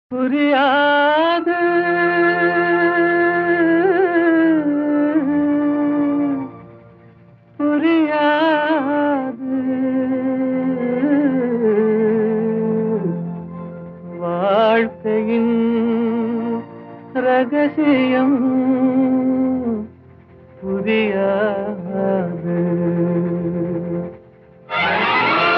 புரியாது புரியாது வாழ்க்கையின் ரகசியம் புரியாது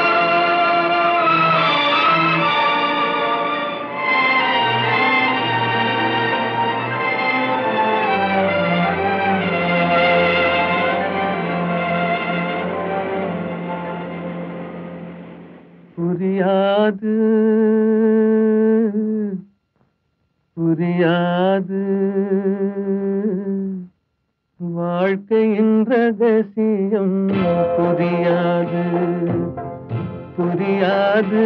புரியாது புரியாது வாழ்க்கையின் ரகசியம் புரியாது புரியாது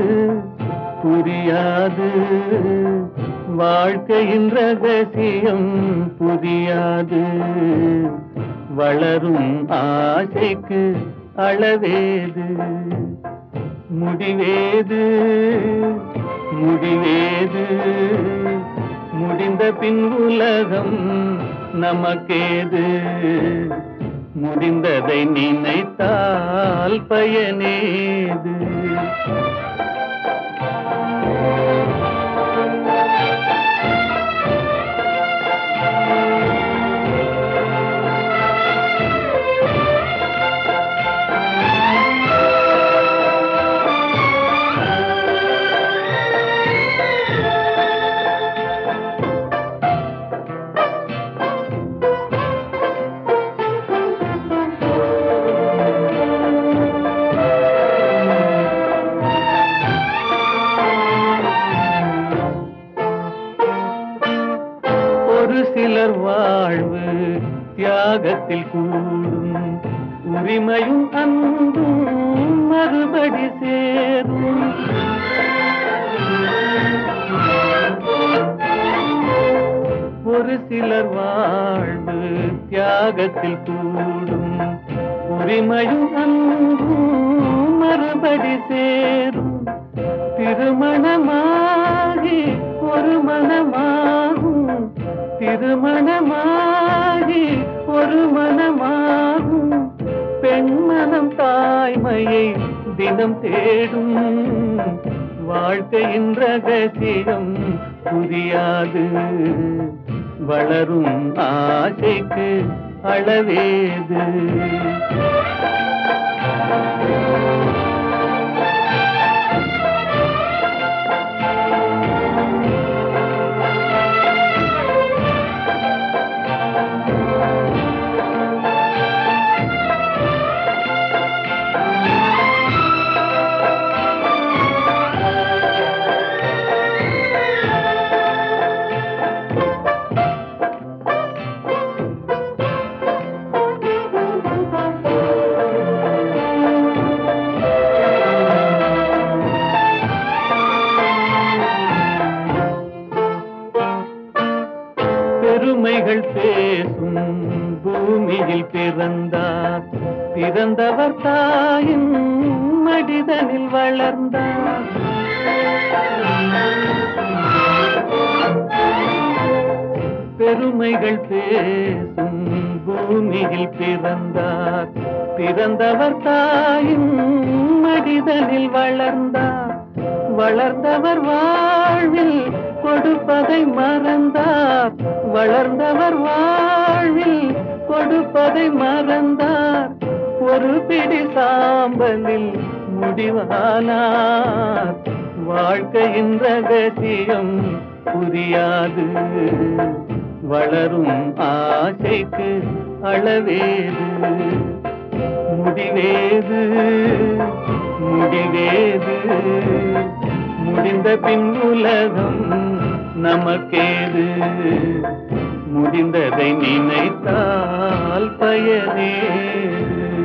புரியாது வாழ்க்கையின் ரகசியம் புரியாது வளரும் ஆசைக்கு அளவேது முடிவேது முடிவேது முடிந்த பின் உலகம் நமக்கேது முடிந்ததை நினைத்தால் பயனேது ஒரு சிலர் வாழ்வு தியாகத்தில் கூடும் உரிமையும் அன்பும் மறுபடி சேரும் ஒரு சிலர் வாழ்வு தியாகத்தில் கூடும் உரிமையும் அன்பும் மறுபடி சேரும் திருமணமாகி ஒரு மனமாகும் திருமணமாகி ஒரு மனமாகும் பெண்மனம் தாய்மையை தினம் தேடும் வாழ்க்கையின் ரகசியம் புரியாது வளரும் ஆசைக்கு அளவேது பெருமைகள் பேசும் பூமியில் பிறந்தார் பிறந்தவர் தாயின் மடிதனில் வளர்ந்தார் பெருமைகள் பேசும் பூமியில் பிறந்தார் பிறந்தவர் தாயின் மடிதனில் வளர்ந்தார் வளர்ந்தவர் வாழ்வில் கொடுப்பதை மறந்தார் வளர்ந்தவர் வாழ்வில் கொடுப்பதை மறந்தார் ஒரு பிடி சாம்பலில் முடிவானார் வாழ்க்கையின் ரகசியம் புரியாது வளரும் ஆசைக்கு அளவேது முடிவேது முடிவேது முடிந்த பின் உலகம் நமக்கேது முடிந்ததை நினைத்தால் பயனேது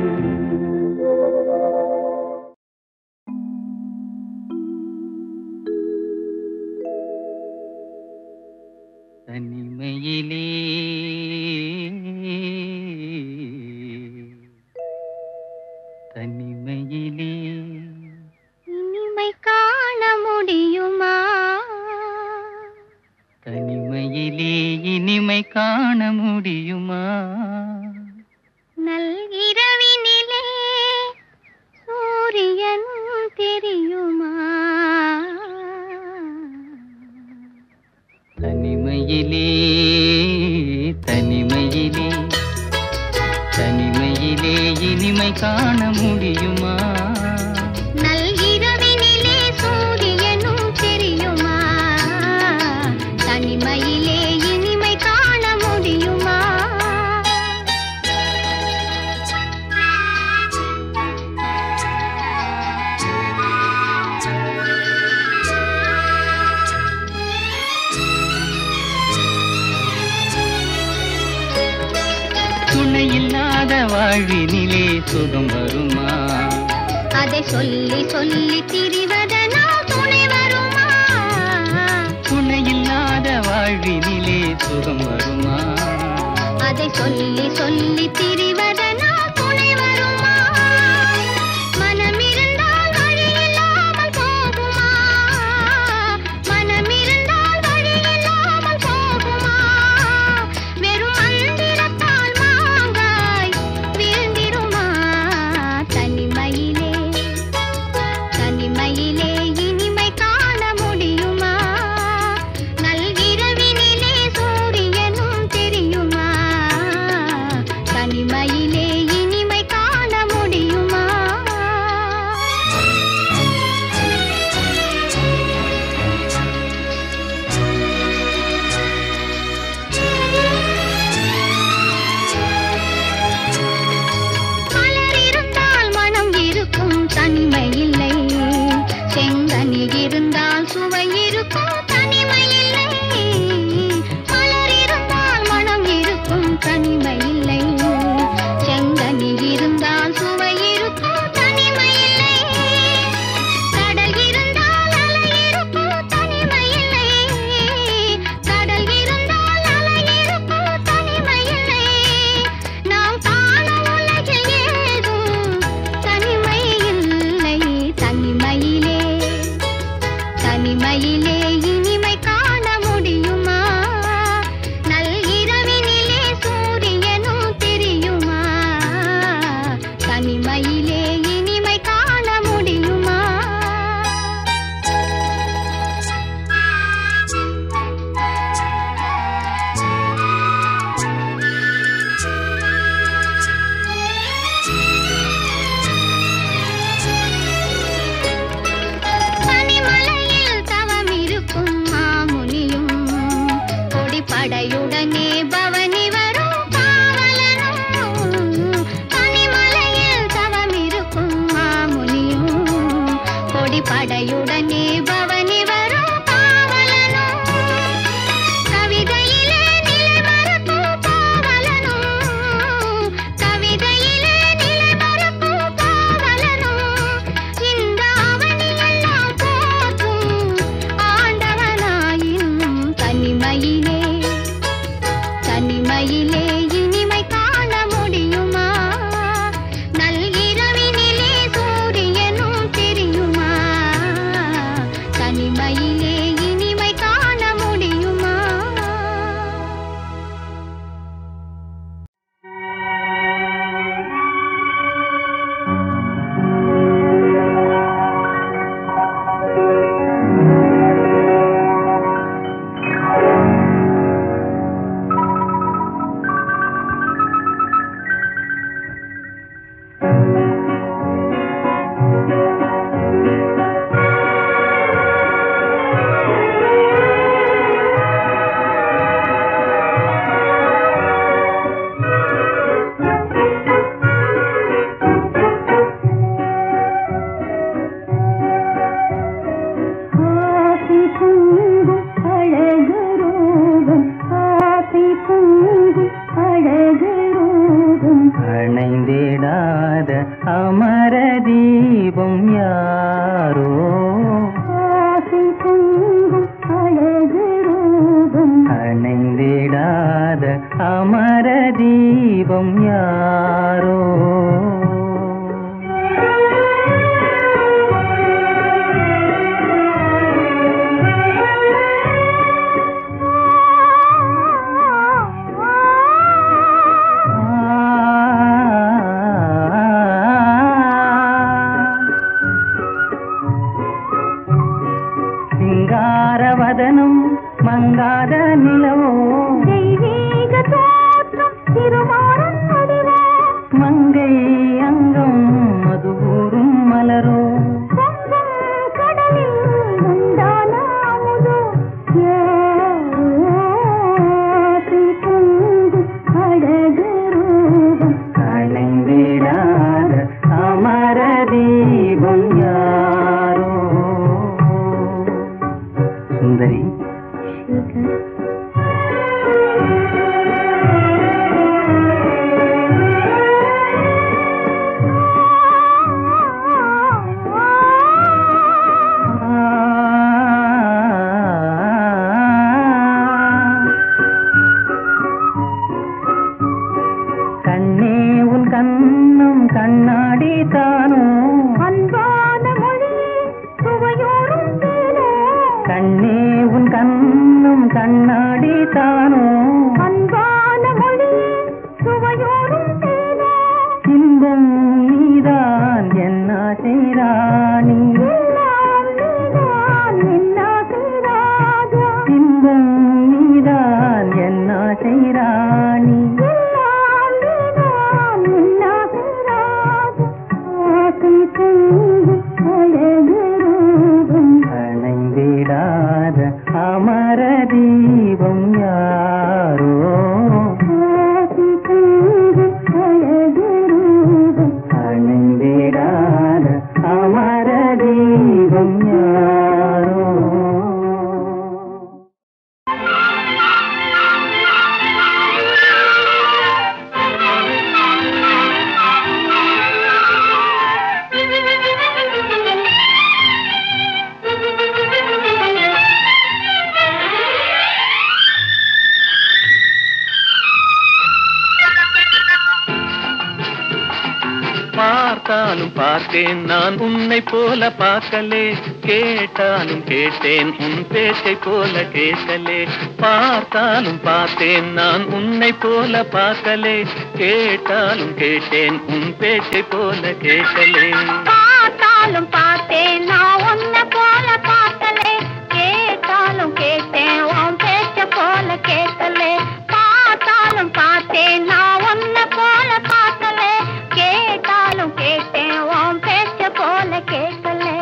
தனிமையிலே தனிமையிலே இனிமை காண முடியுமா இனிமை காண முடியுமா நல்கிரவினிலே சூரியனும் தெரியுமா தனிமையிலே தனிமையிலே தனிமையிலே இனிமை காண முடியுமா நல்கிரவினிலே சூரியனும் தெரியுமா தனிமையிலே இனிமை காண முடியுமா துணை இல்லாத வாழ்வினிலே சுகம் வருமா அதை சொல்லி சொல்லி திரிவதனால் துணை வருமா துணை இல்லாத வாழ்வினிலே சுகம் வருமா அதை சொல்லி சொல்லி திரிவதனால் துணை வருமா மனமிருந்தால் வழி இல்லாமல் போகுமா மனமிருந்தால் வழி இல்லாமல் போகுமா வெறும் மந்திரத்தால் மாங்காய் விழுந்திருமா தனிமையிலே தனிமையிலே இனிமை காண முடியுமா நல்கிரவினிலே சூரியனும் தெரியுமா தனிமையிலே மங்காத நிலவோ தெய்வீக தோற்றம் திருமாறன் வடிவோ மங்கை அங்கம் மதுவூரும் மலரோ பொங்கும் கடலில் உண்டான அமுதோ ஏற்றி கொண்டு அழகு ரூபம் அணைந்திடாத அமர தீபம் யாரோ சுந்தரி கண்ணே உன் கண்ணும் கண்ணாடி தானோ அன்பான மொழி சுவையோடும் தேனோ கண்ணே உன் கண்ணும் கண்ணாடி தானோ அன்பான மொழி சுவையோடும் தேனோ இன்பம் நீதான் என்ன செய்தானி எல்லாம் நீதான் என்னாசை ராஜா இன்பம் நீதான் என்ன செய்தானி எல்லாம் நீதான் என்னாசை ராஜா ஆசை கொண்டு அழகு ரூபம் அணைந்திடாத அமர தீபம் யாரோ ஆசை கொண்டு அழகு ரூபம் அணைந்திடாத அமர தீபம் யாரோ பார்த்தாலும் பார்த்தேன் நான் உன்னை போல பார்க்கலே கேட்டாலும் கேட்டேன் உன் பேச்சை போல கேட்கலே பார்த்தாலும் பார்த்தேன் நான் உன்னை போல பார்க்கலே கேட்டாலும் கேட்டேன் உன் பேச்சை போல கேட்கலே பார்த்தாலும் பார்த்தேன் நான் உன்னை போல பார்க்கலே கேட்டாலும் கேட்டேன் உன் பேச்ச போல கேட்கலே பார்த்தாலும் பார்த்தேன் நான் உன்னை போல பார்க்கலே கேட்டாலும் கேட்டேன் உன் பேச்ச போல கேட்கலே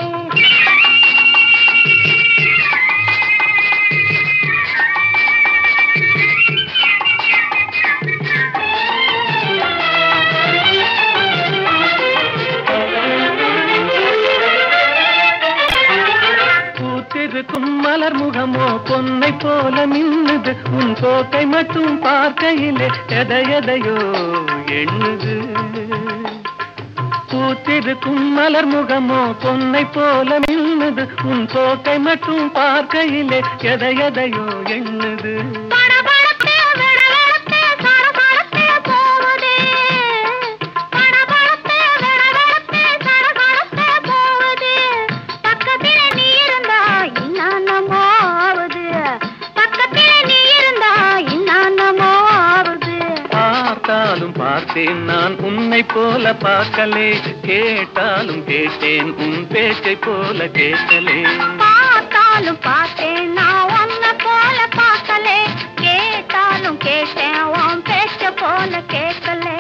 பூத்திருக்கும் மலர் முகமோ பொன்னை போல மின்னுது உன் போக்கை மட்டும் பார்க்கையிலே எதை எதையோ எண்ணுது பூத்திருக்கும் மலர் முகமோ பொன்னை போல மின்னுது உன் போக்கை மட்டும் பார்க்கையிலே எதை எதையோ எண்ணுது படபடத்தே விடவெடத்தே சடசடத்தே போகுதே படபடத்தே விடவெடத்தே சடசடத்தே போகுதே பக்கத்திலே நீ இருந்தா இன்னானமோ ஆகுது பக்கத்திலே நீ இருந்தா இன்னானமோ ஆகுது பார்த்தாலும் பார்த்தேன் நான் உன்னை போல பார்க்கலே கேட்டாலும் கேட்டேன் உன் பேச்சை போல கேட்கலே பார்த்தாலும் பார்த்தேன் நான் உன்னை போல பார்க்கலே கேட்டாலும் கேட்டேன் உன் பேச்ச போல கேட்கலே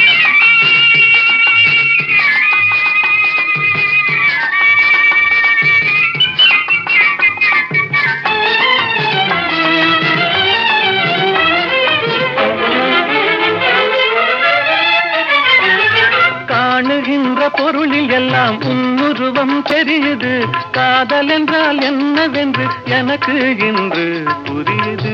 காணுகின்ற பொருளில் எல்லாம் உன்னுருவம் தெரியுது காதல் என்றால் என்னவென்று எனக்கு இன்று புரியுது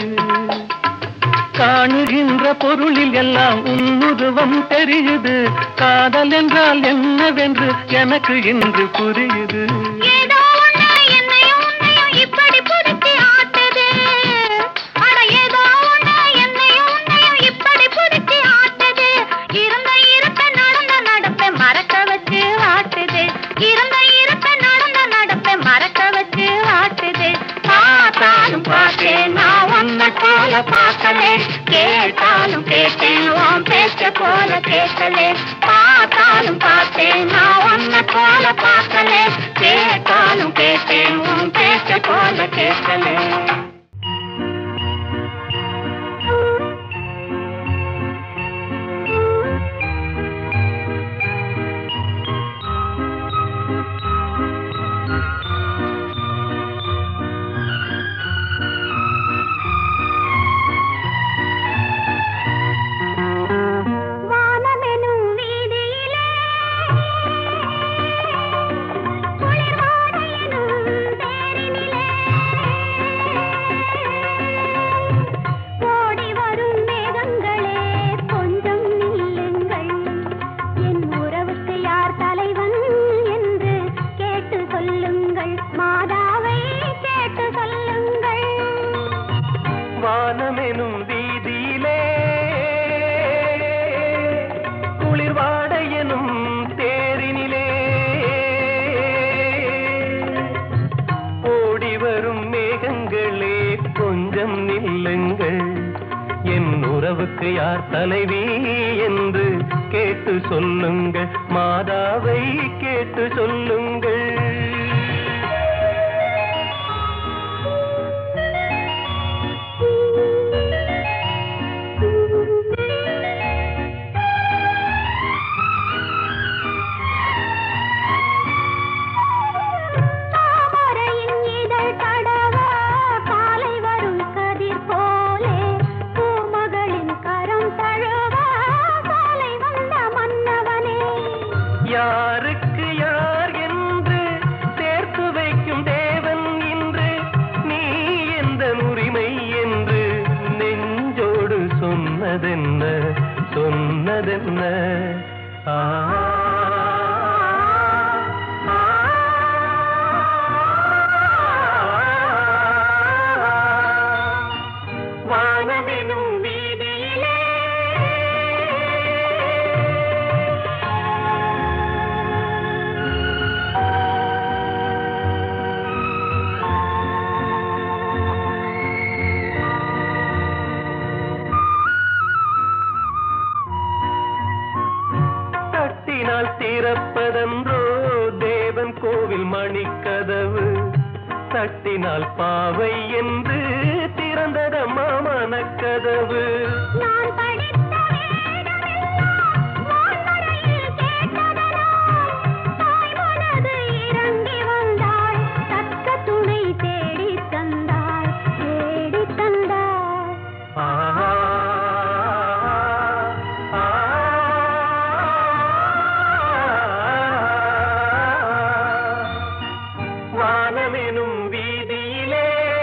காணுகின்ற பொருளில் எல்லாம் உன்னுருவம் தெரியுது காதல் என்றால் என்னவென்று எனக்கு இன்று புரியுது ஏதோ ஒண்ணு என்னையும் உன்னையும் இப்படி பிடிச்சி ஆட்டுது. அட ஏதோ ஒண்ணு என்னையும் உன்னையும் இப்படி பிடிச்சி ஆட்டுது. இருந்த இருக்க நடந்த நடப்பை மறக்க வச்சு ஆட்டுது. இருந்த இருக்க நடந்த நடப்பை மறக்க வச்சு ஆட்டுது. பார்த்தாலும் பார்த்தேன் நான் உன்னை போல பார்க்கலே கேட்டாலும் கேட்டேன் உன் பேச்ச போல கேட்கலே பார்த்தாலும் பார்த்தேன் நான் உன்னை போல பார்க்கலே கேட்டாலும் கேட்டேன் உன் பேச்ச போல கேட்கலே வானமெனும் வீதியிலே குளிர்வாட எனும் தேரினிலே ஓடி வரும் மேகங்களே கொஞ்சம் நில்லுங்கள் என் உறவுக்கு யார் தலைவி என்று கேட்டு சொல்லுங்கள் மாதாவை கேட்டு சொல்லுங்கள் தாமரையின் இதழ் தடவ காலை வரும் கதிர் போலே பூமகளின் கரம் தழுவ காலை வந்த மன்னவனே யாருக்கு யார் என்று சேர்த்து வைக்கும் தேவன் இன்று நீ எந்த உரிமை என்று நெஞ்சோடு சொன்னதென்ன சொன்னதென்ன ஆ வானமெனும் வீதியிலே தட்டினால் திறப்பதன்றோ தேவன் கோவில் மணிக்கதவு தட்டினால் பாவை என்று திறந்ததம்மா மனக்கதவு நான் படித்த வேதமெல்லாம் வான்மழையில் கேட்டதனால் தாய் மனது இறங்கி வந்தாள் தக்க துணை தேடித் தந்தாள் தேடித் தந்தாள் ஆ ஆ, வானமெனும் வீதியிலே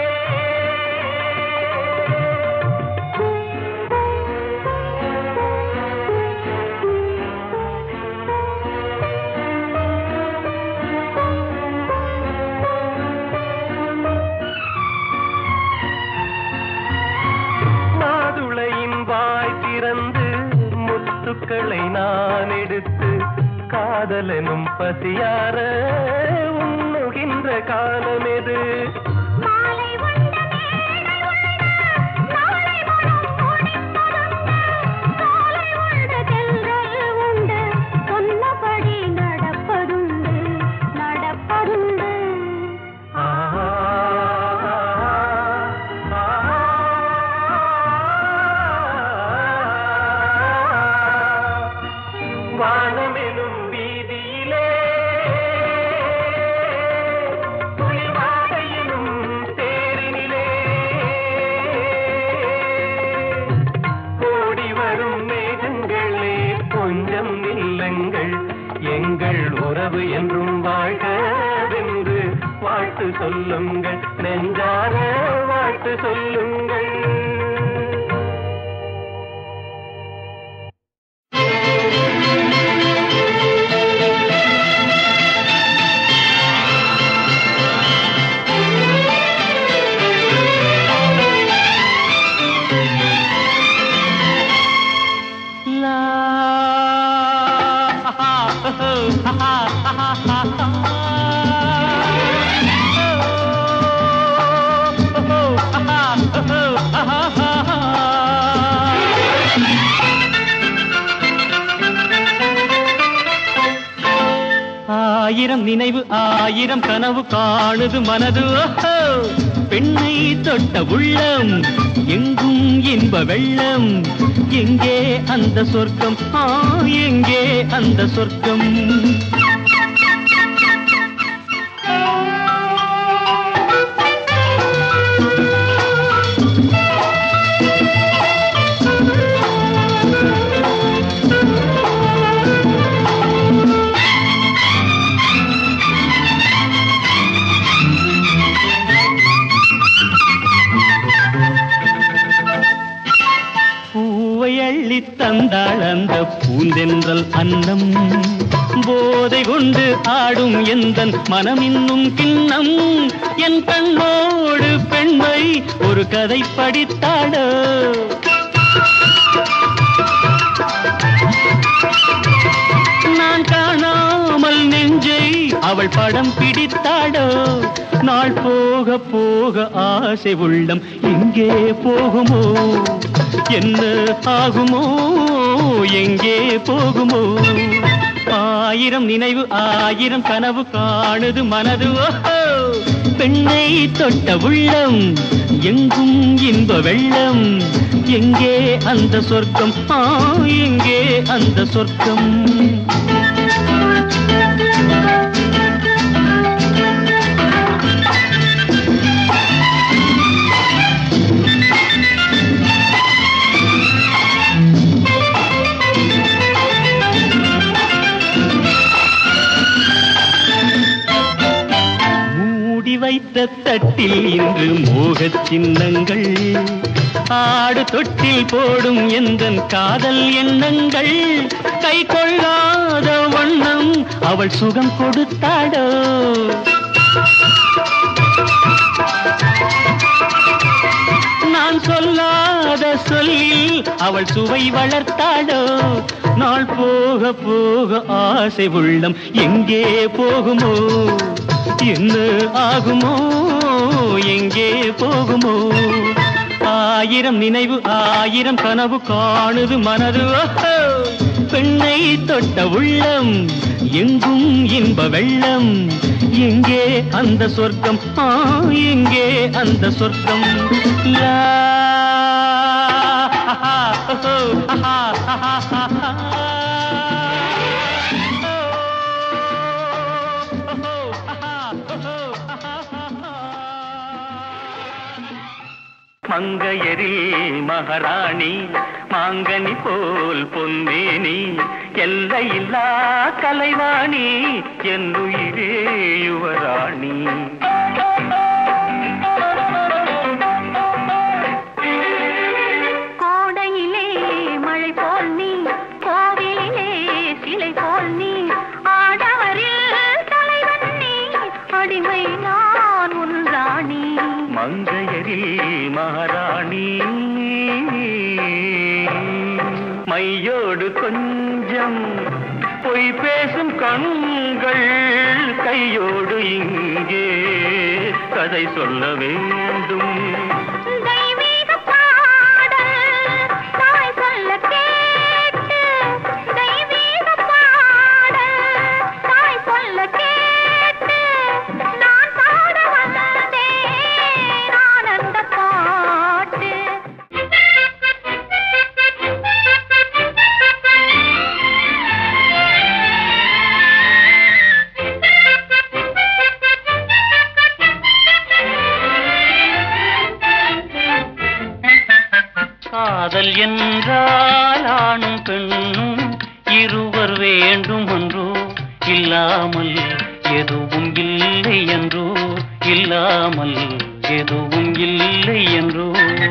மாதுளையின் வாய் திறந்து முத்துக்களை நான் எடுத்து காதலனும் பசியார உண்ணுகின்ற காலமெது மாலை உண்ட மேடை உண்ட நாளை வரும் முடிந்ததுண்டு காலை உண்ட தென்றல் உண்டு சொன்னபடி நடப்பதுண்டு நடப்பதுண்டு ஆ, ஆ, வானமெனும் வீதியிலே குளிர்வாடையிலும் தேரினிலே ஓடி வரும் மேகங்களே கொஞ்சம் நில்லுங்கள் எங்கள் உறவு என்றும் வாழ்கவென்று வாழ்த்து சொல்லுங்கள் நெஞ்சார வாழ்த்து சொல்லுங்கள் ஆயிரம் நினைவு ஆயிரம் கனவு காணுது மனது ஓஹோ பெண்ணை தொட்ட உள்ளம் எங்கும் இன்ப வெள்ளம் எங்கே அந்த சொர்க்கம் ஆ எங்கே அந்த சொர்க்கம் பூவை அள்ளித் தந்தாள் அந்த பூந்தென்றல் அன்னம் போதை கொண்டு ஆடும் எந்தன் மனம் இன்னும் கிண்ணம் என் கண்ணோடு பெண்மை ஒரு கதை படித்தாடோ நான் காணாமல் நெஞ்சை அவள் படம் பிடித்தாடோ நாள் போக போக ஆசை உள்ளம் எங்கே போகுமோ என்ன ஆகுமோ எங்கே போகுமோ ஆயிரம் நினைவு ஆயிரம் கனவு காணுது மனது ஓஹோ பெண்ணை தொட்ட உள்ளம் எங்கும் இன்ப வெள்ளம் எங்கே அந்த சொர்க்கம் ஆ எங்கே அந்த சொர்க்கம் மூடி வைத்த தட்டில் இன்று மோகச் சின்னங்கள் ஆடு தொட்டில் போடும் எந்தன் காதல் எண்ணங்கள் கை கொள்ளாத வண்ணம் அவள் சுகம் கொடுத்தாடோ நான் சொல்லாத சொல்லில் அவள் சுவை வளர்த்தாடோ நாள் போக போக ஆசை உள்ளம் எங்கே போகுமோ என்ன ஆகுமோ எங்கே போகுமோ ஆயிரம் நினைவு ஆயிரம் கனவு காணுது மனது ஓஹோ பெண்ணை தொட்ட உள்ளம் எங்கும் இன்ப வெள்ளம் எங்கே அந்த சொர்க்கம் ஆ எங்கே அந்த சொர்க்கம் லா ஆஹா, ஓஹோ, ஆஹா, ஆஹா, ஆஹா. ஓஹோ, ஆஹா, ஓஹோ, ஆஹா, ஆஹா. மங்கையரில் மகாராணி மாங்கனி போல் பொன்னேனி எல்லையில்லா கலைவாணி என்னுயிரே யுவராணி கோடையிலே மழை போல் நீ கோவிலிலே சிலை போல் நீ ஆடவரில் தலைவன் நீ அடிமை நான் உன் ராணி மங்கையரில் மகாராணி மையோடு கொஞ்சம் பொய் பேசும் கண்கள் கையோடு இங்கே கதை சொல்ல வேண்டும் தெய்வீக பாடல் தாய் சொல்ல கேட்டு தெய்வீக பாடல் தாய் சொல்ல கேட்டு நான் பாட வந்தேன் ஆனந்த பாட்டு காதல் என்றால் ஆணும் பெண்ணும் இருவர் வேண்டும் என்றோ இல்லாமல் எதுவும் இல்லை என்றோ இல்லாமல் எதுவும் இல்லை என்றோ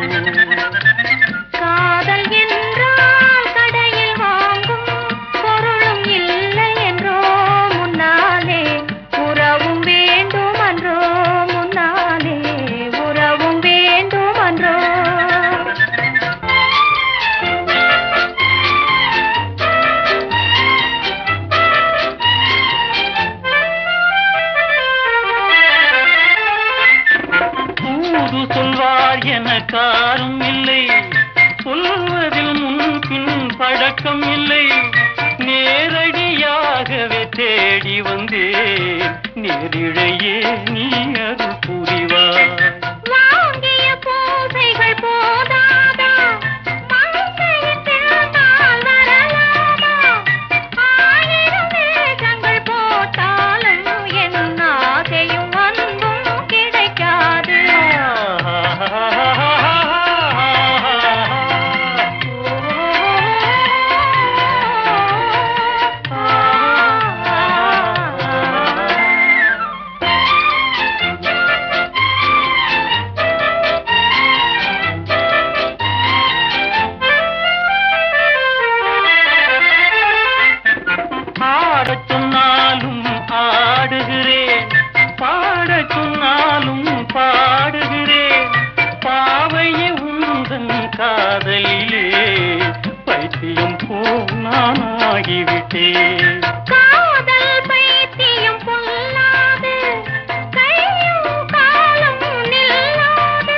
காதல் என்றால் கடையில் வாங்கும் பொருளும் இல்லை என்றோ முன்னாலே உறவும் வேண்டும் அன்றோ முன்னாலே உறவும் வேண்டும் அன்றோ தூது சொல்வார் என காரும் இல்லை சொல்வதில் முன்பின் பழக்கம் இல்லை நேரடியாகவே தேடி வந்தேன் நேரிழையே நீ அருள் புரிவாய் வாங்கிய பூசைகள் போதாதா மங்கையின் திருநாள் வரலாமா ஆயிரம் வேஷங்கள் போட்டாலும் என் ஆசையும் அன்பும் கிடைக்காது ஆகிவிட்டேன் காதல் பைத்தியம் பொல்லாது கையும் காலும் நில்லாது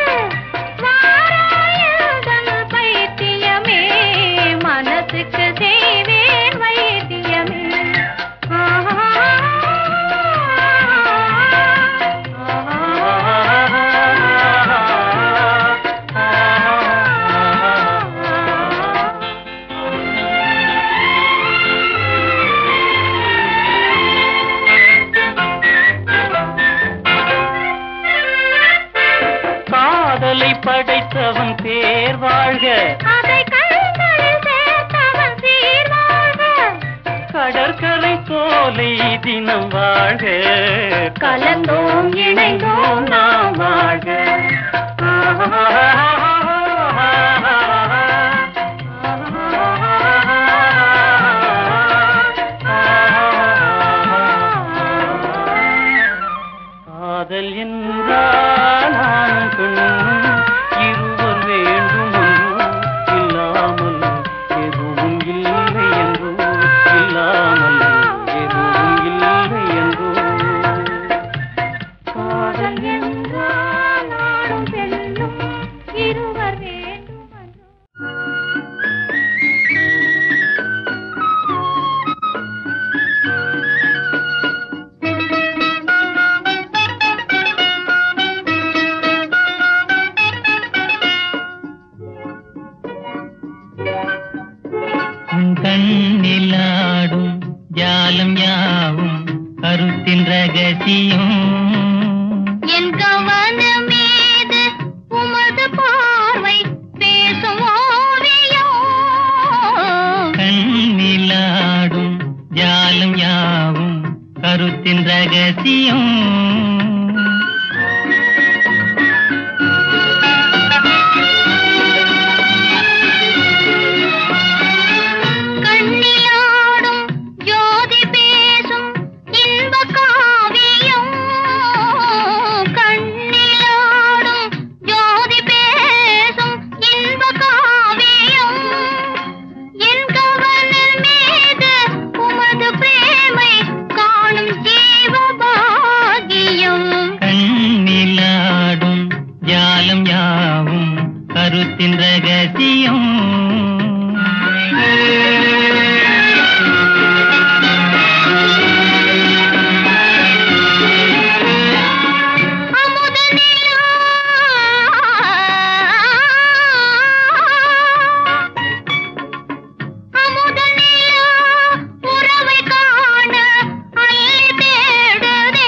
வாராயதன் பைத்தியமே மனசுக்கு செய்வேன் வைத்தியமே காதலை படைத்தவன் பேர் வாழ்க அதை கண்களில் சேர்த்தவன் சீர்வாழ்க கடற்கரை சோலை தினம் வாழ்க கலந்தோம் இணைந்தோம் நாம் வாழ்க காதல் என்றால் ஆணும் பெண்ணும் இருவர் வேண்டும் என்றும் இல்லாமல் எதுவும் இல்லை என்றும் இல்லாமல் எதுவும் இல்லை என்றும் காதல் என்றால் ஆணும் பெண்ணும் இருவர் வேண்டும் உன் கண்ணிலாடும் ஜாலம் யாவும் கருத்தின் ரகசியம் என் கவனமீது உமது பார்வை பேசும் ஓவியம் கண்ணிலாடும் ஜாலம் யாவும் கருத்தின் ரகசியம் கண்ணிலாடும் ஜோதி பேசும் இன்ப காவியம் கண்ணிலாடும் ஜோதி பேசும் இன்ப காவியம் என் கவனில் மீது உமது பிரேமை காணும் ஜீவபாகியம் கண்ணிலாடும் ஜாலம் யாவும் கருத்தின் ரகசியம் அமுத நிலா அமுத நிலா உறவை காண அள்ளி தேடுதே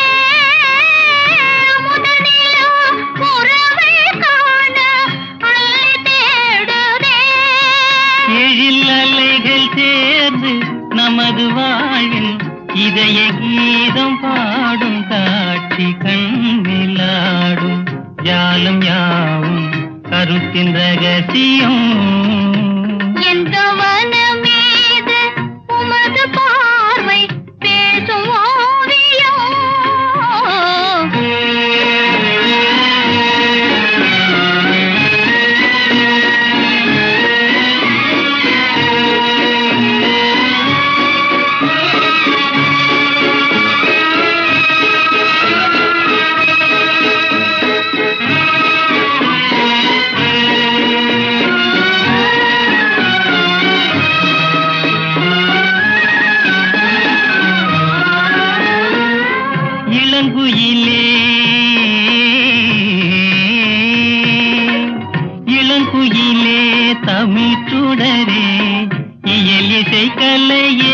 அமுத நிலா உறவை காண அள்ளி தேடுதே எழில் அலைகள் சேர்ந்து நமது வாழ்வில் இதய கீதம் பாடும் காட்சி கண்ணிலாடும் ஜாலம் யாவும் கருத்தின் ரகசியம் என் கவனமீது உமது பார்வை பேசும் ஓவியம் இளங்குயிலே இளங்குயிலே தமிழ் சுடரே இயல் இசை கலையே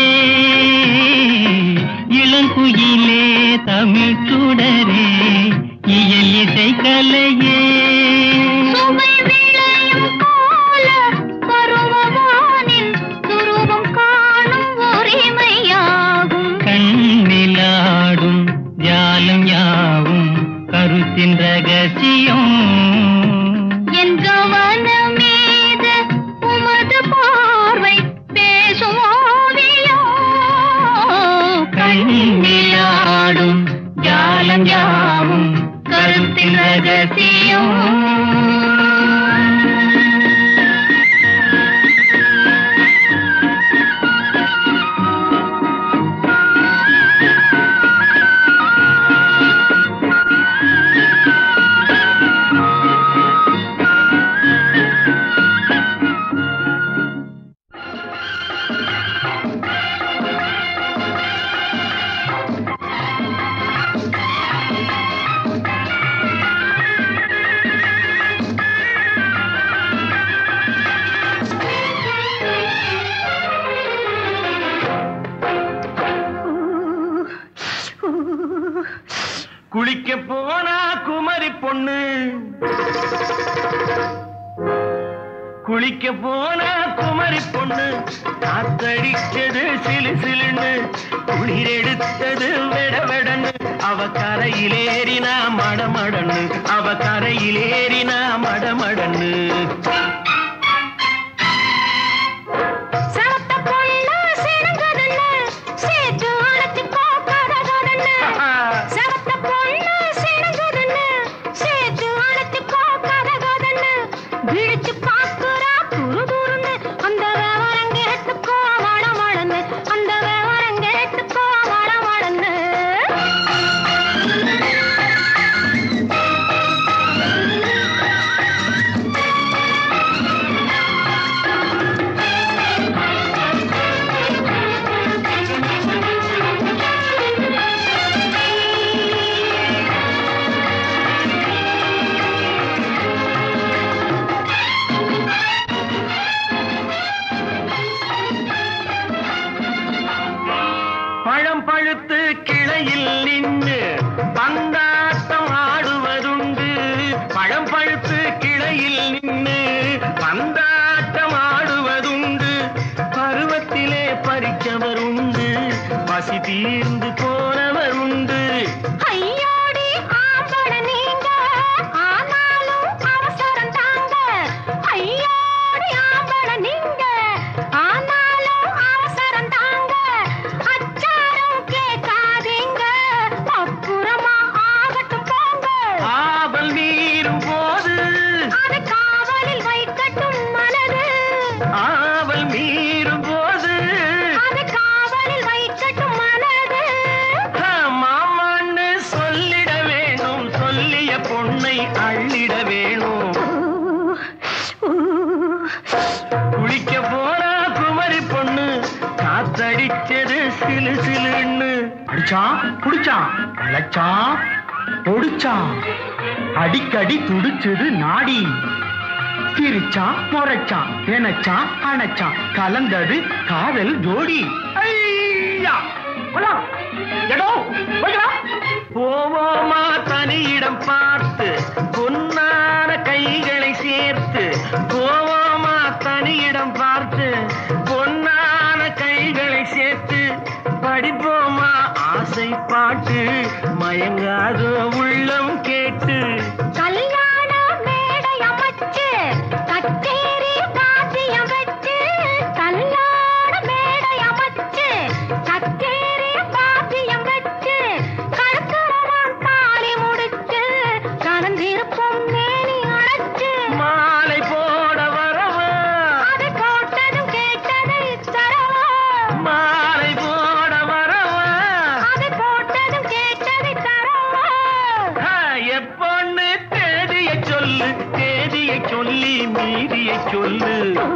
இளங்குயிலே தமிழ் சுடரே இயல் இசை கலையே சுவை விளையும் கால பருவவானின் துருவம் காணும் உரிமையாகும் கண்ணிலாடும் ஜாலம் யாவும் கருத்தின் ரகசியம் என் கவனமே குளிக்க போனா குமரி பொண்ணு குளிக்க போனா குமரி பொண்ணு காத்தடிச்சது சிலு சிலுன்னு குளிர் எடுத்தது வெட வெடன்னு அவ கரையிலேறினா மடமடன்னு அவ கரையிலேறினா மடமடன்னு செவத்த பொண்ணு சிணுங்குதுன்னு, சேத்து அணைச்சுக்கோ கதகதன்னு. செவத்த பொண்ணு சிணுங்குதுன்னு, சேத்து அணைச்சுக்கோ கதகதன்னு. விழிச்சு பார்க்குறா துருதுருன்னு, அந்த விவரம் கேட்டுக்கோ மடமடன்னு, அந்த விவரம் கேட்டுக்கோ மடமடன்னு. பழம் பழுத்து கிளையில் நின்று பந்தாட்டம் ஆடுவதுண்டு பழம் பழுத்து கிளையில் நின்று பந்தாட்டம் ஆடுவதுண்டு பருவத்திலே பறிச்சவர் உண்டு பசி தீர்ந்து போனவர் உண்டு ஐயோடி ஆம்பள நீங்க ஆனாலும் அவசரம் தாங்க ஐயோடி ஆம்பள நீங்க ஆனாலும் அவசரம் தாங்க அச்சாரம் கேட்காதீங்க அப்புறமா ஆகட்டும் போங்க ஆவல் மீறும் போது அது காவலில் வைக்கட்டும் மனது ஆவல் மீறும் போது அது காவலில் வைக்கட்டும் மனது ஆ, மாமான்னு சொல்லிட வேணும் சொல்லிய பொண்ணை அள்ளிட வேணும் குளிக்க போனா குமரி பொண்ணு காத்தடிச்சது சிலு சிலுன்னு அடிச்சான் புடிச்சான் அழைச்சான் பொடிச்சான் அடிக்கடி துடிச்சது நாடி சிரிச்சான் முறைச்சான் நினைச்சான் அணைச்சான் கலந்தது காதல் ஜோடி ஐயா! போலாம். எடோ, போய்க்கலாம். போவோமா தனியிடம் பார்த்து பொன்னான கைகளை சேர்த்து போவோமா தனியிடம் பார்த்து பொன்னான கைகளை சேர்த்து படிப்போமா ஆசை பாட்டு மயங்காத உள்ளம் கேட்டு கல்யாண மேடை அமைச்சு கச்சேரி வாத்தியம் வச்சு கல்யாண மேடை அமைச்சு கச்சேரி வாத்தியம் வச்சு கழுத்துறவான் தாலி முடிச்சு கலந்திருப்போம் மேனி அழைச்சு மாலை போட வரவா அதை போட்டதும் கேட்டதை தரவா மாலை போட வரவா அதை போட்டதும் கேட்டதை தரவா ஆ, எப்பொண்ணு தேதியை சொல்லு தேதியை சொல்லி மீதியை சொல்லு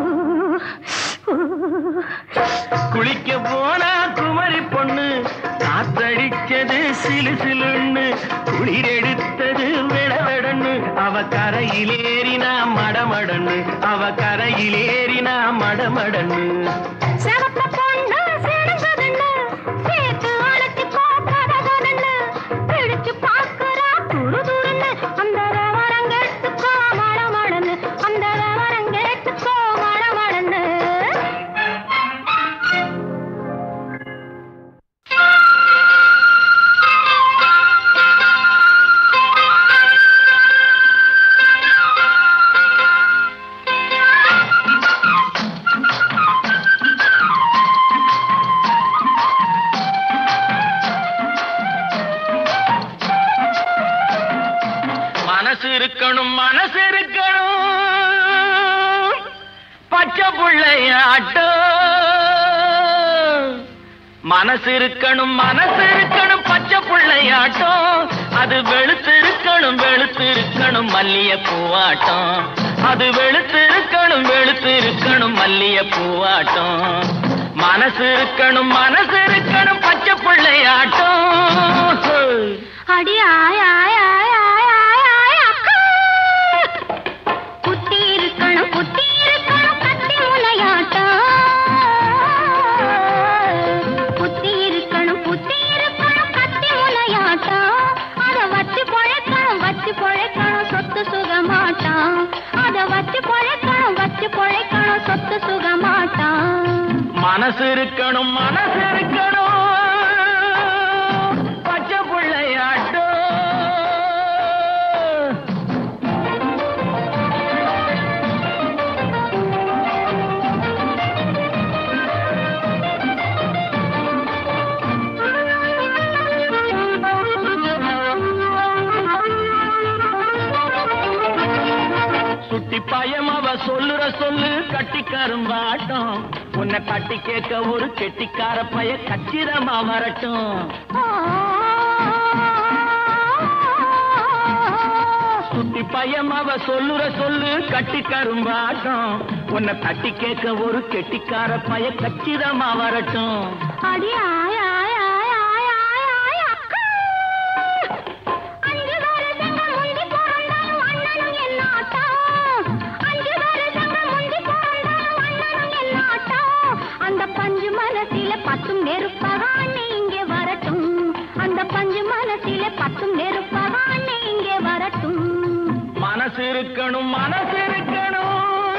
குளிக்க போனா குமரி பொண்ணு காத்தடிச்சது சிலு சிலுன்னு குளிர் எடுத்தது விடவிடன்னு அவ கரையிலேறினா மடமடன்னு அவ கரையிலேறினா மடமடன்னு செவத்த பொண்ணு சிணுங்குதுன்னு, சேர்த்து அழைச்சுக்கோ கதகதன்னு. பிடிச்சு பார்க்கறா துருதுருன்னு, அந்த விவரம் கேட்டுக்கோ மடமடன்னு, அந்த விவரம் கேட்டுக்கோ மடமடன்னு. மனசு இருக்கணும் மனசு இருக்கணும் பச்சை பிள்ளையாட்டம் மனசு இருக்கணும் மனசு இருக்கணும் பச்சை பிள்ளையாட்டம் அது வெளுத்து இருக்கணும் வெளுத்து இருக்கணும் மல்லிய பூவாட்டம் அது வெளுத்து இருக்கணும் வெளுத்து இருக்கணும் மல்லிய பூவாட்டம் மனசு இருக்கணும் மனசு இருக்கணும் பச்சை பிள்ளையாட்டம் அடி ஆய் ஆய் ஆய் ஆய் ஆய் ஆய் அக்கா. குத்தி இருக்கணும் குத்தி இருக்கணும் கத்தி முனையாட்டம் குத்தி இருக்கணும் குத்தி இருக்கணும் கத்தி முனையாட்டம் அத வச்சு மனசு இருக்கணும் மனசு இருக்கணும் பச்சை பிள்ளையாட்டும் சுட்டி பயம் அவ சொல்லுற சொல்லு கட்டிக்கரும்பாட்டம் உன்னை கட்டி கேட்க ஒரு கெட்டிக்கார பைய கச்சிதமா வரட்டும் சுட்டி பயம் அவ சொல்லுற சொல்லு கட்டிக்கரும்பாட்டம் உன்னை தட்டி கேட்க ஒரு கெட்டிக்கார பைய கச்சிதமா வரட்டும் அடி ஆய் ஆய் ஆய் ஆய் ஆய் ஆய் அக்கா அஞ்சு வருஷங்க முந்தி பிறந்தாலும் அண்ணனும் என்னாட்டம் அஞ்சு வருஷங்க முந்தி பிறந்தாலும் அண்ணனும் என்னாட்டம் அந்த பஞ்சு மனசில பத்தும் நெருப்பக அண்ணே இங்கே வரட்டும் அந்த பஞ்சு மனசில பத்தும் நெருப்பக அண்ணே இங்கே வரட்டும் மனசு இருக்கணும் மனசு இருக்கணும்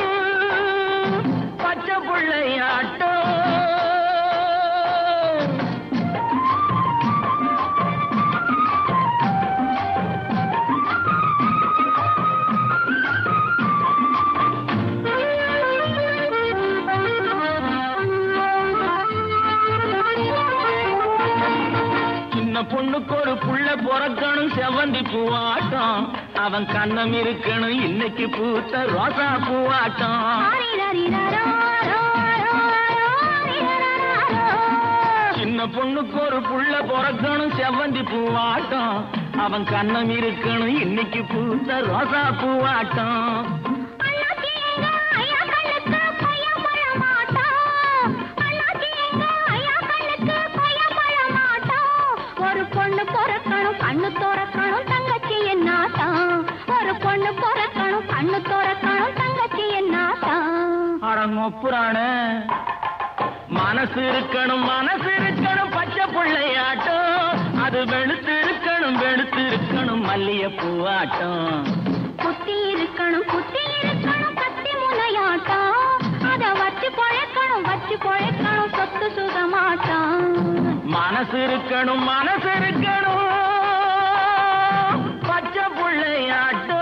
பச்சை பிள்ளையாட்டம் சின்ன பொண்ணுக்கு ஒரு புள்ள பிறக்கணும் செவந்தி பூவாட்டம் அவன் கண்ணம் இருக்கணும் இன்னைக்கு பூத்த ரோசா பூவாட்டம் சின்ன பொண்ணுக்கு ஒரு புள்ள பிறக்கணும் செவந்தி பூவாட்டம் அவன் கண்ணம் இருக்கணும் இன்னைக்கு பூத்த ரோசா பூவாட்டம் ஒரு பொண்ணு பிறக்கணும் கண்ணு திறக்கணும் தங்கச்சி என்னாட்டம் ஒரு பொண்ணு பிறக்கணும் கண்ணு திறக்கணும் தங்கச்சி என்னாட்டம் அடங்கொப்புறான மனசு இருக்கணும் மனசு இருக்கணும் பச்சை பிள்ளையாட்டம் அது வெளுத்து இருக்கணும் வெளுத்து இருக்கணும் மல்லிய பூவாட்டம் குத்தி இருக்கணும் குத்தி இருக்கணும் கத்தி முனையாட்டம் அத வச்சு பொழைக்கணும் வச்சு பொழைக்கணும் சொத்து சுகமாட்டம் மனசு இருக்கணும் மனசு இருக்கணும் பச்சை பிள்ளையாட்டம்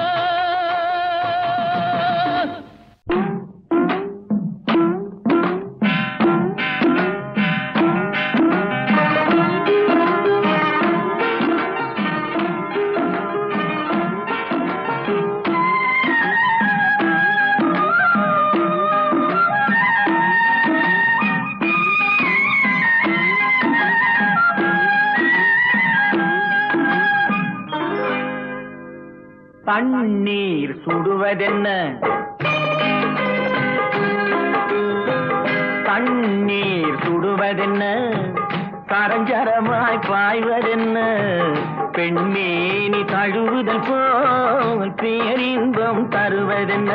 தண்ணீர் சுடுவதென்ன தண்ணீர் சுடுவதென்ன சரஞ்சரமாய் பாய்வதென்ன பெண்மேனி தழுவுதல் போல் பேரின்பம் தருவதென்ன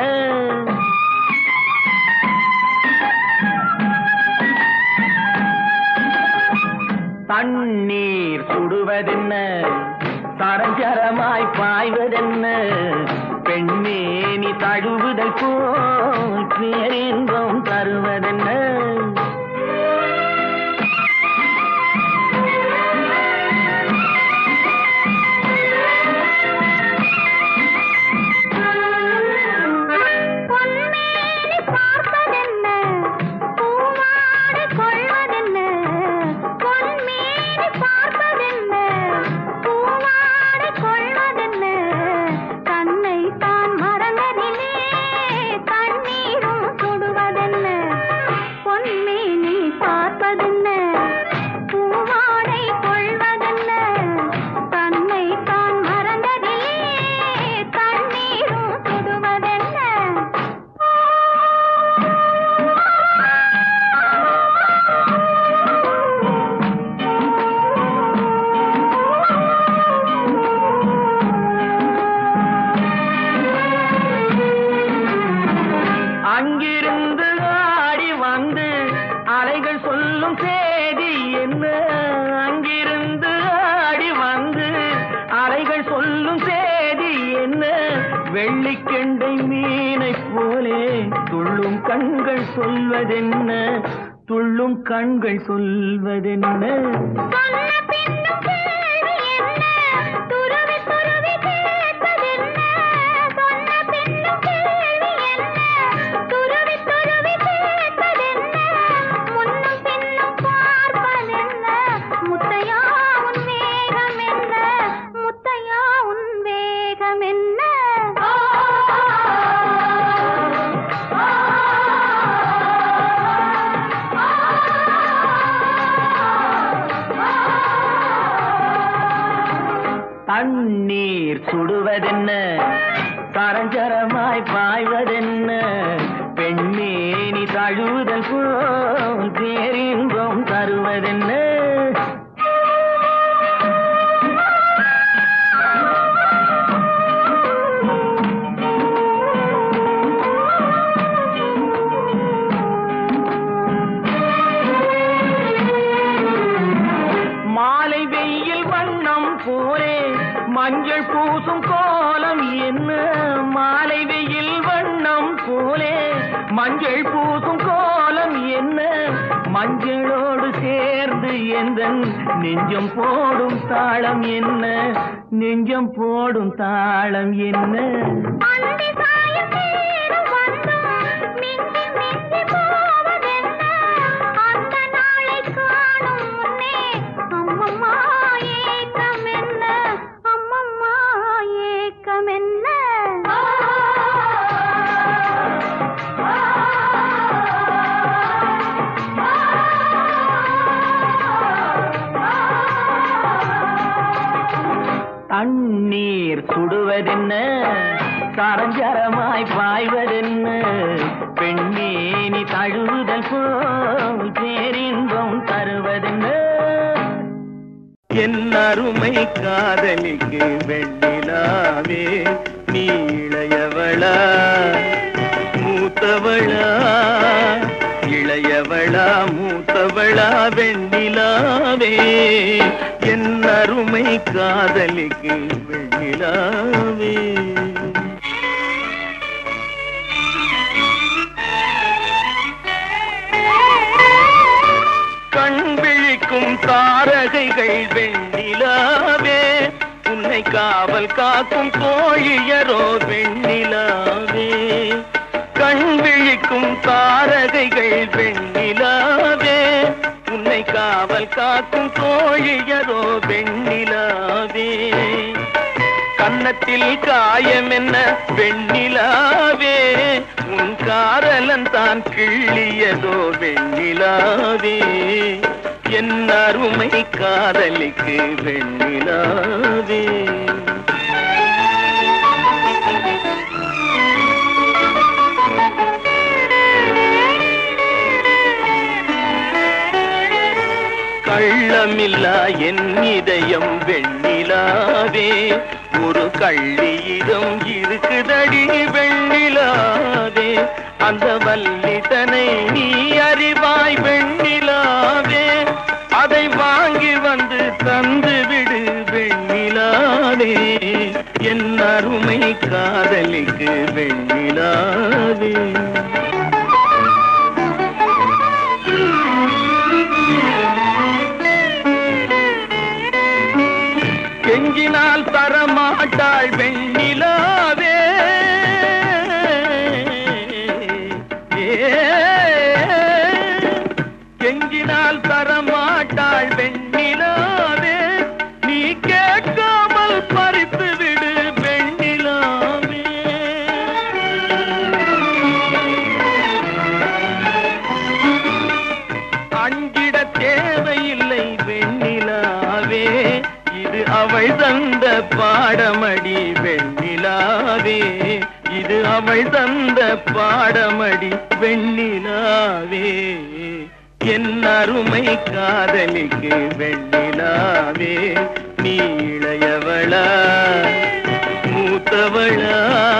தண்ணீர் சுடுவதென்ன சரஞ்சரமாய் பாய்வதென்ன பெண்மேனி தழுவுதல் போல் பேரின்பம் தருவதென்ன பொன்மேனி பார்ப்பதென்ன பூவாடு கொள்வதென்ன பொன்மேனி பார்ப்பதென்ன பூவாடு கொள்வதென்ன தன்னை தான் மறந்ததிலே கண்ணீரும் சுடுவதென்ன பொன்மேனி பார்ப்பதென்ன பூவாடை கொள்வதென்ன தன்னை தான் மறந்ததிலே கண்ணீரும் சுடுவதென்ன அங்கிருந்து ஆடி வந்து அலைகள் சொல்லும் செய்தி என்ன அங்கிருந்து ஆடி வந்து அலைகள் சொல்லும் செய்தி என்ன வெள்ளிக்கெண்டை மீனை போலே துள்ளும் கண்கள் சொல்வதென்ன துள்ளும் கண்கள் சொல்வதென்ன சொன்ன பின்னும் கேள்வி என்ன? துருவி துருவி கேட்பதென்ன? சொன்ன பின்னும் கேள்வி என்ன? துருவி துருவி கேட்பதென்ன? முன்னும் பின்னும் பார்ப்பதென்ன? முத்தையா உன் வேகம் என்ன? முத்தையா உன் வேகம் என்ன? தண்ணீர் சுடுவதென்ன சரஞ்சரமாய் பாய்வதென்ன பெண்ணே நீ தழுவுதல் போல் பேரின்பம் தருவதென்ன மாலை வெயில் வண்ணம் போலே மஞ்சள் பூசும் கோலம் என்ன மாலை வெயில் வண்ணம் போலே மஞ்சள் பூசும் கோலம் என்ன மஞ்சளோடு சேர்ந்து எந்த நெஞ்சம் போடும் தாளம் என்ன நெஞ்சம் போடும் தாளம் என்ன அந்தி சாயம் நேரம் வந்தும் மிஞ்சி மிஞ்சி போவதென்ன? அந்த நாளை காணும் முன்னே அம்மம்மா ஏக்கம் என்ன? அம்மம்மா ஏக்கம் என்ன? தண்ணீர் சுடுவதென்ன சரஞ்சரமாய் பாய்வதென்ன பெண்ணே நீ தழுவுதல் போல் பேரின்பம் தருவதென்ன என் அருமை காதலிக்கு வெண்ணிலாவே நீ இளையவளா மூத்தவளா இளையவளா மூத்தவளா வெண்ணிலாவே என் அருமை காதலிக்கு வெண்ணிலாவே கண் விழிக்கும் தாரகைகள் வெண்ணிலாவே உன்னை காவல் காக்கும் கோழியரோ வெண்ணிலாவே கண் விழிக்கும் தாரகைகள் வெண்ணிலாவே உன்னை காவல் காக்கும் கோழியரோ வெண்ணிலாவே கன்னத்தில் காயம் என்ன வெண்ணிலாவே உன் காரலன் தான் கிள்ளியதோ வெண்ணிலாவே என் அருமை காதலிக்கு வெண்ணிலாவே கள்ளமில்லா என் இதயம் வெண்ணிலாவே ஒரு கள்ளியிடம் இருக்குதடி வெண்ணிலாவே அந்த வல்லிதனை நீ அறிவாய் வெண்ணிலாவே அதை வாங்கி வந்து தந்து விடு வெண்ணிலாவே என் அருமை காதலிக்கு வெண்ணிலாவே கெஞ்சினால் தரமாட்டாள் வெண்ணிலாவே ஏ, கெஞ்சினால் தரமாட்டாள் வெண்ணிலாவே நீ கேட்காமல் பறித்து விடு வெண்ணிலாவே அஞ்சிட தேவையில்லை வெண்ணிலாவே இது அவள் தந்த பாடமடி வெண்ணிலாவே இது அவள் தந்த பாடமடி வெண்ணிலாவே என் அருமை காதலிக்கு வெண்ணிலாவே நீ இளையவளா மூத்தவளா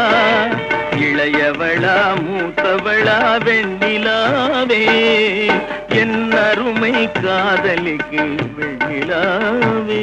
இளையவளா மூத்தவளா வெண்ணிலாவே என் அருமை காதலிக்கு வெண்ணிலாவே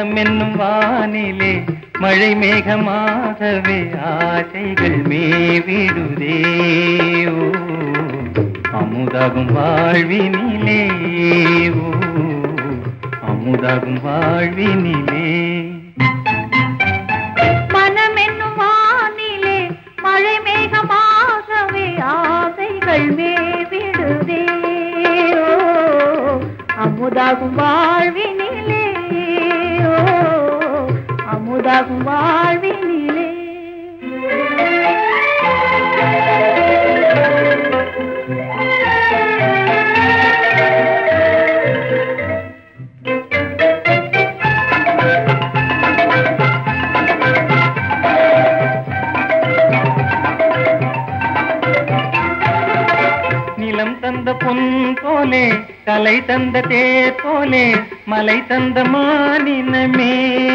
மனம் என்னும் வானிலே மழை மேகமாகவே ஆசைகள் மேவிடுதே ஓ அமுதாகும் வாழ்வினிலே ஓ அமுதாகும் வாழ்வினிலே மனம் என்னும் வானிலே மழை மேகமாகவே ஆசைகள் மேவிடுதே ஓ, அமுதாகும் வாழ்வினிலே ஓ, அமுதாகும் வாழ்வினிலே நிலம் தந்த பொன் போலே கலை தந்த தேர் போலே மலை தந்த மானினமே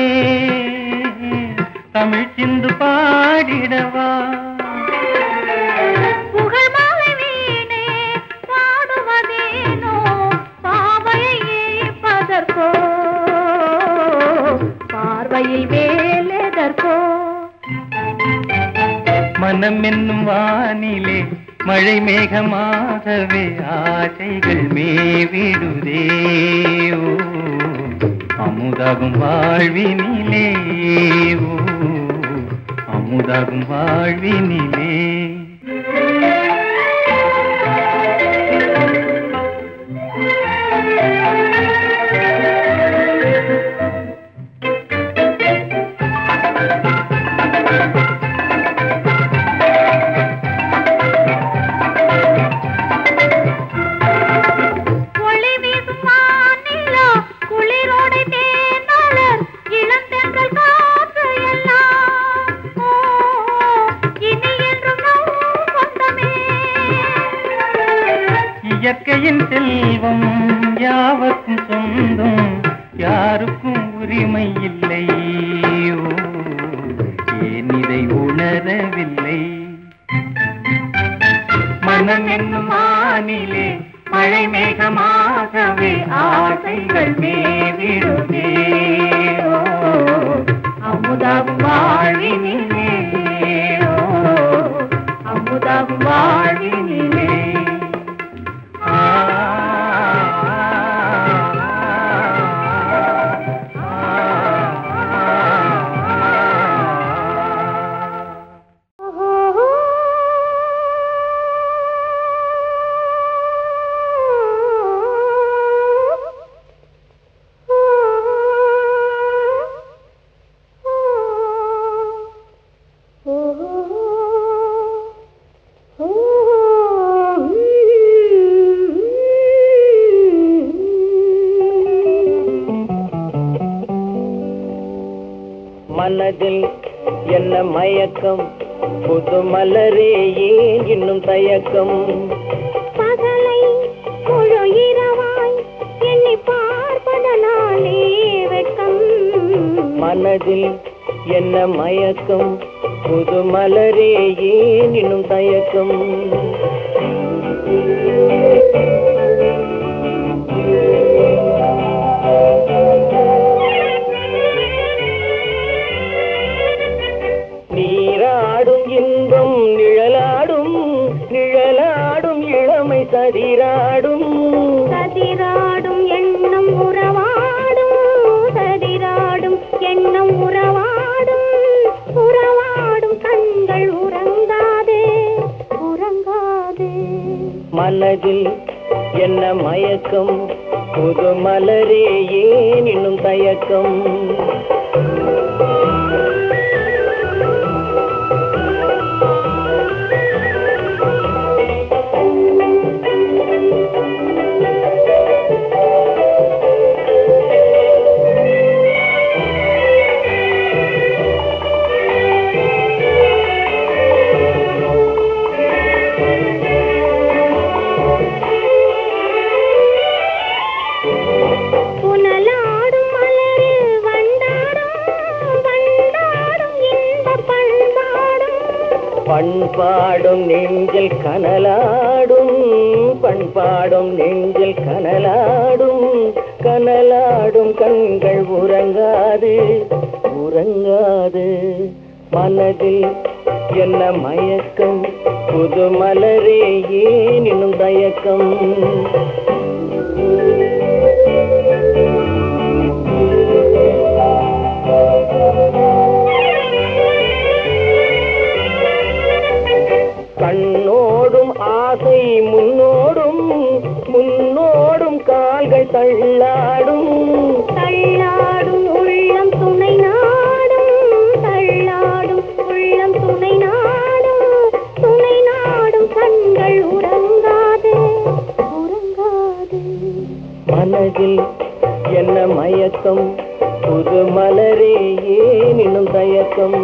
தமிழ் சிந்து பாடிடவா புகழ் மாலை வீணே பாடுவதேனோ பாவையை ஏற்பதற்கோ பார்வையில் வேலெதற்கோ மனம் என்னும் வானிலே மழை மேகமாகவே ஆசைகள் மேவிடுதே ஓ அமுதாகும் வாழ்வினிலே ஓ அமுதாகும் வாழ்வினிலே ஒளி வீசும் வானிலா குளிரோடை தேனாளர் இளந்தென்றல் காற்று எல்லாம் ஓ, இனி என்றும் நம் சொந்தமே இயற்கையின் செல்வம் யாவர்க்கும் சொந்தம் யாருக்கும் உரிமை இல்லை ஓ, ஏன் இதை உணரவில்லை மனம் என்னும் வானிலே மழை மேகமாகவே ஆசைகள் மேவிடுதே ஓ, அமுதாகும் வாழ்வினிலே ஓ, அமுதாகும் வாழ்வினிலே ஆ மனதில் என்ன மயக்கம் புது மலரே ஏன் இன்னும் தயக்கம் பகலை முழு இரவாய் எண்ணி பார்ப்பதனாலே வெட்கம் மனதில் என்ன மயக்கம் புது மலரே ஏன் இன்னும் தயக்கம் நீராடும் இன்பம் நிழலாடும் நிழலாடும் இளமை சதிராடும் சதிராடும் எண்ணம் உறவாடும் சதிராடும் எண்ணம் உறவாடும் உறவாடும் கண்கள் உறங்காதே உறங்காதே மனதில் என்ன மயக்கம் புது மலரே ஏன் இன்னும் தயக்கம் புனலாடும் மலரில் வண்டாடும் வண்டாடும் இன்ப பண்பாடும் பண்பாடும் நெஞ்சில் கனலாடும் பண்பாடும் நெஞ்சில் கனலாடும் கனலாடும் கண்கள் உறங்காது உறங்காது மனதில் என்ன மயக்கம் புது மலரே ஏன் இன்னும் தயக்கம் கண்ணோடும் ஆசை முன்னோடும் முன்னோடும் கால்கள் தள்ளாடும் தள்ளாடும் உள்ளம் துணை நாடும் தள்ளாடும் உள்ளம் துணை நாடும் துணை நாடும் கண்கள் உறங்காது உறங்காது மனதில் என்ன மயக்கம் புது மலரே ஏன் இன்னும் தயக்கம்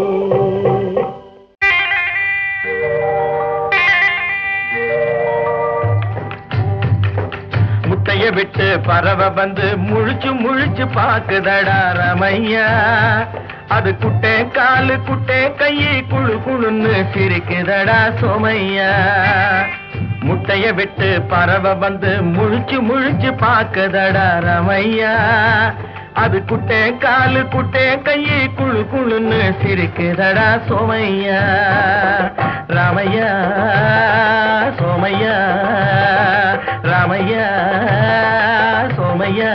முட்டைய விட்டு பறவை வந்து முழிச்சு முழிச்சு பாக்குதடா ரமையா அது குட்டே காலு குட்டே கையை குழு குழுன்னு சிரிக்குதடா சோமையா முட்டைய விட்டு பறவை வந்து முழிச்சு முழிச்சு பாக்குதடா ரமையா அது குட்டே காலு குட்டே கையை குழு குழுன்னு சிரிக்குதடா சோமையா ராமையா சோமையா ராமையா சோமையா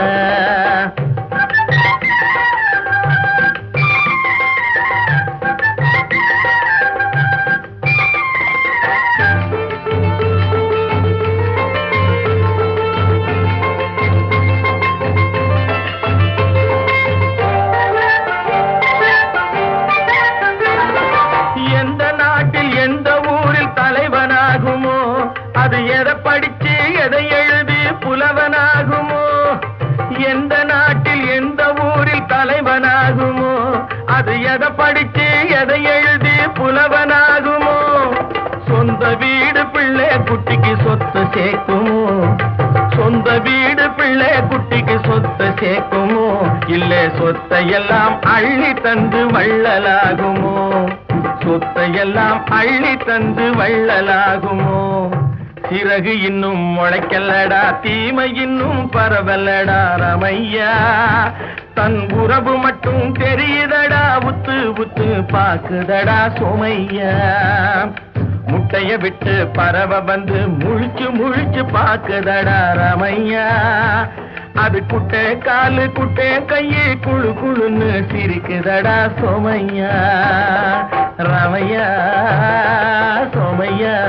எந்த நாட்டில் எந்த ஊரில் தலைவனாகுமோ அது எதை படிச்சு எதை எழுதி புலவனாகுமோ எந்த நாட்டில் எந்த ஊரில் தலைவனாகுமோ அது எதை படிச்சு எதை எழுதி புலவனாகுமோ சொந்த வீடு பிள்ளை குட்டிக்கு சொத்து சேர்க்குமோ சொந்த வீடு பிள்ளை குட்டிக்கு சொத்து சேர்க்குமோ இல்ல சொத்தை எல்லாம் அள்ளி தந்து வள்ளலாகுமோ சொத்தை எல்லாம் அள்ளி தந்து வள்ளலாகுமோ சிறகு இன்னும் முளைக்கல்லடா தீமை இன்னும் பரவலடா ரமையா தன் உறவு மட்டும் தெரியுதடா உத்து உத்து பாக்குதடா சோமையா முட்டைய விட்டு பறவை வந்து முழிச்சு முழிச்சு பாக்குதடா ரமையா அது குட்டை காலு குட்டை கையே குழு குழுன்னு சிரிக்குதடா சோமையா ரமையா சோமையா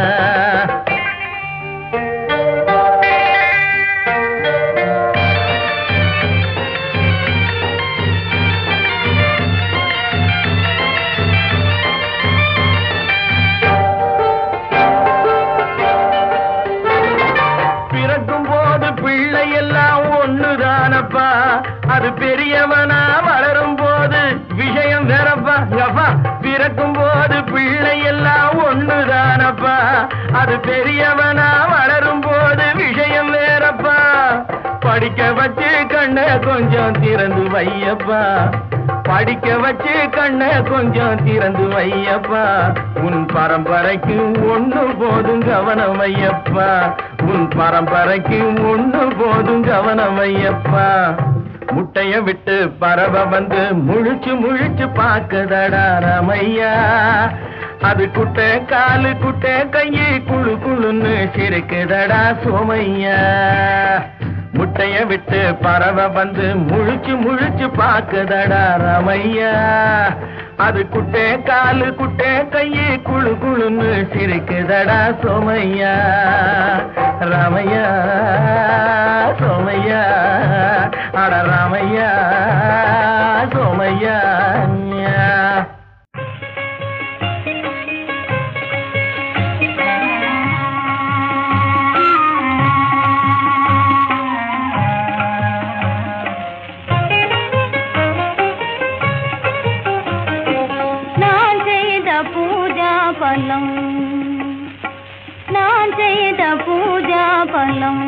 பிறக்கும் போது பிள்ளை எல்லாம் ஒண்ணுதானப்பா அது பெரியவனா வளரும் போது விஷயம் வேறப்பா அப்பா பிறக்கும் போது பிள்ளை எல்லாம் ஒண்ணுதானப்பா அது பெரியவனா வளரும் போது விஷயம் வேறப்பா படிக்க வச்சு கண்ணை கொஞ்சம் திறந்து வையப்பா படிக்க வச்சு கண்ணை கொஞ்சம் திறந்து வையப்பா உன் பரம்பரைக்கு ஒண்ணு போதும் கவனம் வையப்பா உன் பரம்பரைக்கு ஒண்ணு போதும் கவனம் வையப்பா முட்டைய விட்டு பறவை வந்து முழிச்சு முழிச்சு பாக்குதடா ரமையா அது குட்டை காலு குட்டை கையை குழு குழுன்னு சிரிக்குதடா சோமையா முட்டைய விட்டு பறவை வந்து முழிச்சு முழிச்சு பாக்குதடா ரமையா அது குட்டை காலு குட்டை கையை குழு குழுன்னு சிரிக்குதடா சோமையா ராமையா சோமையா அட ராமையா சோமையா நான் செய்த பூஜா பலம் நான் செய்த பூஜா பலம்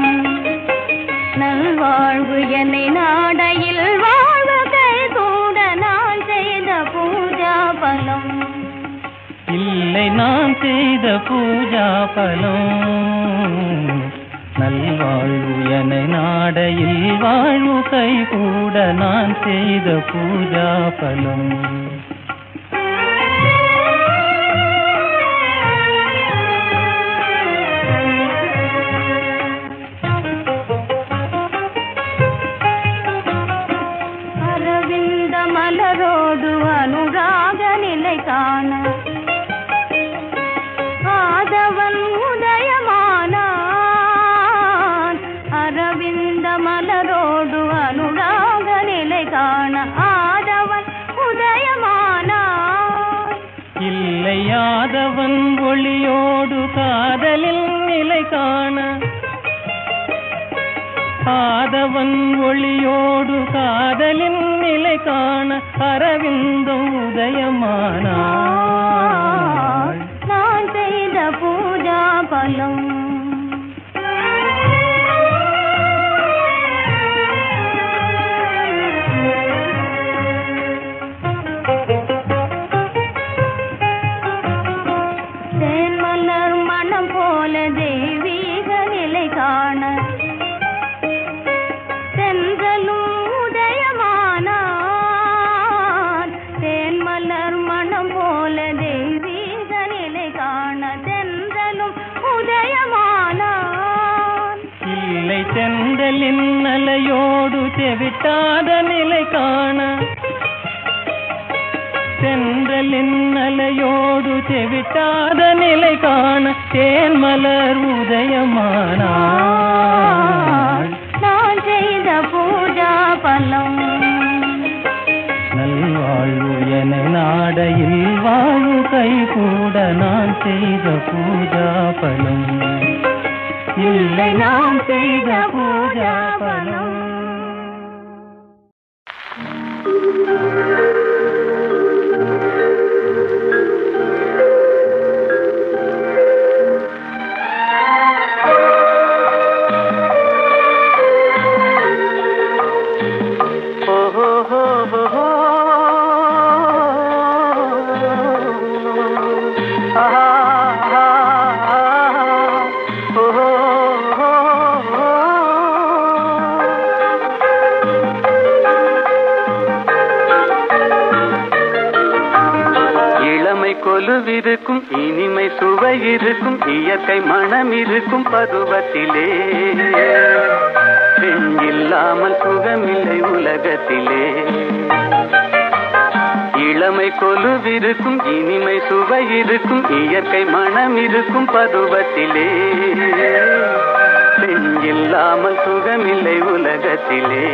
நல்வாழ்வு என்னை நாடையில் வாழ்வு கை கூட நான் செய்த பூஜா பலம் இல்லை நான் செய்த பூஜா பலம் நல்வாழ்வு என நாடையில் வாழ்வு கை கூட நான் செய்த பூஜா பலம் அரவிந்த மலரோடு அனுராக நிலை காண ஆதவன் உதயமானான் அரவிந்த மலரோடு அனுராக நிலை காண ஆதவன் உதயமானான் இல்லையாதவன் ஒளியோடு காதலில் நிலை காண ஆதவன் ஒளியோடு காதலின் நிலை காண அரவிந்தம் உதயமானாள் நான் செய்த பூஜா பலம் தேன்மலர் மனம் போல தெய்வீக நிலை காண தென்றலும் உதயமானான் தேன்மலர் மனம் போல தெய்வீக நிலை காண தென்றலும் உதயமானான் இல்லை செந்தலின் அலையோடு செவிட்டாத நிலை காண செந்தலின் அலையோடு செவிட்டாத நிலை காண தேன்மலர் உதயமானாள் நான் செய்த பூஜா பலம் நல்வாழ்வு என நாடையில் வாழ்வு கை கூட நான் செய்த பூஜா பலம் இல்லை நான் செய்த பூஜா பலம் இளமை கொலுவிருக்கும் இனிமை சுவை இருக்கும் இயற்கை மனம் இருக்கும் பருவத்திலே பெண் இல்லாமல் சுகமில்லை உலகத்திலே இளமை கொலுவிருக்கும் இனிமை சுவை இருக்கும் இயற்கை மனம் இருக்கும் பருவத்திலே பெண் இல்லாமல் சுகமில்லை உலகத்திலே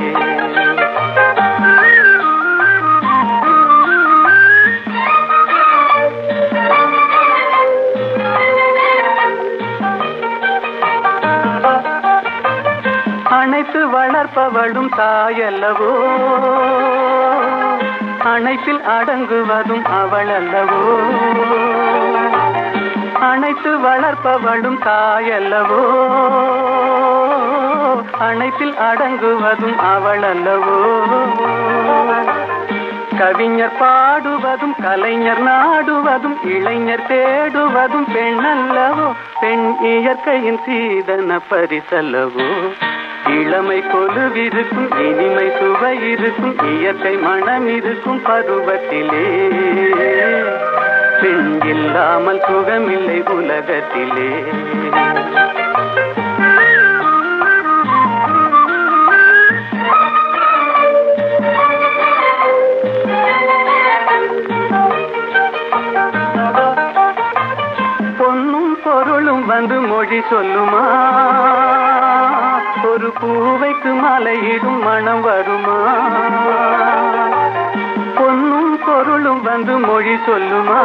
அனைத்து வளர்ப்பவளும் தாயல்லவோ அனைத்தில் அடங்குவதும் அவள் அல்லவோ அனைத்து வளர்ப்பவளும் தாயல்லவோ அனைத்தில் அடங்குவதும் அவள் அல்லவோ கவிஞர் பாடுவதும் கலைஞர் நாடுவதும் இளைஞர் தேடுவதும் பெண் அல்லவோ பெண் இயற்கையின் சீதன பரிசல்லவோ இளமை கொலுவிருக்கும் இனிமை சுவை இருக்கும் இயற்கை மனம் இருக்கும் பருவத்திலே பெண் இல்லாமல் சுகமில்லை உலகத்திலே பொன்னும் பொருளும் வந்து மொழி சொல்லுமா ஒரு பூவைக்கு மலையிடும் மனம் வருமா பொன்னும் பொருளும் வந்து மொழி சொல்லுமா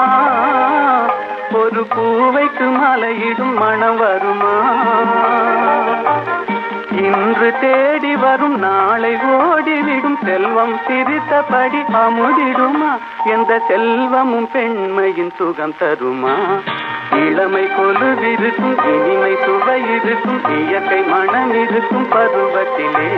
ஒரு பூவைக்கு மலையிடும் மனம் வருமா இன்று தேடி வரும் நாளை ஓடிவிடும் செல்வம் சிரித்தபடி அமுதிடுமா எந்த செல்வமும் பெண்மையின் சுகம் தருமா இளமை கொலுவிருக்கும் இனிமை சுவை இருக்கும் இயற்கை மனம் இருக்கும் பருவத்திலே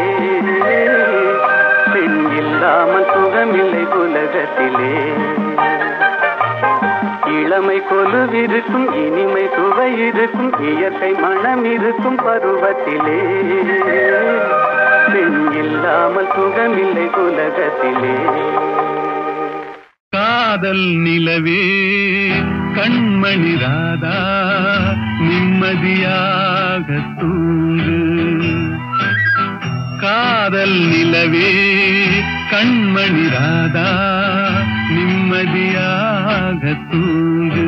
பெண் இல்லாமல் சுகமில்லை உலகத்திலே இளமை இளமை கொலுவிருக்கும் இனிமை சுவை இருக்கும் இயற்கை மனம் இருக்கும் பருவத்திலே பெண் இல்லாமல் சுகமில்லை உலகத்திலே காதல் நிலவே கண்மணி ராதா நிம்மதியாக தூங்கு காதல் நிலவே கண்மணி ராதா நிம்மதியாக தூங்கு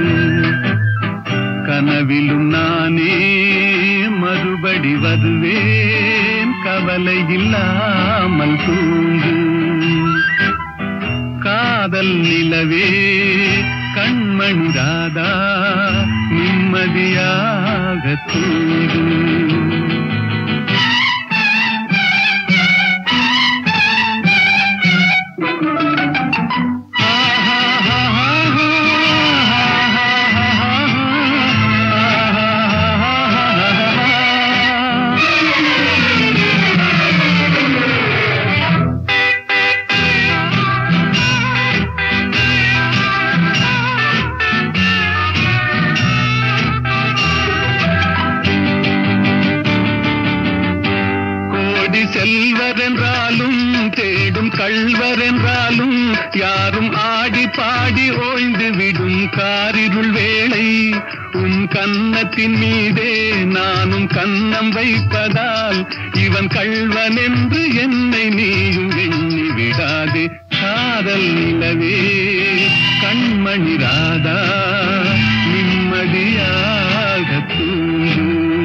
கனவிலும் நானே மறுபடி வருவேன் கவலை இல்லாமல் தூங்கு காதல் நிலவே கண்மணி ராதா நிம்மதியாக தூங்கு கோடி செல்வர் என்றாலும் தேடும் கள்வர் என்றாலும் யாரும் ஆடி பாடி ஓய்ந்து விடும் காரிருள் வேளை உன் கன்னத்தின் மீதே நானும் கன்னம் வைப்பதால் இவன் கள்வன் என்று என்னை நீயும் எண்ணி விடாதே காதல் நிலவே கண்மணி ராதா நிம்மதியாக தூங்கு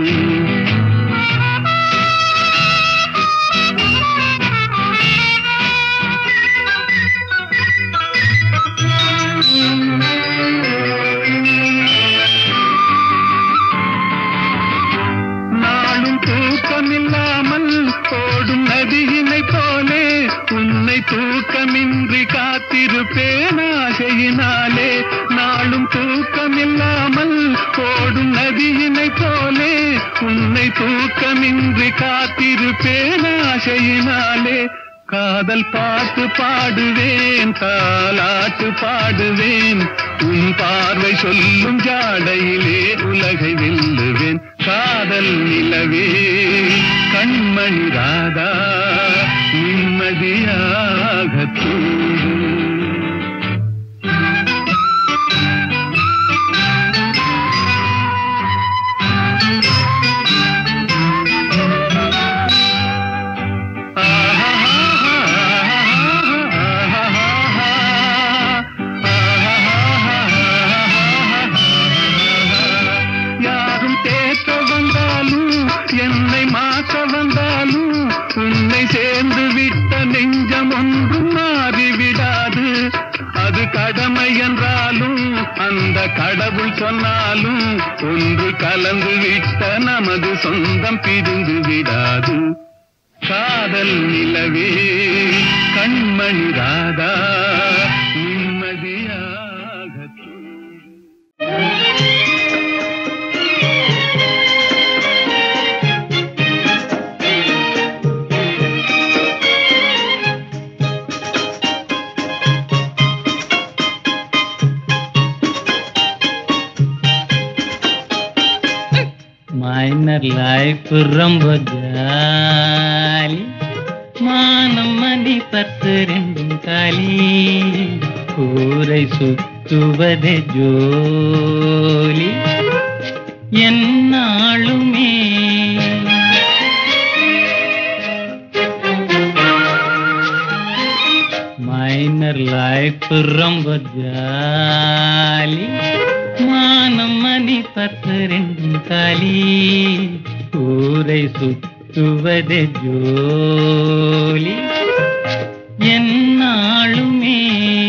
நாளும் தூக்கமில்லாமல் ஓடும் நதியினை போலே உன்னை தூக்கமின்றி காத்திருப்பேன் ஆசையினாலே நாளும் தூக்கமில்லாமல் ஓடும் நதியினை போலே உன்னை தூக்கமின்றி காத்திருப்பேன் ஆசையினாலே காதல் பாட்டு பாடுவேன் தாலாட்டு பாடுவேன் உன் பார்வை சொல்லும் ஜாடையிலே உலகை வெல்லுவேன் காதல் நிலவே கண்மணி ராதா நிம்மதியாக தூங்கு யாரும் தேக்க வந்தாலும் என்னை மாற்ற வந்தாலும் உன்னை சேர்ந்து விட்ட நெஞ்சம் ஒன்றும் மாறிவிடாது அது கடமை என்றாலும் அந்த கடவுள் சொன்னாலும் ஒன்று கலந்து விட்ட நமது சொந்தம் பிரிந்து விடாது காதல் நிலவே கண்மணி ராதா நிம்மதியாக தூங்கு. மைனர் லைஃப் ரொம்ப ஜாலி மானம் மதி பத்து ரெண்டும் காலி ஊரை சுத்துவதே ஜோலி என்னாளுமே மைனர் லைஃப் ரொம்ப ஜாலி மானம் மணி பத்து ரெண்டும் காலி ஊரை சுத்துவதே ஜோலி என்னாளுமே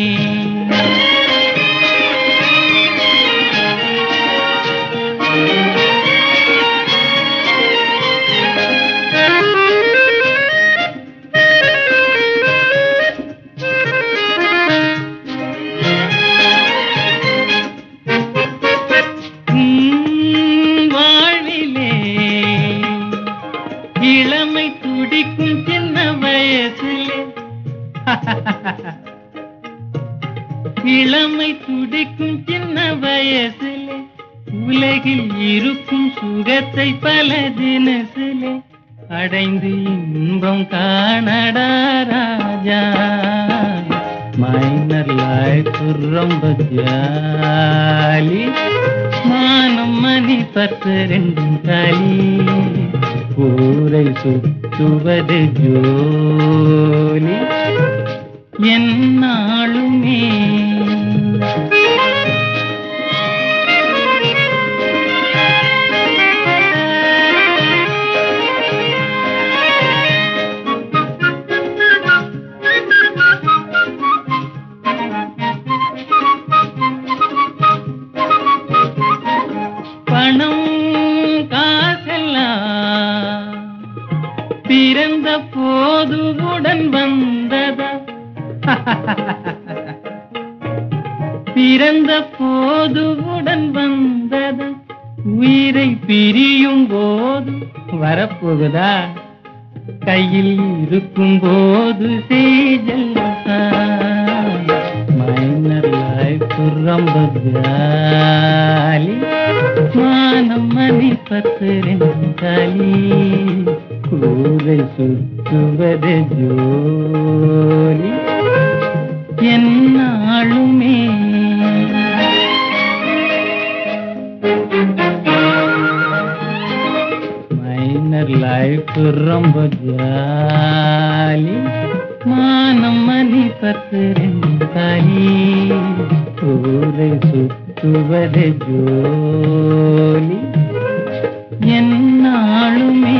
உம் வாழ்விலே இளமை துடிக்கும் சின்ன வயசிலே இளமை துடிக்கும் சின்ன வயசுலே உலகில் இருக்கும் சுகத்தை பல தினசிலே அடைந்து இன்பம் காணடா ராஜா மைனர் லைஃப் ரொம்ப ஜாலி மானம் மணி பத்து ரெண்டும் காலி ஊரை சுற்றுவது ஜோலி என்னாலுமே பணம் காசெல்லாம் பிறந்த போது உடன் வந்ததா பிறந்த போது உடன் வந்ததா உயிரை பிரியும் போது வரப்போகுதா கையில் இருக்கும் போது செய்தல் மைனர் லைஃப் ரொம்ப ஜாலி மானம் மணி பத்து ரெண்டு காலி கூரை சுற்றுவது ஜோலி என்னாலுமே மைனர் லைஃப் ரொம்ப ஜாலி மானம் மணி பத்து ரெண்டு காலி ஊரை சுற்றுவது ஜோலி என்னாலுமே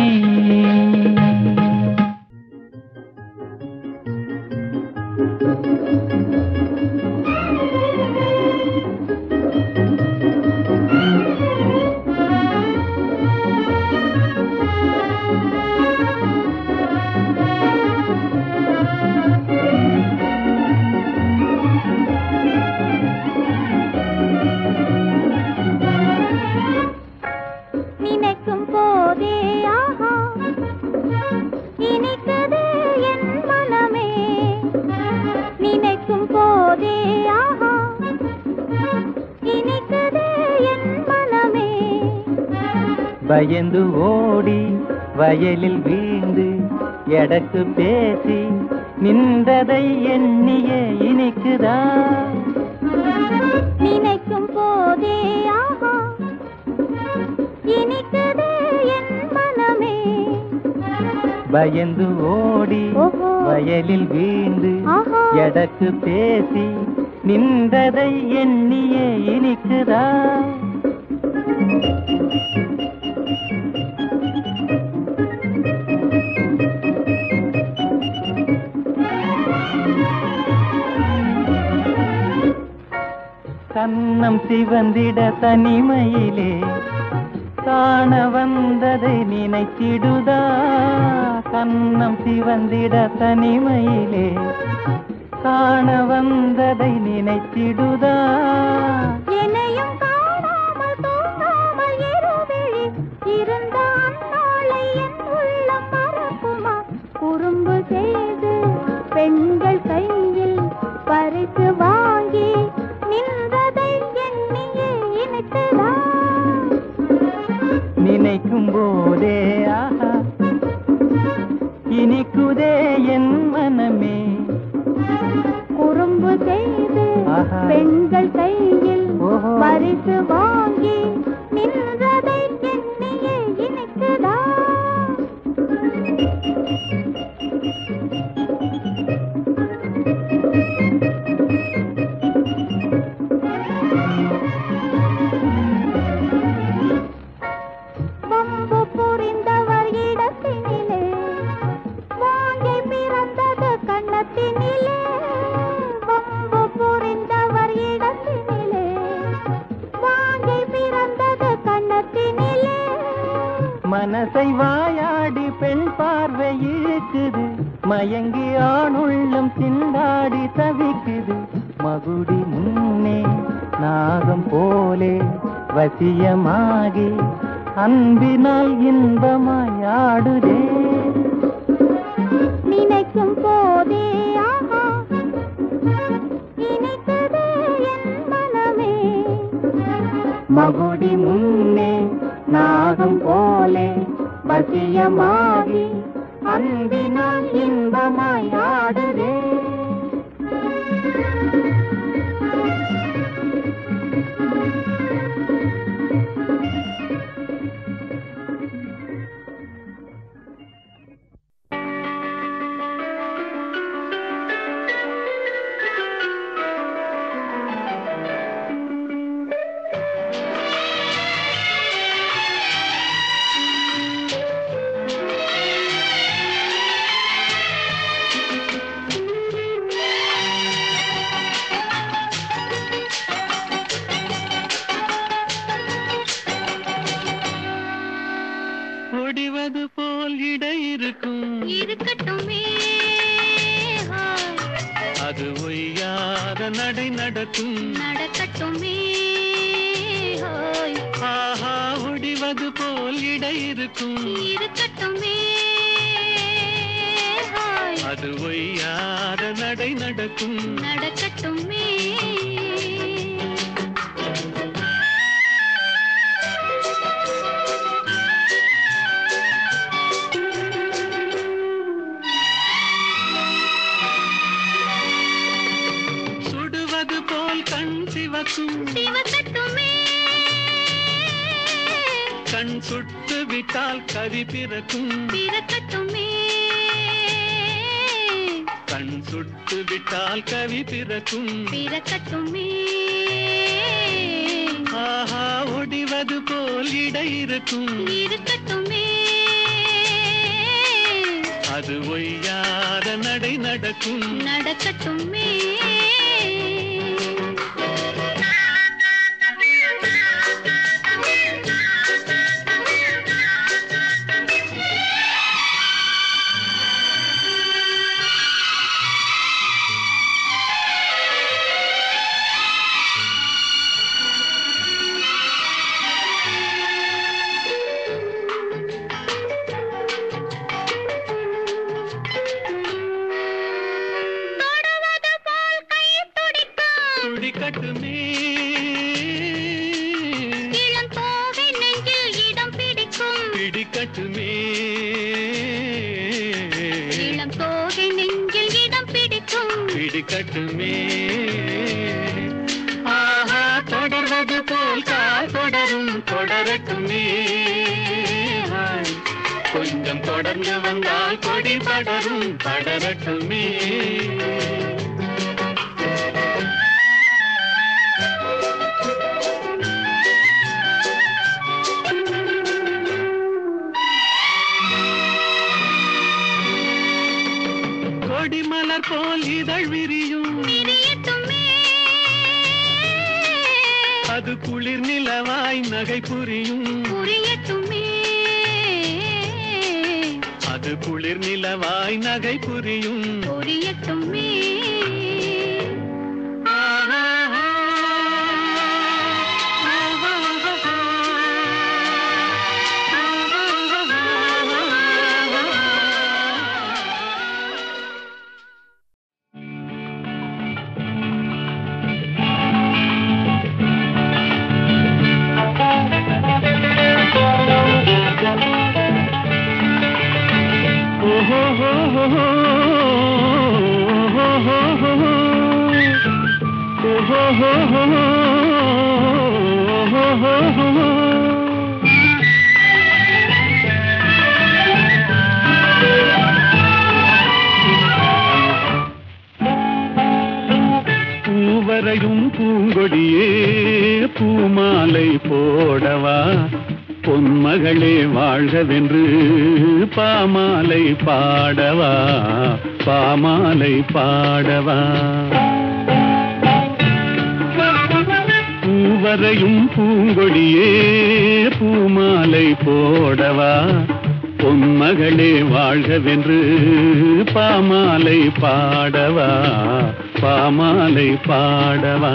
நினைக்கும் போதே ஆஹா இனிக்குது என் மனமே நினைக்கும் போதே ஆஹா இனிக்குது என் மனமே பயந்து ஓடி வயலில் வீழ்ந்து எடக்கு பேசி நின்றதை எண்ணிய இனிக்குதா நினைக்கும் போதே ஆஹா இனிக்குது என் மனமே பயந்து ஓடி ஓஹோ. வயலில் வீழ்ந்து ஆஹா. எடக்கு பேசி நின்றதை எண்ணிய இனிக்குதா கண்ணம் சிவந்திட தனிமையிலே காண வந்ததை நினைத்திடுதா கண்ணம் சிவந்திட தனிமையிலே காண வந்ததை நினைத்திடுதா என்னையும் காணாமல் தூங்காமல் இருவிழி இருந்த அந்நாளை என் உள்ளம் மறக்குமா குறும்பு செய்து பெண்கள் கையில் பரிசு வாங்கி நின்றதை எண்ணியே இனித்ததா நினைக்கும் போதே ஆஹா இனிக்குதே என் மனமே குறும்பு செய்து ஆஹா. பெண்கள் கையில் ஓஹோ. பரிசு வாங்கி நின்றதை எண்ணியே இனிக்குதா வம்பு புரிந்தவர் இடத்தினிலே வாங்கை பிறந்தது கண்ணத்தினிலே வம்பு புரிந்தவர் இடத்தினிலே வாங்கை பிறந்தது கண்ணத்தினிலே மனசை வாயாடி பெண் பார்வை இழுக்குது மயங்கி ஆணுள்ளம் திண்டாடி தவிக்குது மகுடி முன்னே நாகம் போலே வசியமாகி அன்பினால் இன்பமாய் ஆடுதே நினைக்கும் போதே ஆஹா இனிக்குதே பிரியமாகி அன்பினால் இன்பமாய் ஆடுதே ஒடிவது போல் இடை இருக்கும் இருக்கட்டுமே ஹாய், அது ஒய்யாத நடை நடக்கும் நடக்கட்டுமே ஹாய், ஆஹா ஒடிவது போல் இடை இருக்கும் இருக்கட்டுமே ஹாய், அது ஒய்யாத நடை நடக்கும் நடக்கட்டுமே சுடுவது போல் கண் சிவக்கும் சிவக்கட்டுமே கண் சுட்டு விட்டால் கவி பிறக்கும் பிறக்கட்டுமே கண் சுட்டு விட்டால் கவி பிறக்கும் பிறக்கட்டுமே ஆஹா ஒடிவது போல் இடை இருக்கும் இருக்கட்டுமே அது ஒய்யாத நடை நடக்கும் நடக்கட்டுமே தொடுவது போல் கை துடிக்கும் துடிக்கட்டுமே இளம் தோகை நெஞ்சில் இடம் பிடிக்கும் பிடிக்கட்டுமே இளம் தோகை நெஞ்சில் இடம் பிடிக்கும் பிடிக்கட்டுமே ஆஹா தொடர்வது போல் கால் தொடரும் தொடரட்டுமே ஹாய். கொஞ்சம் தொடர்ந்து வந்தால் கொடி படரும் படரட்டுமே கொடிமலர் போல் இதழ் விரியும் பிரியட்டுமே அது குளிர் நிலவாய் நகை புரியும் புரியட்டுமே அது குளிர் நிலவாய் நகை புரியும் புரியட்டுமே பூவரையும் பூங்கொடியே பூமாலை போடவா பொன்மகளே வாழ்கவென்று பாமாலை பாடவா பாமாலை பாடவா பூவரையும் பூங்கொடியே பூமாலை போடவா பொன்மகளே வாழ்கவென்று பாமாலை பாடவா பாமாலை பாடவா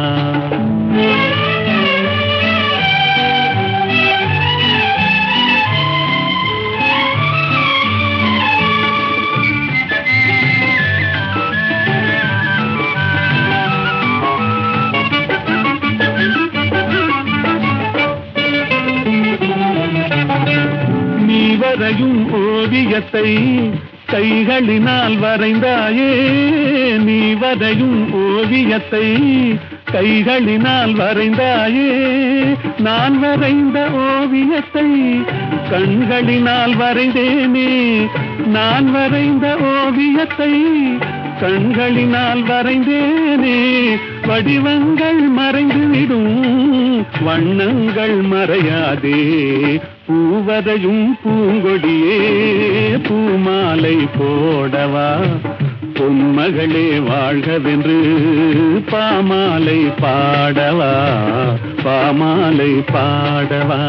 நீ வரையும் ஓ ஓவியத்தை கைகளினால் வரைந்தாயே நீ வரையும் ஓவியத்தை கைகளினால் வரைந்தாயே நான் வரைந்த ஓவியத்தை கண்களினால் வரைந்தேனே நான் வரைந்த ஓவியத்தை கண்களினால் வரைந்தேனே வடிவங்கள் மறைந்துவிடும் வண்ணங்கள் மறையாதே பூவதையும் பூங்கொடியே பூமாலை போடவா பொன்மகளே வாழ்கவென்று பாமாலை பாடவா பாமாலை பாடவா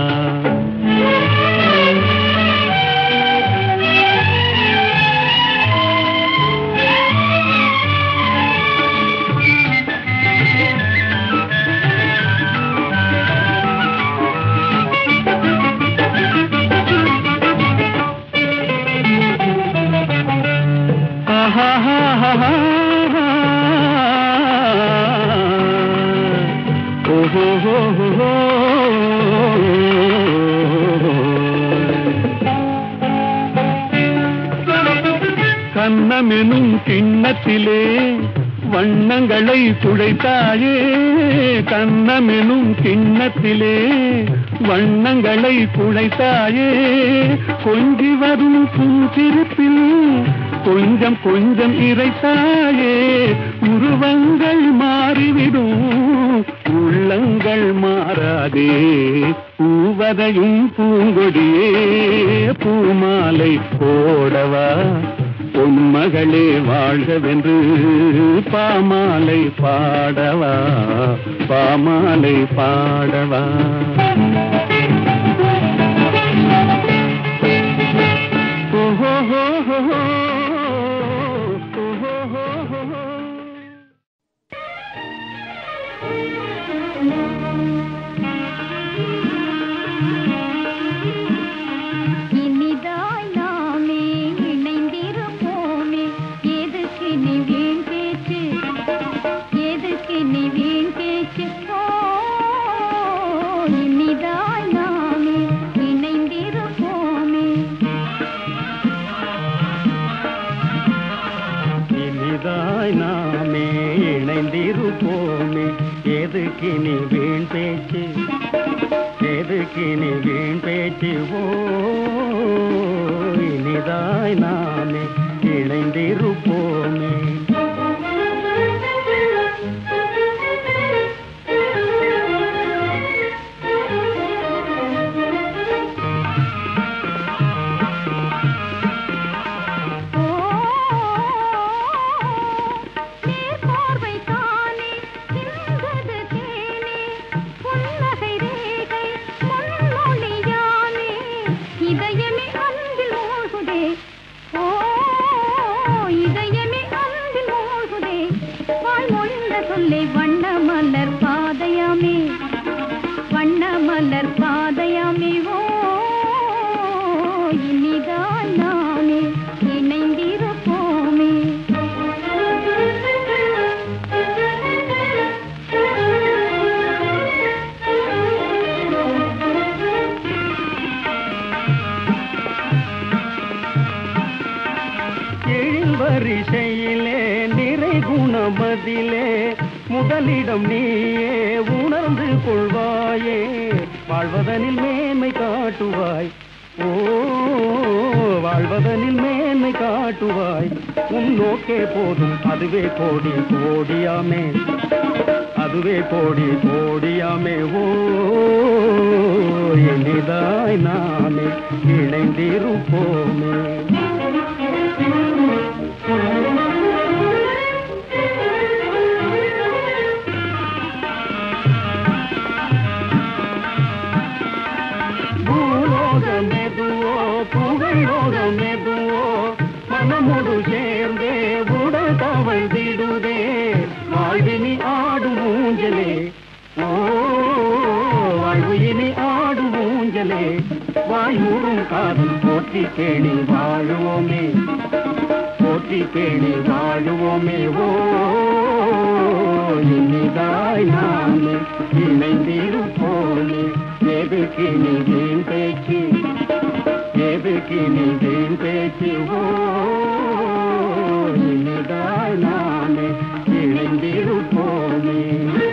கண்ணமெனும் கிண்ணத்திலே வண்ணங்களை குழைத்தாயே கண்ணமெனும் கிண்ணத்திலே வண்ணங்களை குழைத்தாயே கொஞ்சி வரும் புன்சிரிப்பில் கொஞ்சம் கொஞ்சம் இறைத்தாயே உருவங்கள் மாறிவிடும் உள்ளங்கள் மாறாதே பூவதையும் பூங்கொடியே பூமாலை போடவா பொன்மகளே வாழ்கவென்று பாமாலை பாடவா பாமாலை பாடவா ஓஹோ ஹோ ஹோ ஹோ. ஓஹோ ஹோ ஹோ ஹோ. இனிதாய் நாமே இணைந்திருப்போமே எதுக்கு நீ வீண் பேச்சு எதுக்கு நீ வீண் பேச்சு ஓ இனிதாய் நாமே இணைந்திருப்போமே இனிதாய் நாமே இணைந்திருப்போமே எதுக்கு நீ வீண் பேச்சு எதுக்கு நீ வீண் பேச்சு ஓ இனிதாய் நாமே இணைந்திருப்போமே ஓ நேர்பார்வை தானே சிந்தது தேனே புன்னகை ரேகை முன்னொழியானே இதயமே அன்பில் மூழ்குதே ஓ இதயமே அன்பில் மூழ்குதே வாழ்மொழிந்த சொல்லை வண்ண மலர் பாதையாமே வண்ண மலர் பாதையாமே ஓ இனிதான் நாமே இணைந்திருப்போமே எழில் வரிசையிலே நிறை குணமதிலே முதலிடம் நீயே உணர்ந்து கொள்வாயே வாழ்வதனில் மேன்மை காட்டுவாய் ஓ வாழ்வதனில் மேன்மை காட்டுவாய் உன் நோக்கே போதும் அதுவே கோடி கோடியாமே அதுவே கோடி கோடியாமே ஓ இனிதாய் நாமே இணைந்திருப்போமே பூலோகம் எதுவோ புகழோகம் எதுவோ மனமுடு சேர்ந்தே உடல் தவழ்ந்திடுதே வாழ்வினி ஆடும் ஊஞ்சலே ஓ வாழ்வு இனி ஆடும் ஊஞ்சலே வாயூரும் காதல் போற்றி பேணி வாழுவோமே போற்றி பேணி வாழுவோமே ஓ இனிதாய் நாமே இணைந்திருப்போமே எதுக்கு நீ வீண் பேச்சு எதுக்கு வழக்கினில் வீண் பேச்சுவோ இனிதாய் நாமே இணைந்திருப்போமே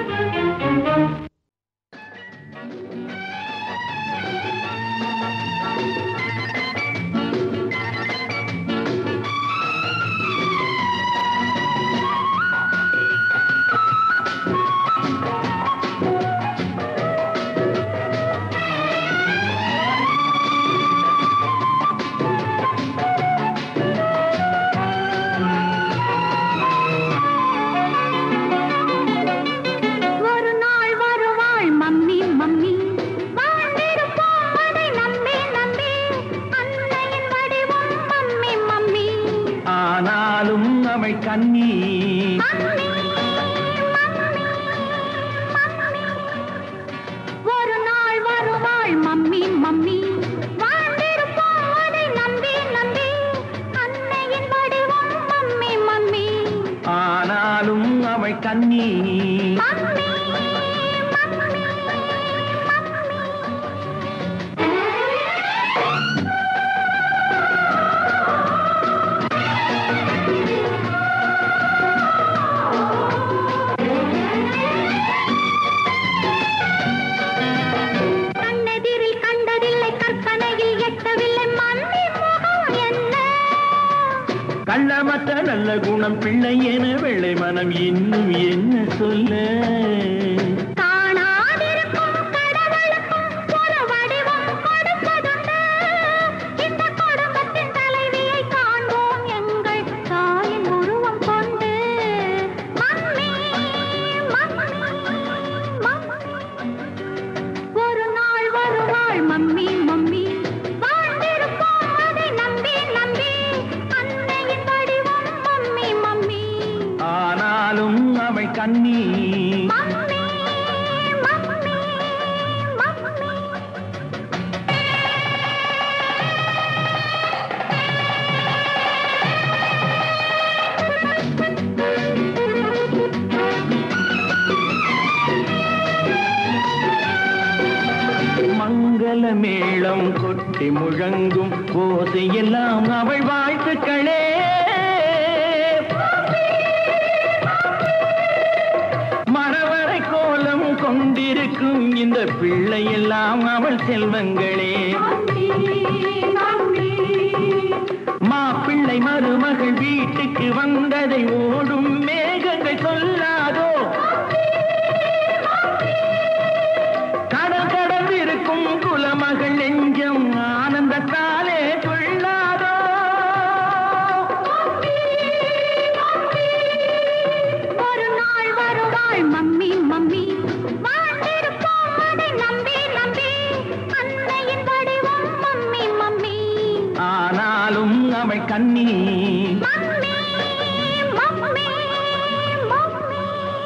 ஒரு நாள் வருவாள் மம்மி மம்மி வாழ்ந்திருப்போம் அதை நம்பி நம்பி அன்னையின் வடிவம் மம்மி மம்மி ஆனாலும் அவள் கண்ணி ஒரு நாள் வருவாள் மம்மி மம்மி வாழ்ந்திருப்போம் அதை நம்பி நம்பி அன்னையின் வடிவம் மம்மி மம்மி ஆனாலும் அவள் கண்ணி மம்மி மம்மி கண்ணெதிரில் கண்டதில்லை கற்பனையில் எட்டவில்லை மம்மி முகம் என்ன கள்ளமற்ற நல்ல குணம் பிள்ளை என வெள்ளை மனம் இன்னும் என்ன சொல்ல காணாதிருக்கும் கடவுளுக்கும் ஒரு வடிவம் கொடுப்பதுண்டு இந்த குடும்பத்தின் தலைவியை காண்போம் எங்கள் தாயின் உருவம் கொண்டு மம்மி மம்மி மம்மி ஒரு நாள் வருவாள் மம்மி மம்மி வாழ்ந்திருப்போம் அதை நம்பி நம்பி அன்னையின் வடிவம் மம்மி மம்மி ஆனாலும் அவள் கண்ணி மம்மி மம்மி மம்மி மங்கள மேளம் கொட்டி முழங்கும் போதையெல்லாம் அவள் வாழ்த்துக்களே மரவரை கோலம் கொண்டிருக்கும் இந்த பிள்ளையெல்லாம் அவள் செல்வங்களே மாப்பிள்ளை மருமகள் வீட்டுக்கு வந்ததை ஓடும் மேகங்கள் சொல்லாதோ கடல் கடந்திருக்கும் குலமகள் நெஞ்சம் ஆனந்தத்தாலே துள்ளாதோ ஒரு நாள் வருவாள் மம்மி மம்மி வாழ்ந்திருப்போம் அதை நம்பி நம்பி அன்னையின் வடிவம் மம்மி மம்மி ஆனாலும் அவள் கண்ணி மம்மி மம்மி மம்மி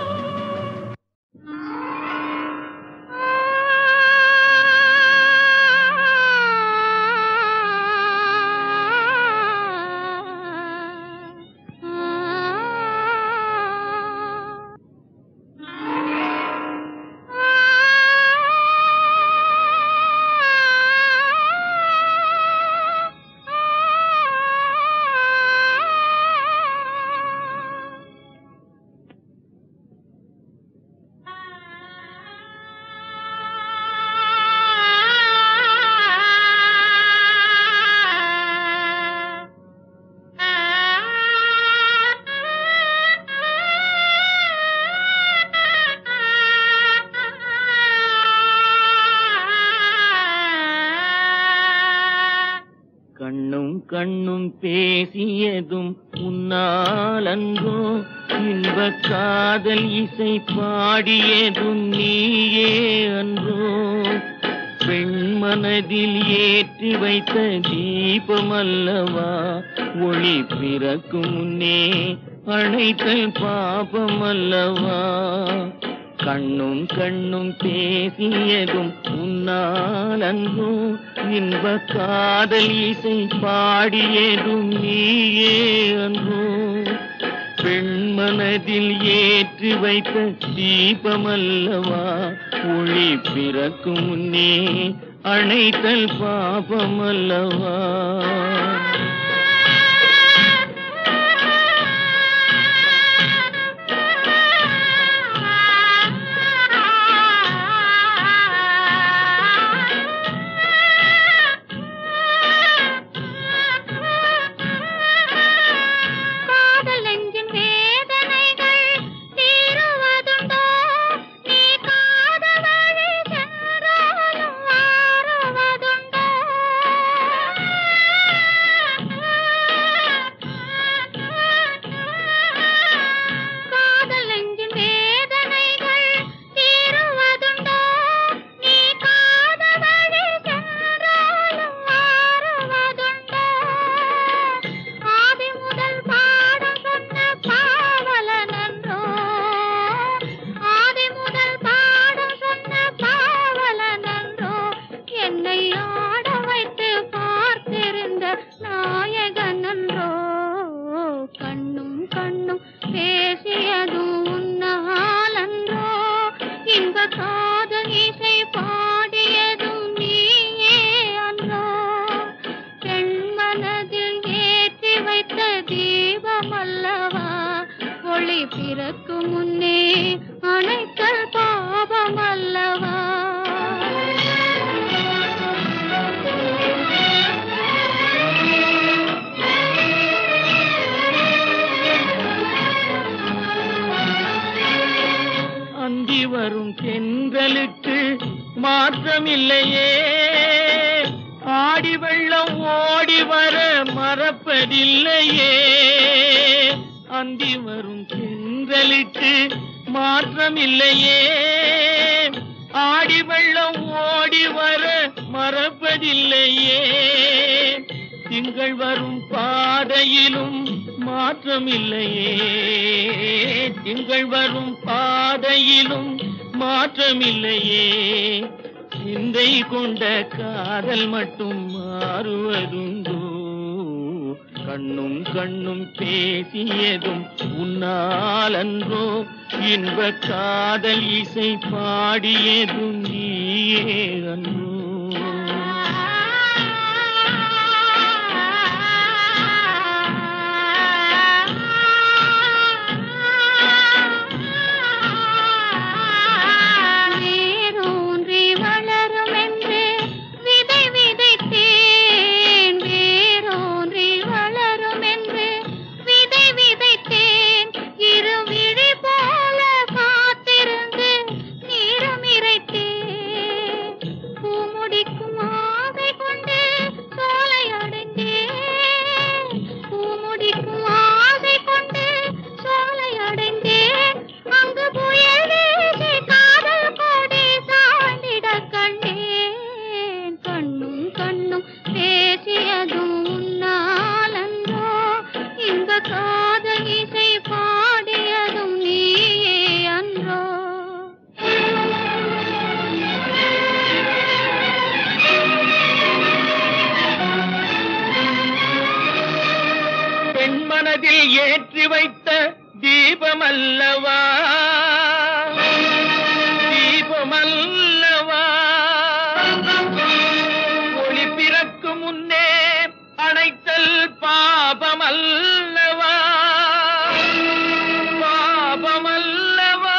கண்ணும் கண்ணும் பேசியதும் உன்னால் அன்றோ இன்ப காதல் இசை பாடியதும் நீயே அன்றோ பெண்மனதில் ஏற்றி வைத்த தீபமல்லவா ஒளி பிறக்கும் முன்னே அழைத்தல் பாபமல்லவா கண்ணும் கண்ணும் பேசியதும் உன்னால் அன்றோ இன்ப காதல் இசை பாடியதும் நீயே அன்றோ பெண்மனதில் ஏற்றி வைத்த தீபமல்லவா ஒளி பிறக்கும் முன்னே அணைத்தல் பாபமல்லவா காதல் நெஞ்சின் வேதனைகள் தீருவதுண்டோ நீ காதல் வழி சென்றாலும் மாறுவதுண்டோ காதல் நெஞ்சின் வேதனைகள் தீருவதுண்டோ நீ காதல் வழி சென்றாலும் மாறுவதுண்டோ ஆதி முதல் பாடம் சொன்ன பாவலனன்றோ ஆதி முதல் பாடம் சொன்ன பாவலனன்றோ என்னை ஆட வைத்து பார்த்திருந்த நாயகனன்றோ கண்ணும் கண்ணும் பேசியதும் உன்னாலன்றோ இன்ப காதல் இசை பாடியதும் நீயே அன்றோ பெண் மனதில் ஏற்றி வைத்த தீபம் அல்லவா ஒளி பிறக்கும் முன்னே அணைத்தல் பாபம் அல்லவா அந்தி வரும் தென்றலுக்கு மாற்றமில்லையே ஆடி வெள்ளம் ஓடி வர மறப்பதில்லையே அந்தி வரும் தென்றலுக்கு மாற்றமில்லையே ஆடி வெள்ளம் ஓடி வர மறப்பதில்லையே திங்கள் வரும் பாதையிலும் மாற்றமில்லையே திங்கள் வரும் பாதையிலும் மாற்றமில்லையே சிந்தை கொண்ட காதல் மட்டும் மாறுவதுண்டோ கண்ணும் கண்ணும் பேசியதும் உன்னாலன்றோ இன்ப காதல் இசை பாடியதும் நீயே அன்றோ வேரூன்றி வளரும் என்று விதை விதைத்தேன் வேரூன்றி வளரும் என்று விதை விதைத்தேன் இரு விழி போல காத்திருந்து நீரம் இறைத்தேன் பூமுடிக்கும் ஆசை கொண்டு சோலை அடைந்தேன் பூமுடிக்கும் ஆசை கொண்டு சோலை அடைந்தேன் அங்கு புயல் வீசி காதல் கொடி சாய்ந்திட கண்டேன் கண்ணும் கண்ணும் பேசியதும் உன்னாலன்றோ இந்த காதல் இசை பாடியதும் நீயே அன்றோ பெண் மனதில் ஏற்றி வைத்த தீபமல்லவா தீபமல்லவா ஒளி பிறக்கும் முன்னே அணைத்தல் பாபமல்லவா பாபமல்லவா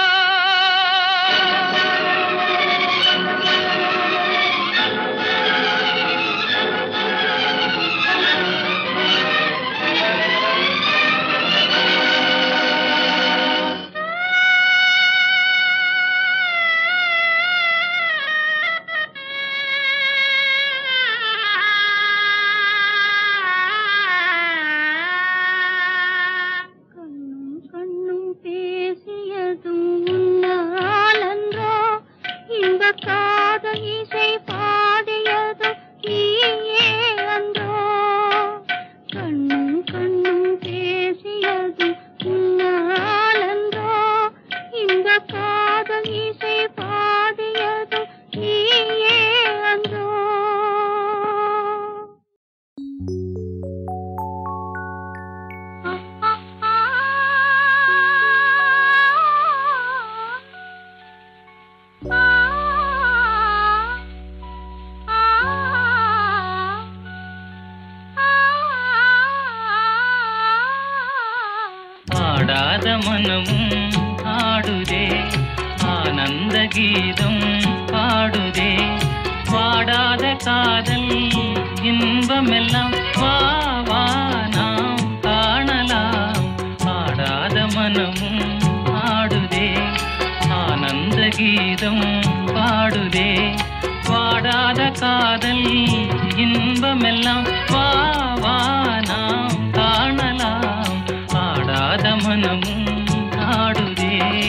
ஆடாத மனமும் ஆடுதே ஆனந்த கீதம் பாடுதே வாடாத காதல் இன்பமெல்லாம் வா வா நாம் காணலாம் ஆடாத மனமும் ஆடுதே ஆனந்த கீதம் பாடுதே வாடாத காதல் இன்பமெல்லாம் வா வா நாம் காணலாம் ஆடாத மனமும் ஆடுதே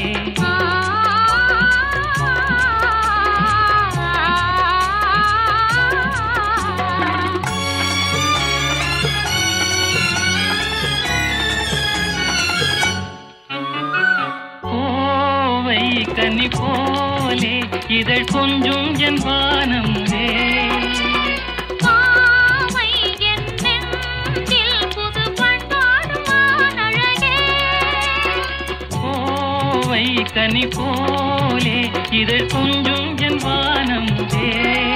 கோவை கனி போலே இதழ் கொஞ்சும் என் வானமுதே பாவை என் நெஞ்சில் புது பண்பாடும் வானழகே. கோவை கனி போலே இதழ் கொஞ்சும் என் வானமுதே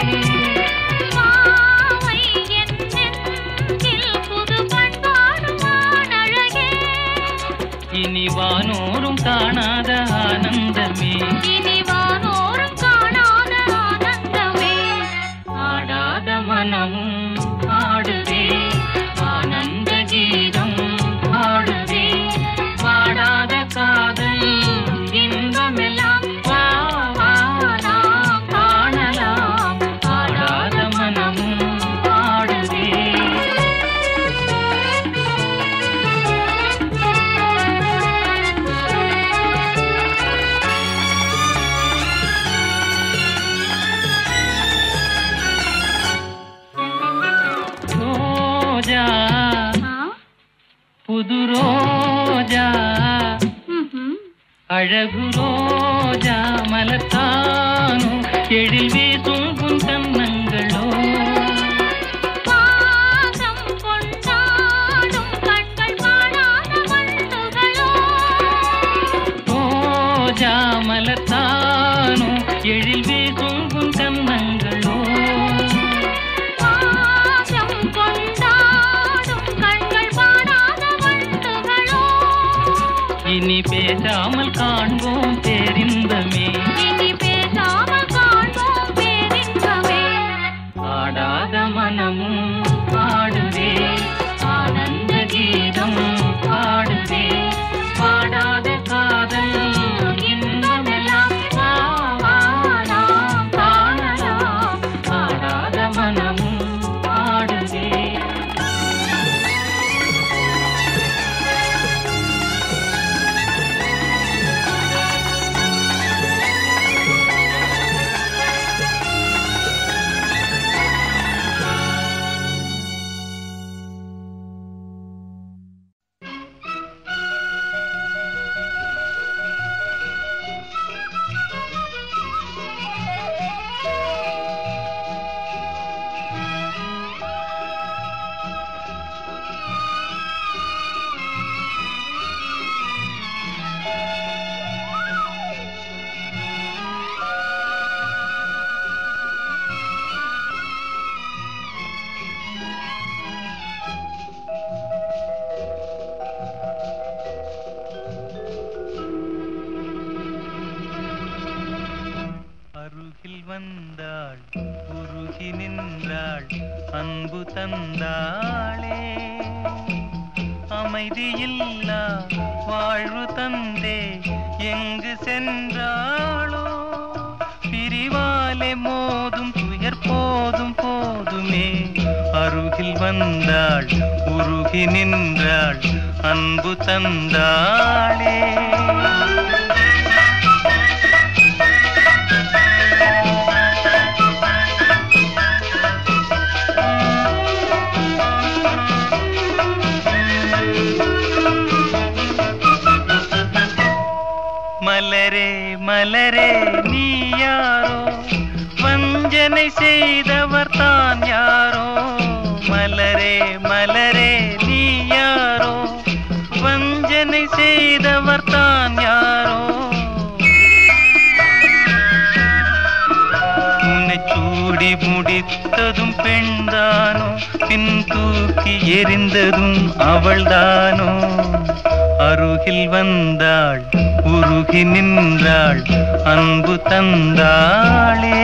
பாவை என் நெஞ்சில் புது பண்பாடும் வானழகே. இனி வானோரும் காணாத ஆனந்தமே இனி வானோரும் காணாத ஆனந்தமே. ஆடாத மனமும் ஆடுதே ஆனந்த கீதம் ஆடுதே வாடாத காதல் இன்பமெல்லாம் வா வா நாம் காணலாம் ஆடாத மனமும் ஆடுதே ரோஜா ஆ? புது ரோஜா ம்ஹும். அழகு ரோஜா மலத்தானோ எழில் வீசும் புன் கன்னங்களோ பாசம் கொண்டாடும் கண்கள் காணாத வண்டுகளோ. ரோஜா மலத்தானோ எழில் வீசும் புன் கன்னங்களோ பாசம் கொண்டாடும் கண்கள் காணாத வண்டுகளோ. இனி பேசாமல் காண்போம் பேரின்பமே இனி பேசாமல் காண்போம் பேரின்பமே. ஆடாத மனமும் பாடுதே ஆனந்த கீதம் பாடுதே பாடாத காதல் இன்பமெல்லாம் வா, வா, நாம் காணலாம் ஆடாத மனமும் பாடுதே அருகில் வந்தாள் உருகி நின்றாள் அன்பு தந்தாளே அமைதியில்லா வாழ்வு தந்தே எங்கு சென்றாளோ பிரிவாலே மோதும் துயர் போதும் போதுமே அருகில் வந்தாள் உருகி நின்றாள் அன்பு தந்தாளே மலரே மலரே நீ யாரோ வஞ்சனை செய்தவர் தான் யாரோ மலரே மலரே நீ யாரோ வஞ்சனை செய்தவர் தான் யாரோ உன்னை சூடி முடித்ததும் பெண்தானோ பின் தூக்கி எறிந்ததும் அவள்தானோ அருகில் வந்தாள் உருகி நின்றாள் அன்பு தந்தாளே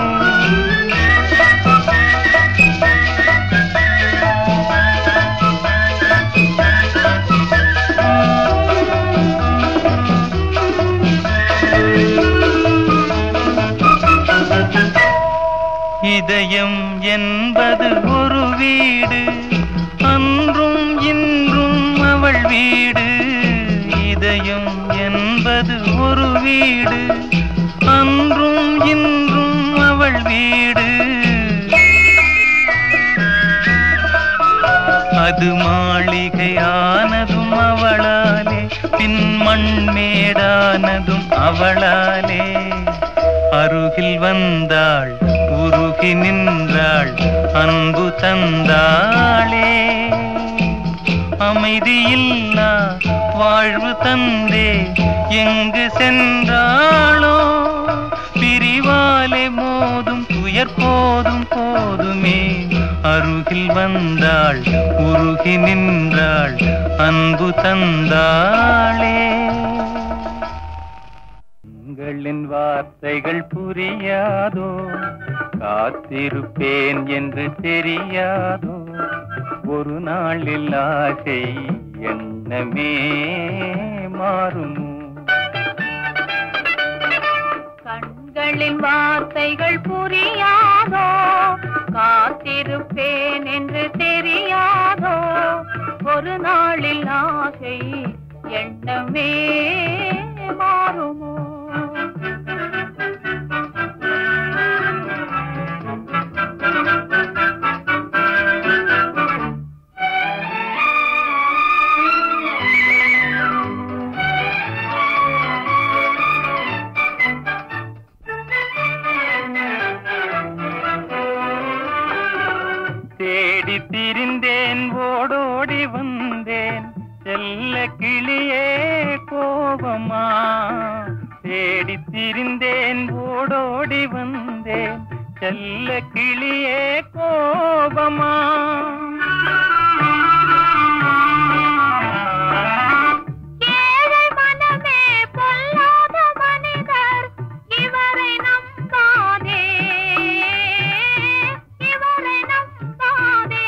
இதயம் என்பது ஒரு வீடு அன்றும் இன்றும் அவள் வீடு இதயம் என்பது ஒரு வீடு அன்றும் இன்றும் அவள் வீடு அது மாளிகையானதும் அவளாலே பின் மண்மேடானதும் அவளாலே அருகில் வந்தாள் உருகி நின்றாள் அன்பு தந்தாளே அமைதியில்லா வாழ்வு தந்தே எங்கு சென்றாளோ பிரிவாலே மோதும் துயர் போதும் போதுமே அருகில் வந்தாள் உருகி நின்றாள் அன்பு தந்தாளே உங்களின் வார்த்தைகள் புரியாதோ காத்திருப்பேன் என்று தெரியாதோ ஒரு நாளில் ஆசை எண்ணமே மாறுமோ கண்களின் வார்த்தைகள் புரியாதோ காத்திருப்பேன் என்று தெரியாதோ ஒரு நாளில் ஆசை எண்ணமே மாறுமோ தேடி திரிந்தேன் ஓடோடி வந்தேன் செல்ல கிளியே கோபமா தேடி திரிந்தேன் ஓடோடி வந்தேன் செல்ல கிளியே கோபமா ஏழை மனமே பொல்லாத மனிதர் இவரை நம்பாதே இவரை நம்பாதே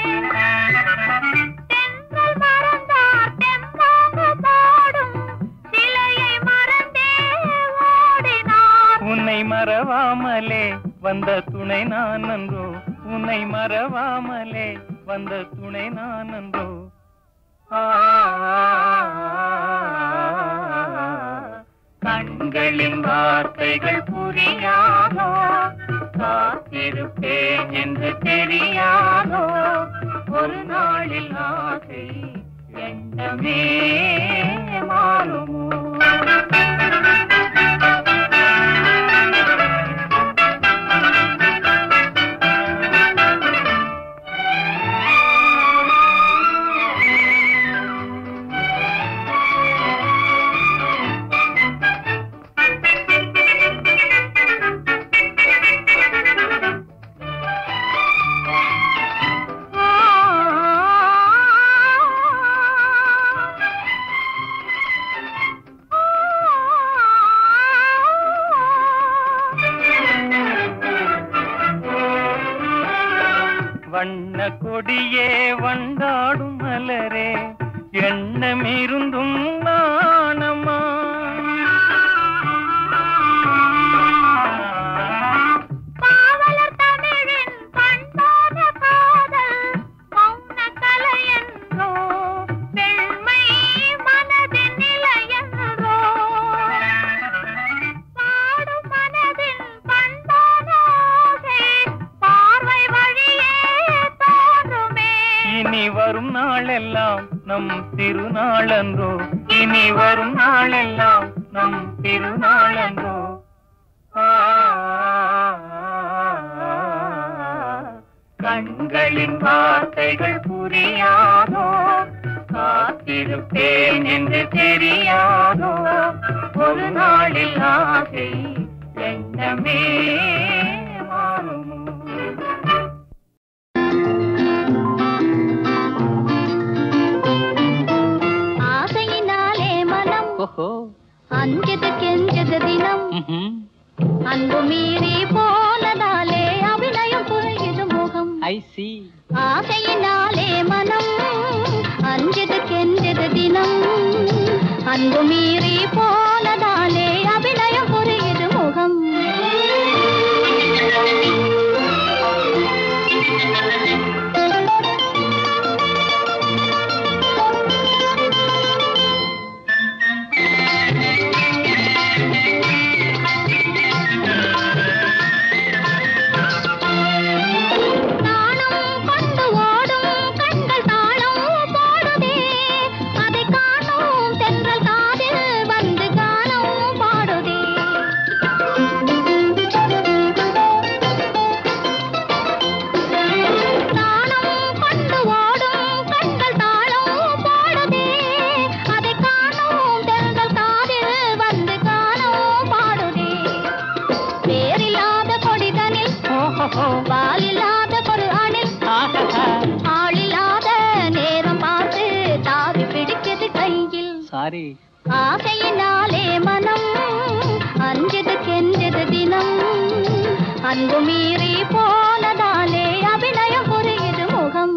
தென்றல் மறந்தார் தெம்மாக பாடும் சிலையை மறந்தே ஓடினார் உன்னை மறவாமலே வந்த துணை நான் நன்றோ உன்னை மறவாமலே வந்த துணை நான் நன்றோ ஆ, கண்களின் வார்த்தைகள் புரியாதோ காத்திருப்பேன் என்று தெரியாதோ ஒரு நாளில் ஆசை எண்ணமே மாறுமோ வண்ண கொடியே வண்டாடும் மலரே எண்ணமிருந்தும் நாணமா பாவலர் தமிழின் பண்பான காதல் மௌன கலை என்றோ பெண்மை மனதின் நிலை என்றோ பாடும் மனதின் பண்பான ஆசை பார்வை வழியே தோன்றுமே இனி வரும் நாளெல்லாம் நம் திருநாளன்றோ இனி வரும் நாளெல்லாம் நம் திருநாளன்றோ ஆ, கண்களின் வார்த்தைகள் புரியாதோ காத்திருப்பேன் என்று தெரியாதோ ஒரு நாளில் ஆசை எண்ணமே மாறுமோ ஆசையின் அன்பு மீறி போனதாலே அபிநயம் புரியுது முகம் ஐ சி ஆசையினாலே மனம் அஞ்சது கெஞ்சது தினம் அன்பு மீறி போனதாலே அபிநயம் புரியுது முகம் நாணம் கொண்டு ஓடும் கண்கள் தாளம் போடுதே அதை காணும் தென்றல் காதில் வந்து கானம் பாடுதே நாணம் கொண்டு ஓடும் கண்கள் தாளம் போடுதே அதை காணும் தென்றல் காதில் வந்து கானம் பாடுதே பேரில்லாத கொடிதனில் வாலில்லாத ஒரு அணில் ஆளில்லாத நேரம் பார்த்து தாவி பிடிக்குது கையில் சாரி ஆசையினாலே மனம் அஞ்சது கெஞ்சது தினம் அன்பு மீறி போனதாலே அபிநயம் புரியுது முகம்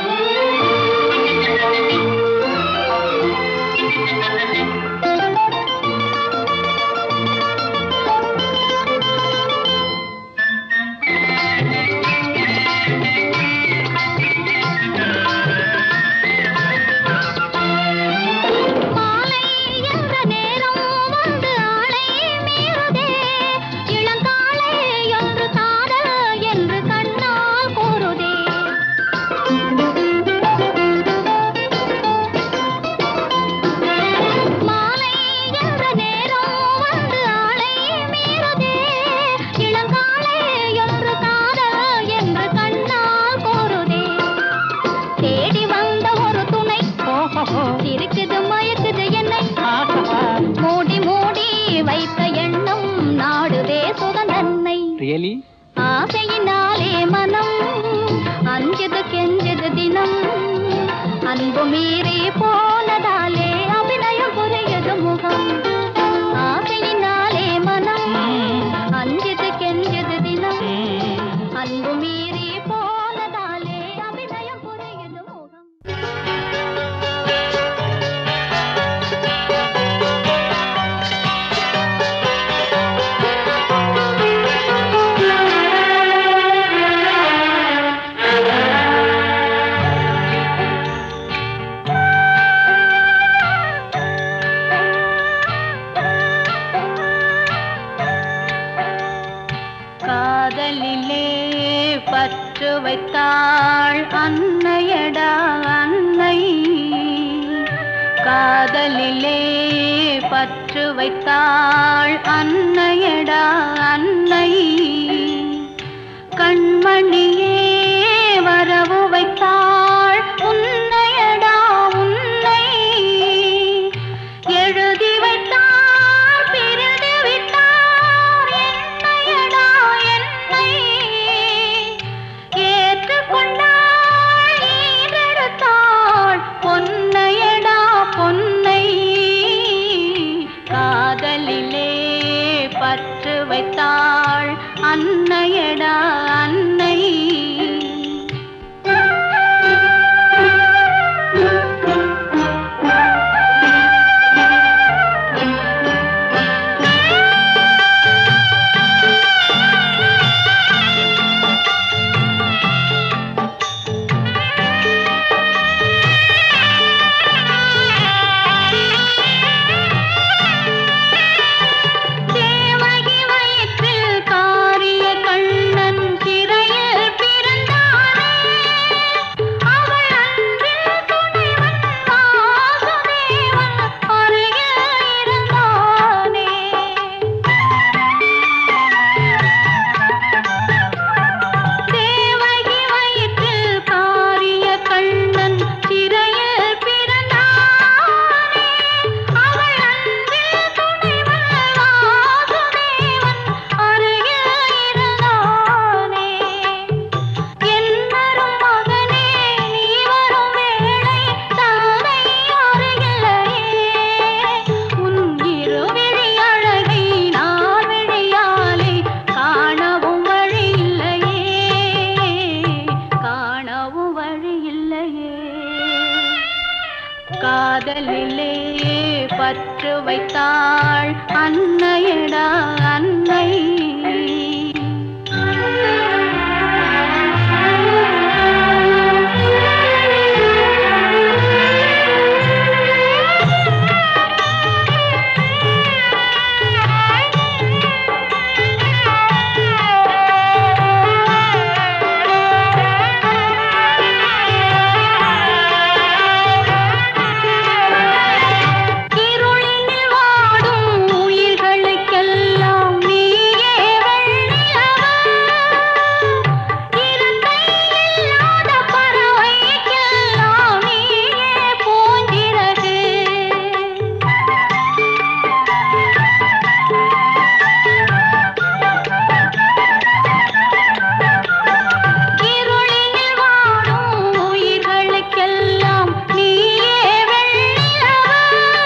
மாலை என்ற நேரம் வந்து ஆளை மீறுதே இளங்காலை என்று காதல் என்று கண்ணால் கூறுதே மாலை என்ற நேரம் வந்து ஆளை மீறுதே இளங்காலை என்று காதல் என்று கண்ணால் கூறுதே தேடி வந்த ஒரு துணை சிரிக்குது மயக்குது என்னை மூடி மூடி வைத்த எண்ணம் நாடுதே சுகந்தன்னை ரியலி ஆசையினாலே மனம் அஞ்சது கெஞ்சது தினம் அன்பு மீறி போனதாலே அபிநயம் புரியுது முகம் ஆசையினாலே மனம் அஞ்சது கெஞ்சது தினம் அன்பு மீறி போனதாலே அபிநயம் புரியுது முகம் காதலிலே பற்று வைத்தாள் அன்னையடா அன்னை காதலிலே பற்று வைத்தாள் அன்னையடா அன்னை கண்மணியே வரவு வைத்தாள் உன்னையடா உன்னை எழுதி வைத்தார் பிரிந்து விட்டார் என்னையடா என்னை ஏற்றுக்கொண்டாள் ஈரெடுத்தாள் பொன்னையடா பொன்னை காதலிலே பற்று வைத்தாள் அன்னையடா அன்னை காதலிலே பற்று வைத்தாள் அன்னையடா அன்னை இருளினில் வாடும் உயிர்களுக்கெல்லாம் நீயே வெள்ளிலவா. இறக்கை இல்லாத பறவைக்கெல்லாம் நீயே பூஞ்சிறகு. இருளினில் வாடும் உயிர்களுக்கெல்லாம் நீயே வெள்ளிலவா.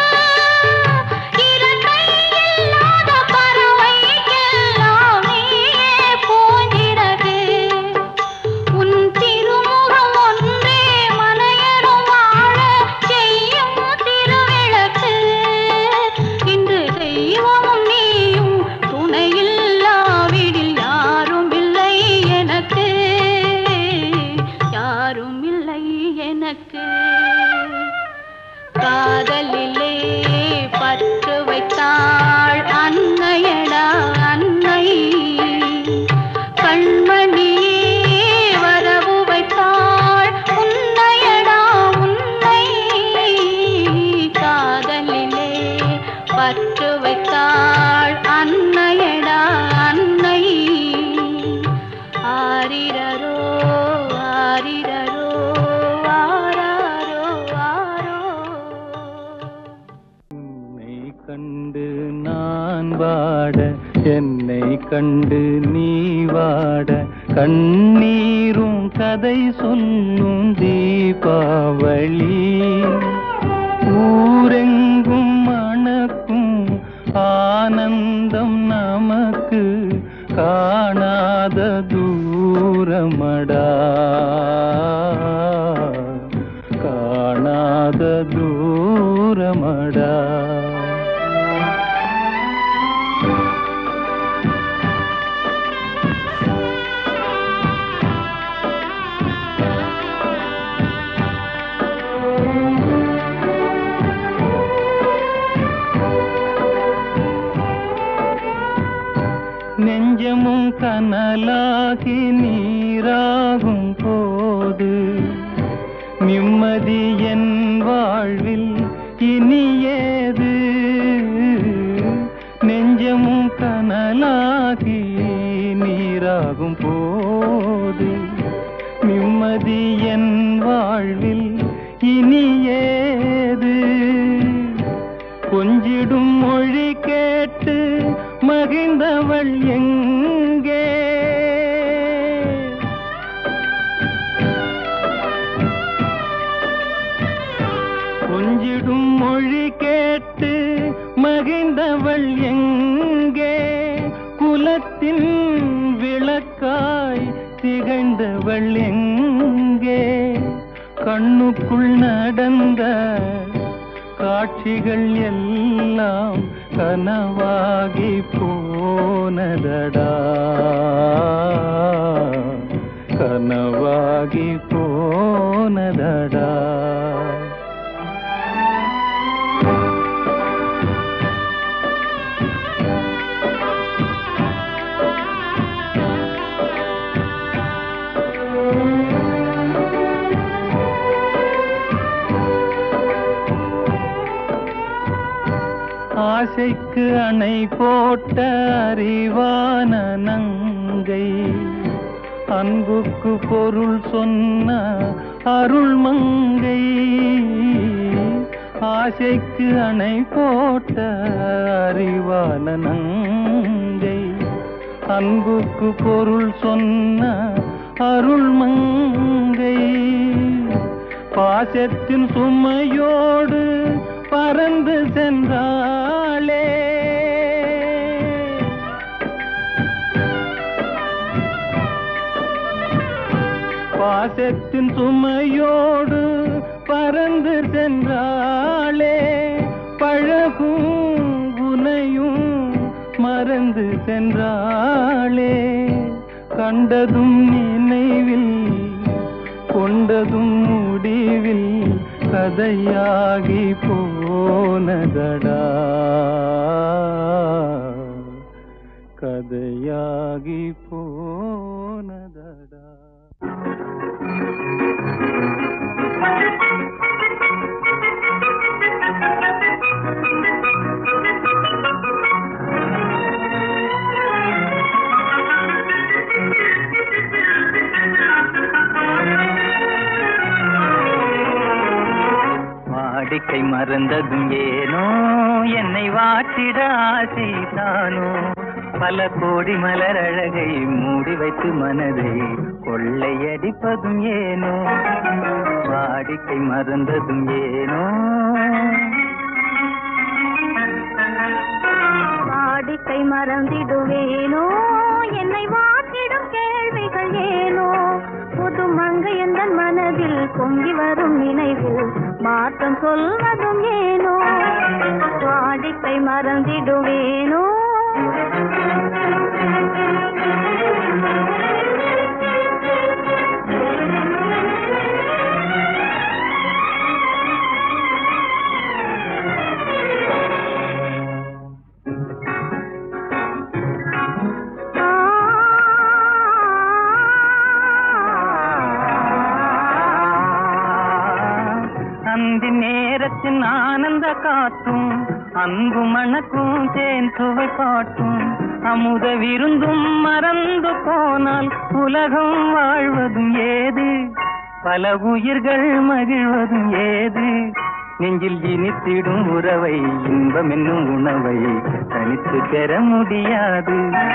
இறக்கை இல்லாத பறவைக்கெல்லாம் நீயே பூஞ்சிறகு. உன் திருமுகம் ஒன்றே மனையரும் வாழச் செய்யும் திருவிளக்கு. இன்று தெய்வமும் நீயும் துணையில்லாவிடில் யாரும் இல்லை எனக்கு யாரும் இல்லை எனக்கு காதலிலே பற்று வைத்தாள் அன்னையடா அன்னை கண்மணியே வரவு வைத்தாள் உன்னையடா உன்னை காதலிலே பற்று வைத்தாள் அன்னையடா அன்னை ஆரிரரோ ஆரிரரோ ஆராரோ ஆரோ உன்னை கண்டு நான் வாட என்னை கண்டு நீ வாட கண்ணீரும் கதை சொல்லும் தீபாவளி ஊரெங்கும் மணக்கும் ஆனந்தம் நமக்கு காணாத தூரமடா காணாத தூரமடா நெஞ்சமும் கனலாகி நீராகும் போது நிம்மதி என் வாழ்வில் இனியேது நெஞ்சமும் கனலாகி நீராகும் போது நிம்மதி என் வாழ்வில் இனியேது கொஞ்சிடும் மொழி கேட்டு மகிழ்ந்தவள் எங்கே கொஞ்சிடும் மொழி கேட்டு மகிழ்ந்தவள் எங்கே குலத்தின் விளக்காய் திகழ்ந்தவள் எங்கே கண்ணுக்குள் நடந்த காட்சிகள் எல்லாம் கனவாகி போனதடா கனவாகி போனதடா ஆசைக்கு அணை போட்ட அறிவான நங்கை அன்புக்கு பொருள் சொன்ன அருள் மங்கை ஆசைக்கு அணை போட்ட அறிவான நங்கை அன்புக்கு பொருள் சொன்ன அருள் மங்கை பாசத்தின் சுமையோடு பறந்து சென்றாளே பாசத்தின் சுமையோடு பறந்து சென்றாளே பறந்து சென்றாளே கண்டதும் நினைவில் கொண்டதும் முடிவில் கதையாகி போனதடா கதையாகி போனதடா வாடிக்கை மறந்ததும் ஏனோ என்னை வாட்டிட ஆசைதானோ பல கோடி மலர் அழகை மூடி வைத்து மனதை கொள்ளையடிப்பதும் ஏனோ வாடிக்கை மறந்ததும் ஏனோ வாடிக்கை மறந்திடுவேனோ என்னை வாட்டிடும் கேள்விகள் ஏனோ புது மங்கை எந்த மனதில் பொங்கி வரும் நினைவு மாற்றம் சொல்வதும் ஏனோ வாடிக்கை மறந்திடுவேனோ அந்தி நேரத்தின் ஆனந்த காற்றும் அன்பு மணக்கும் தேன் சுவை காட்டும் அமுத விருந்தும் மறந்து போனால் உலகம் வாழ்வதும் ஏது பல உயிர்கள் மகிழ்வதும் ஏது நெஞ்சில் இனித்திடும் உறவை இன்பம் என்னும் உணவை தனித்து பெற முடியாது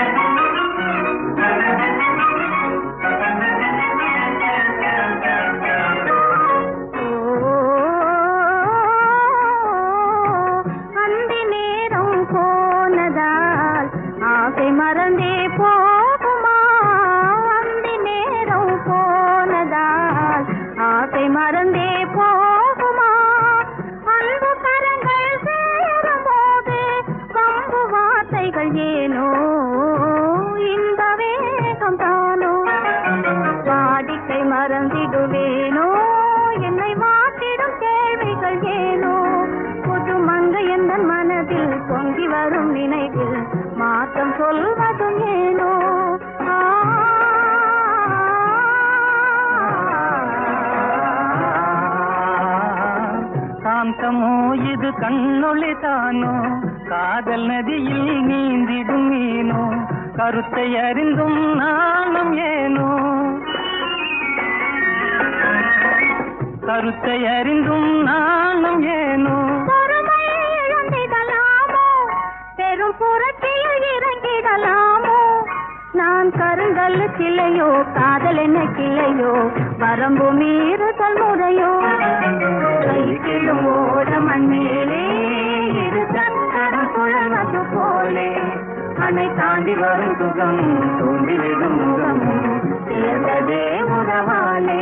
அந்தி நேரம் போனதால் ஆசை மறந்தே போகுமா அந்தி நேரம் போனதால் ஆசை மறந்தே போகுமா அன்பு கரங்கள் சேரும் போது வம்பு வார்த்தைகள் ஏனோ இந்த வேகம் தானோ வாடிக்கை மறந்திடுவேனோ என்னை மாற்றிடும் கேள்விகள் ஏனோ புது மங்கை எந்த மனதில் பொங்கி வரும் நினைவில் மாற்றம் சொல்வதும் ஏனோ ஆ. காந்தமோ இது கண்ணொளி தானோ காதல் நதியில் நீந்திடும் மீனோ கருத்தை அறிந்தும் நானும் ஏனோ கருத்தை அறிந்தும் நானும் ஏனோ பொறுமை இழந்திடலாமோ பெரும் புரட்சியில் இறங்கிடலாமோ நான் கருங்கல் கிளையோ காதல் என்ன கிளையோ வரம்பு மீறுதல் முறையோ கைக்கிலும் ஓட மண்ணிலே இரு சக்கரம் சுழல்வது போலே அணை தாண்டி வரும் சுகம் தூண்டி விடும் முகம் சேர்ந்ததே உறவாலே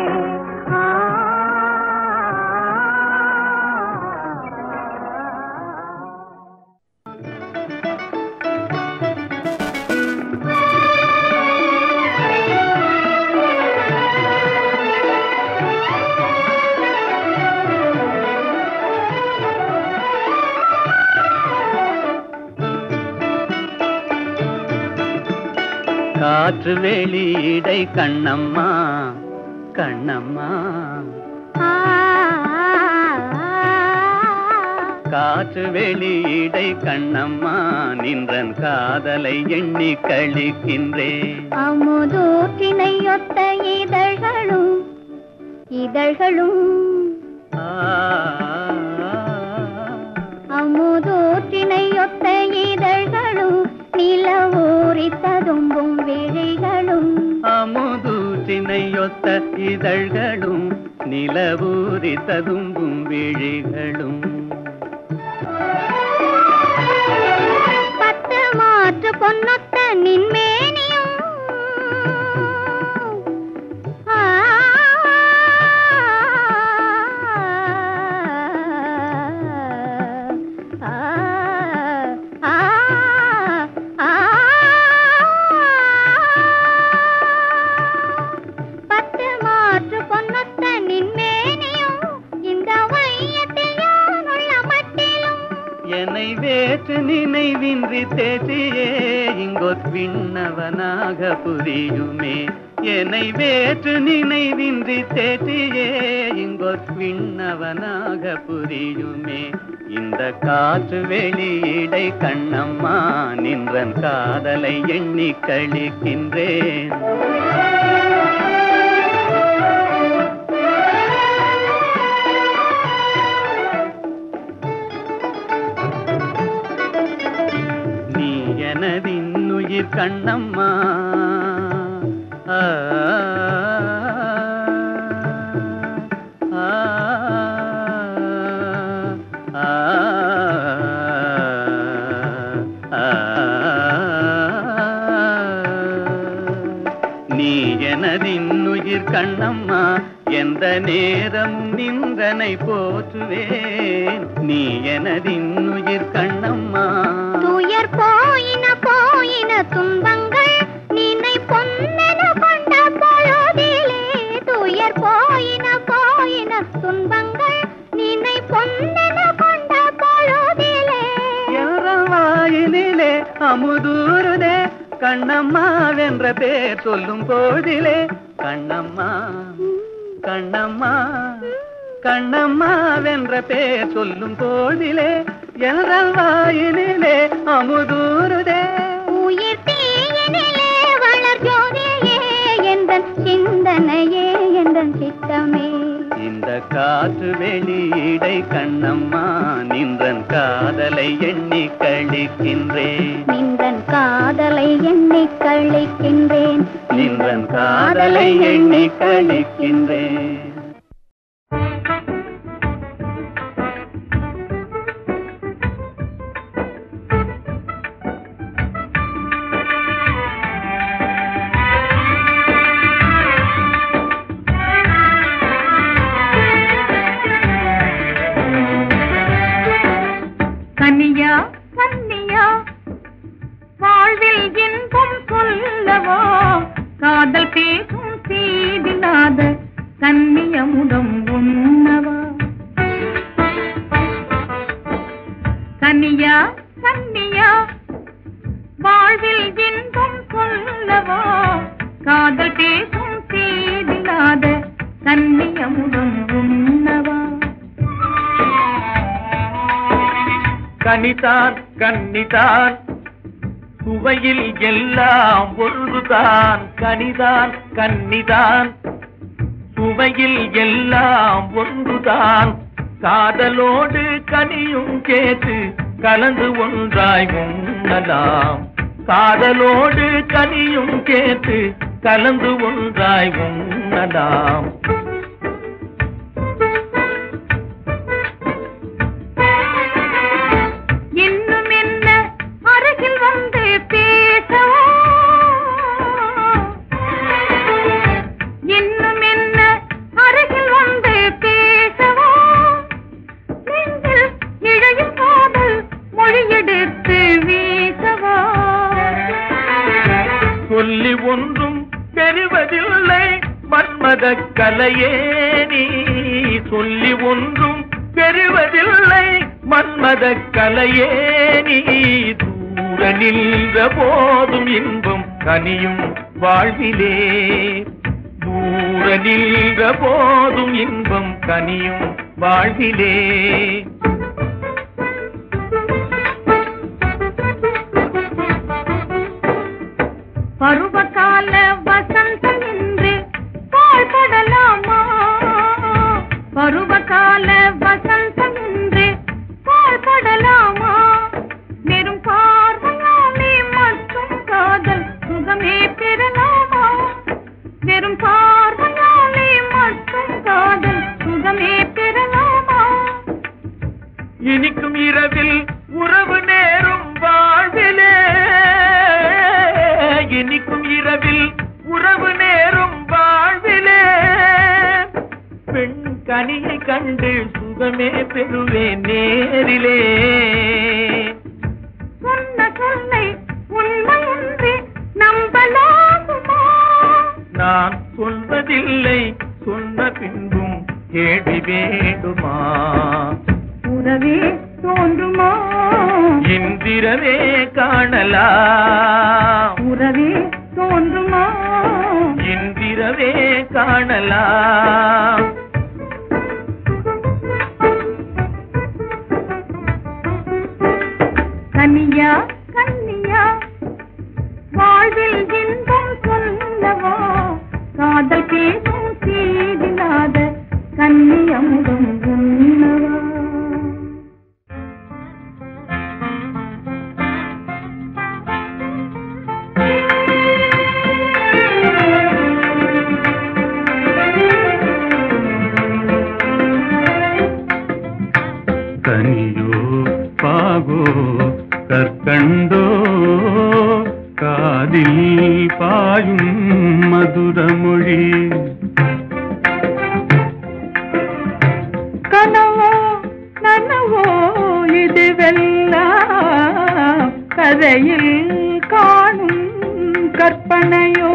காற்று வெளியிடை கண்ணம்மா கண்ணம்மா காற்று வெளியிடை கண்ணம்மா நின்றன் காதலை எண்ணி கழிக்கின்றேன் அமுதூற்றினையொத்த இதழ்களும் இதழ்களும் ஆ, அமுதூற்றினையொத்த இதழ்களும் நிலவூரி ததும்பும் விழிகளும் அமுதூற்றினையொத்த இதழ்களும் நிலவூரி ததும்பும் விழிகளும் பத்து மாற்று பொன்னொத்த நின்மேனியும் ஆ, ஆ, ஆ, ஆ, என்னை வேற்று நினைவின்றி தேசியே இங்கொத் விண்ணவனாக புரியுமே என்னை வேற்று நினைவின்றி தேசியே இங்கொத் விண்ணவனாக புரியுமே இந்த காற்று வெளியிடை கண்ணம்மா நின்றன் காதலை எண்ணி கழிக்கின்றேன் நீ எனதின்னுயிர் கண்ணம்மா ஆ, ஆ, ஆ, ஆ, நீ எனதின்னுயிர் கண்ணம்மா எந்த நேரம் நின்றனை போற்றுவேன் நீ எனதின்னுயிர் கண்ணம்மா துயர் போயின போயின துன்பங்கள் நினை பொன்னென கொண்ட பொழுதிலே துயர் போயின போயின துன்பங்கள் நினை பொன்னென கொண்ட பொழுதிலே என்ற வாயினிலே அமுதூருதே கண்ணம்மா வென்ற பேர் சொல்லும் போதிலே கண்ணம்மா கண்ணம்மா கண்ணம்மா வென்ற பேர் சொல்லும் போதிலே என்ற வாயினிலே அமுதூருதே உயிர் தீயினிலே வளர் ஜோதியே எந்தன் சிந்தனையே எந்தன் சித்தமே இந்த காற்று வெளியிடை கண்ணம்மா நின்றன் காதலை எண்ணி கழிக்கின்றேன் நின்றன் காதலை எண்ணி கழிக்கின்றேன் நின்றன் காதலை எண்ணி கழிக்கின்றேன் கனியா கன்னியா வாழ்வில் இன்பம் சொல்லவா காதல் பேசும் சீதில்லாத கன்னியமுடம் உண்ணவா கனியா கன்னியா வாழ்வில் இன்பம் சொல்லவா காதல் பேசும் சீதில்லாத கன்னியமுடம் உண்ணவா கனிதான் கன்னிதான் சுவையில் எல்லாம் ஒன்றுதான் கனிதான் கன்னிதான் சுவையில் எல்லாம் ஒன்றுதான் காதலோடு கனியும் கேட்டு கலந்து ஒன்றாய் உண்ணலாம் காதலோடு கனியும் கேட்டு கலந்து ஒன்றாய் உண்ணலாம் இன்னும் என்ன அருகில் வந்து பேசவா இன்னும் என்ன அருகில் வந்து பேசவா நெஞ்சில் இழையும் காதல் மொழியெடுத்து வீசவா சொல்லி ஒன்றும் பெறுவதில்லை மன்மத கலையே நீ சொல்லி ஒன்றும் பெறுவதில்லை மன்மத கலையே நீ தூர நின்ற போதும் இன்பம் கனியும் வாழ்விலே தூர நின்ற போதும் இன்பம் கனியும் வாழ்விலே பருவகால வசந்தம் என்று பாழ்படலாமா பருவகால வசந்தம் என்று பாழ்படலாமா வெறும் பார்வையாலே மட்டும் காதல் சுகமே பெறலாமா வெறும் பார்வையாலே மட்டும் காதல் சுகமே பெறலாமா இனிக்கும் இரவில் உறவு நேரும் வாழ்விலே இனிக்கும் இரவில் உறவு நேரும் வாழ்விலே பெண் கனியை கண்டு சுகமே பெறுவேன் நேரிலே சொன்ன சொல்லை உண்மை என்று நம்பலாகுமா நான் சொல்வதில்லை சொன்ன பின்பும் கேள்வி வேண்டுமா உறவே தோன்றுமா இந்திரவே காணலாம் உறவே தோன்றுமா இந்திரவே காணலாம் கனியா கன்னியா வாழ்வில் இன்பம் சொல்லவா காதல் பேசும் சீதில்லாத கன்னியமுகம் உண்ணவா கனியோ பாகோ கற்கண்டோ காதில் பாயும் மதுரமொழி கனவோ நனவோ இதுவெல்லாம் கதையில் காணும் கற்பனையோ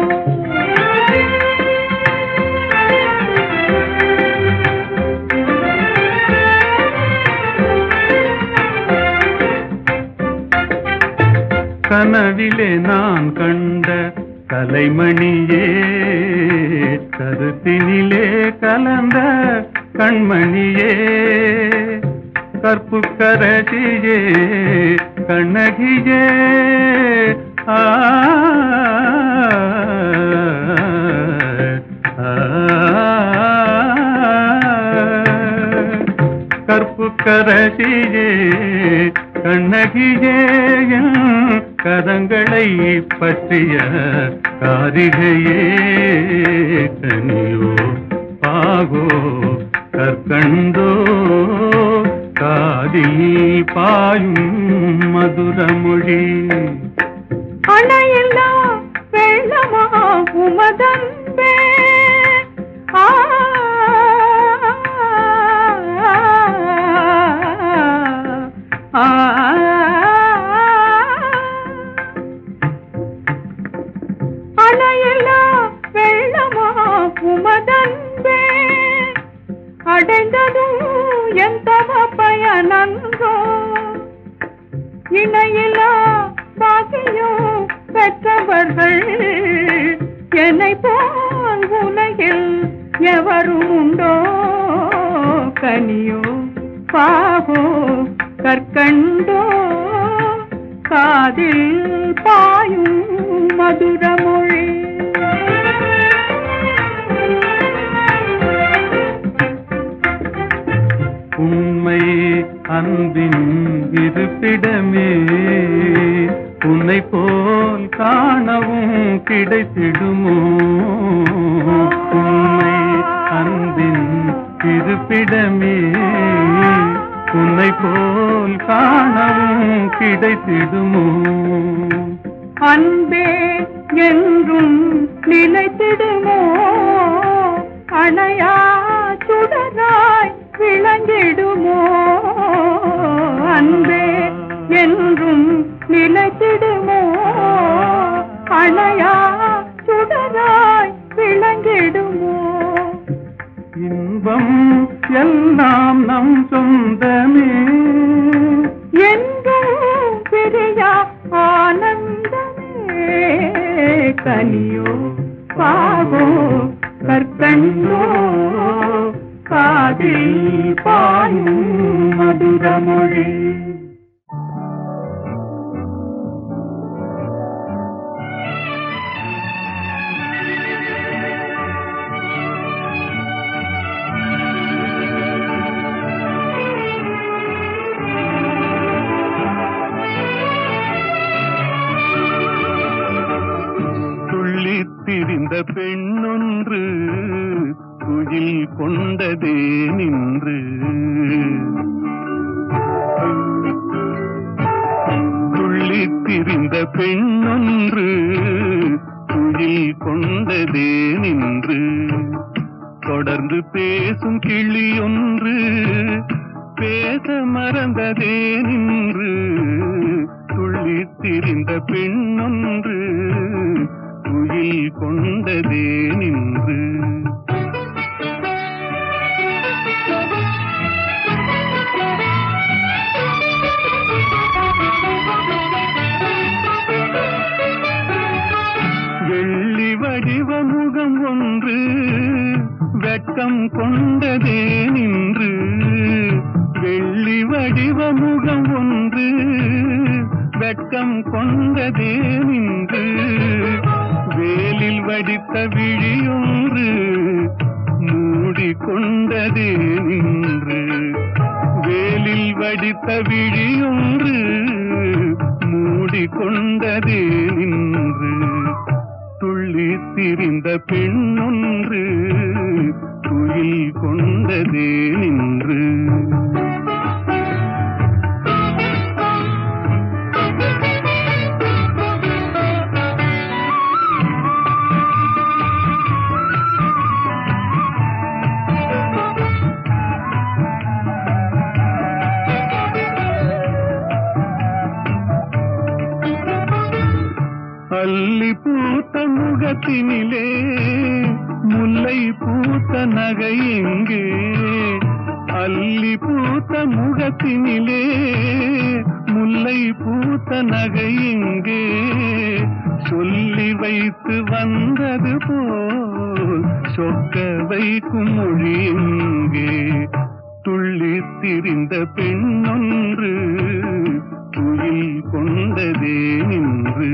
கனவிலே நான் கண்ட கலைமணியே கருத்தினிலே கலந்த கண்மணியே கற்பு கரசியே கண்ணகியே ஆ கற்பு கரசியே கண்ணகியே என் கரங்களை பற்றிய காரிகையே கனியோ பாகோ கற்கண்டோ காதில் பாயும் மதுரமொழி அணையெல்லாம் வெள்ளமா உமதன்பே ஆ ஆ, அணையெல்லாம் வெள்ளமா உமதன்பே அடைந்ததும் எந்த பயனன்றோ இணையிலா பாக்கியம் பெற்றவர்கள் என்னை போல் உலகில் எவரும் உண்டோ கனியோ பாகோ கற்கண்டோ காதில் பாயும் மதுரமொழி உண்மை அன்பின் இருப்பிடமே உன்னை போல் காணவும் கிடைத்திடுமோ உண்மை அன்பின் இருப்பிடமே உன்னை போல் காணவும் கிடைத்திடுமோ அன்பே என்றும் நிலைத்திடுமோ அணையா சுடராய் விளங்கிடுமோ அன்பே என்றும் நிலைத்திடுமோ அணையா சுடராய் விளங்கிடுமோ இன்பம் எல்லாம் நம் சொந்தமே என்றும் பிரியா ஆனந்தமே கனியோ பாவோ கற்கண்டோ காதில் பாயும் மதுரமொழி துள்ளித் திரிந்த பெண்ணொன்று துயில் கொண்டதே நின்று துள்ளித் திரிந்த பெண்ணொன்று துயில் கொண்டதே நின்று தொடர்ந்து பேசும் கிளி ஒன்று பேச மறந்ததே நின்று துள்ளித் திரிந்த பெண்ணொன்று துயில் கொண்டதே நின்று வெட்கம் கொண்டதே நின்று வெள்ளி வடிவ முகம் ஒன்று வெட்கம் கொண்டதே நின்று வேலில் வடித்த விழியொன்று மூடிக்கொண்டதே நின்று வேலில் வடித்த விழியொன்று மூடிக்கொண்டதே நின்று துள்ளி திரிந்த பெண்ணொன்று துயில் கொண்டதே நின்று அல்லி பூத்த முகத்தினிலே முல்லை பூத்த நகை எங்கே அல்லி பூத்த முகத்தினிலே முல்லை பூத்த நகை எங்கே சொல்லி வைத்து வந்தது போல் சொக்க வைக்கும் மொழி எங்கே துள்ளி திரிந்த பெண்ணொன்று துயில் கொண்டதே நின்று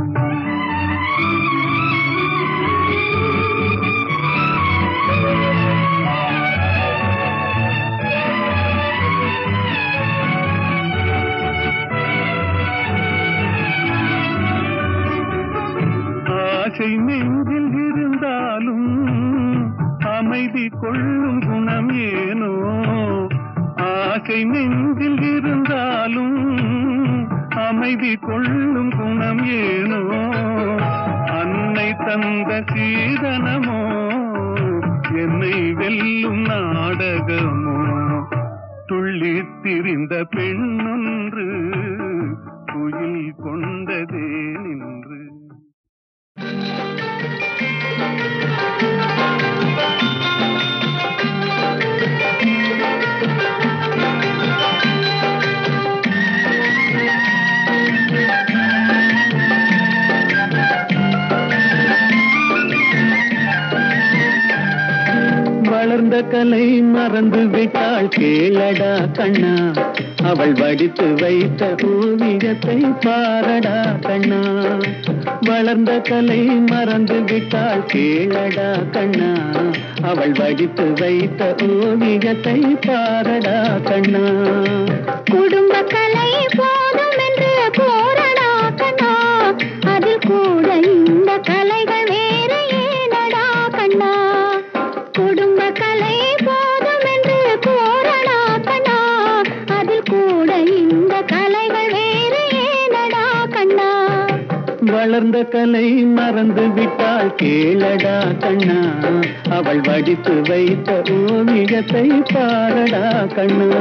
ஆசை நெஞ்சில் இருந்தாலும் அமைதி கொள்ளும் குணம் ஏனோ ஆசை நெஞ்சில் இருந்தாலும் அமைதி கொள்ளும் குணம் ஏனோ அன்னை தந்த சீதனமோ என்னை வெல்லும் நாடகமோ துள்ளி திரிந்த பெண்ணொன்று குயில் கொண்டதே நின்று வளர்ந்த கலை மறந்து விட்டாள் கேளடா கண்ணா அவள் வடித்து வைத்த ஓவியத்தை பாரடா கண்ணா வளர்ந்த கலை மறந்து விட்டாள் கேளடா கண்ணா அவள் வடித்து வைத்த ஓவியத்தை பாரடா கண்ணா குடும்ப கலை போதும் என்று போரடா கண்ணா அதில் கூட இந்த கலைகள் வேறு ஏனடா கண்ணா குடும்ப கலை போதும் என்று போரடா கண்ணா அதில் கூட இந்த கலைகள் வேறு ஏனடா கண்ணா வளர்ந்த கலை மறந்து விட்டாள் கேளடா கண்ணா அவள் வடித்து வைத்த ஓவியத்தை பாரடா கண்ணா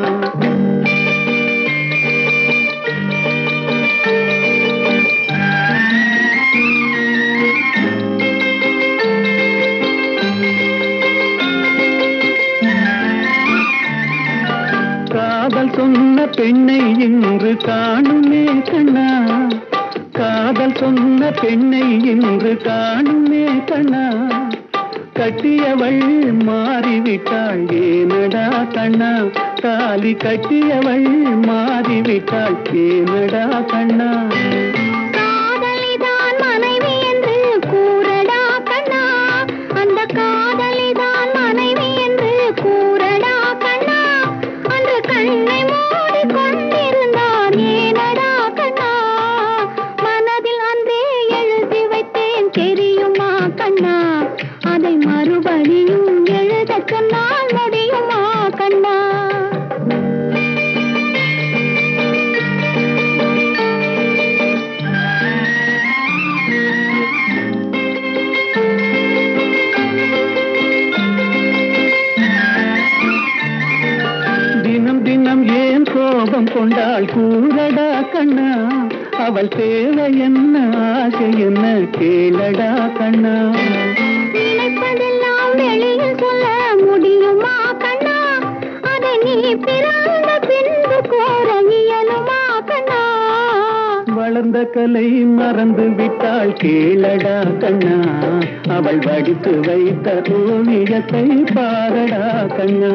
காதல் சொன்ன பெண்ணை இன்று காணுமே கண்ணா காதல் சொன்ன பெண்ணை இன்று காணுமே கண்ணா கட்டியவள் மாறிவிட்டாள் ஏனடா கண்ணா தாலி கட்டியவள் மாறிவிட்டாள் ஏனடா கண்ணா காதலிதான் மனைவி என்று கூறடா கண்ணா அந்த காதலிதான் மனைவி என்று கூறடா கண்ணா அந்த கண்ணை மூடி கொண்டிருந்தான் ஏனடா கண்ணா மனதில் அன்றே எழுதி வைத்தேன் தெரியுமா கண்ணா அதை மறுபடியும் எழுதச் சொன்னால் முடியுமா கண்ணா தினம் தினம் ஏன் கோபம் கொண்டாள் கூறடா கண்ணா அவள் தேவை என்ன ஆசை என்ன கேளடா கண்ணா நினைப்பதெல்லாம் வெளியில் சொல்ல முடியுமா கண்ணா அதை நீ பிறந்த பின்பு கோர இயலுமா கண்ணா வளர்ந்த வளர்ந்த கலை மறந்து விட்டாள் கேளடா கண்ணா அவள் வடித்து வைத்த ஓவியத்தை பாரடா கண்ணா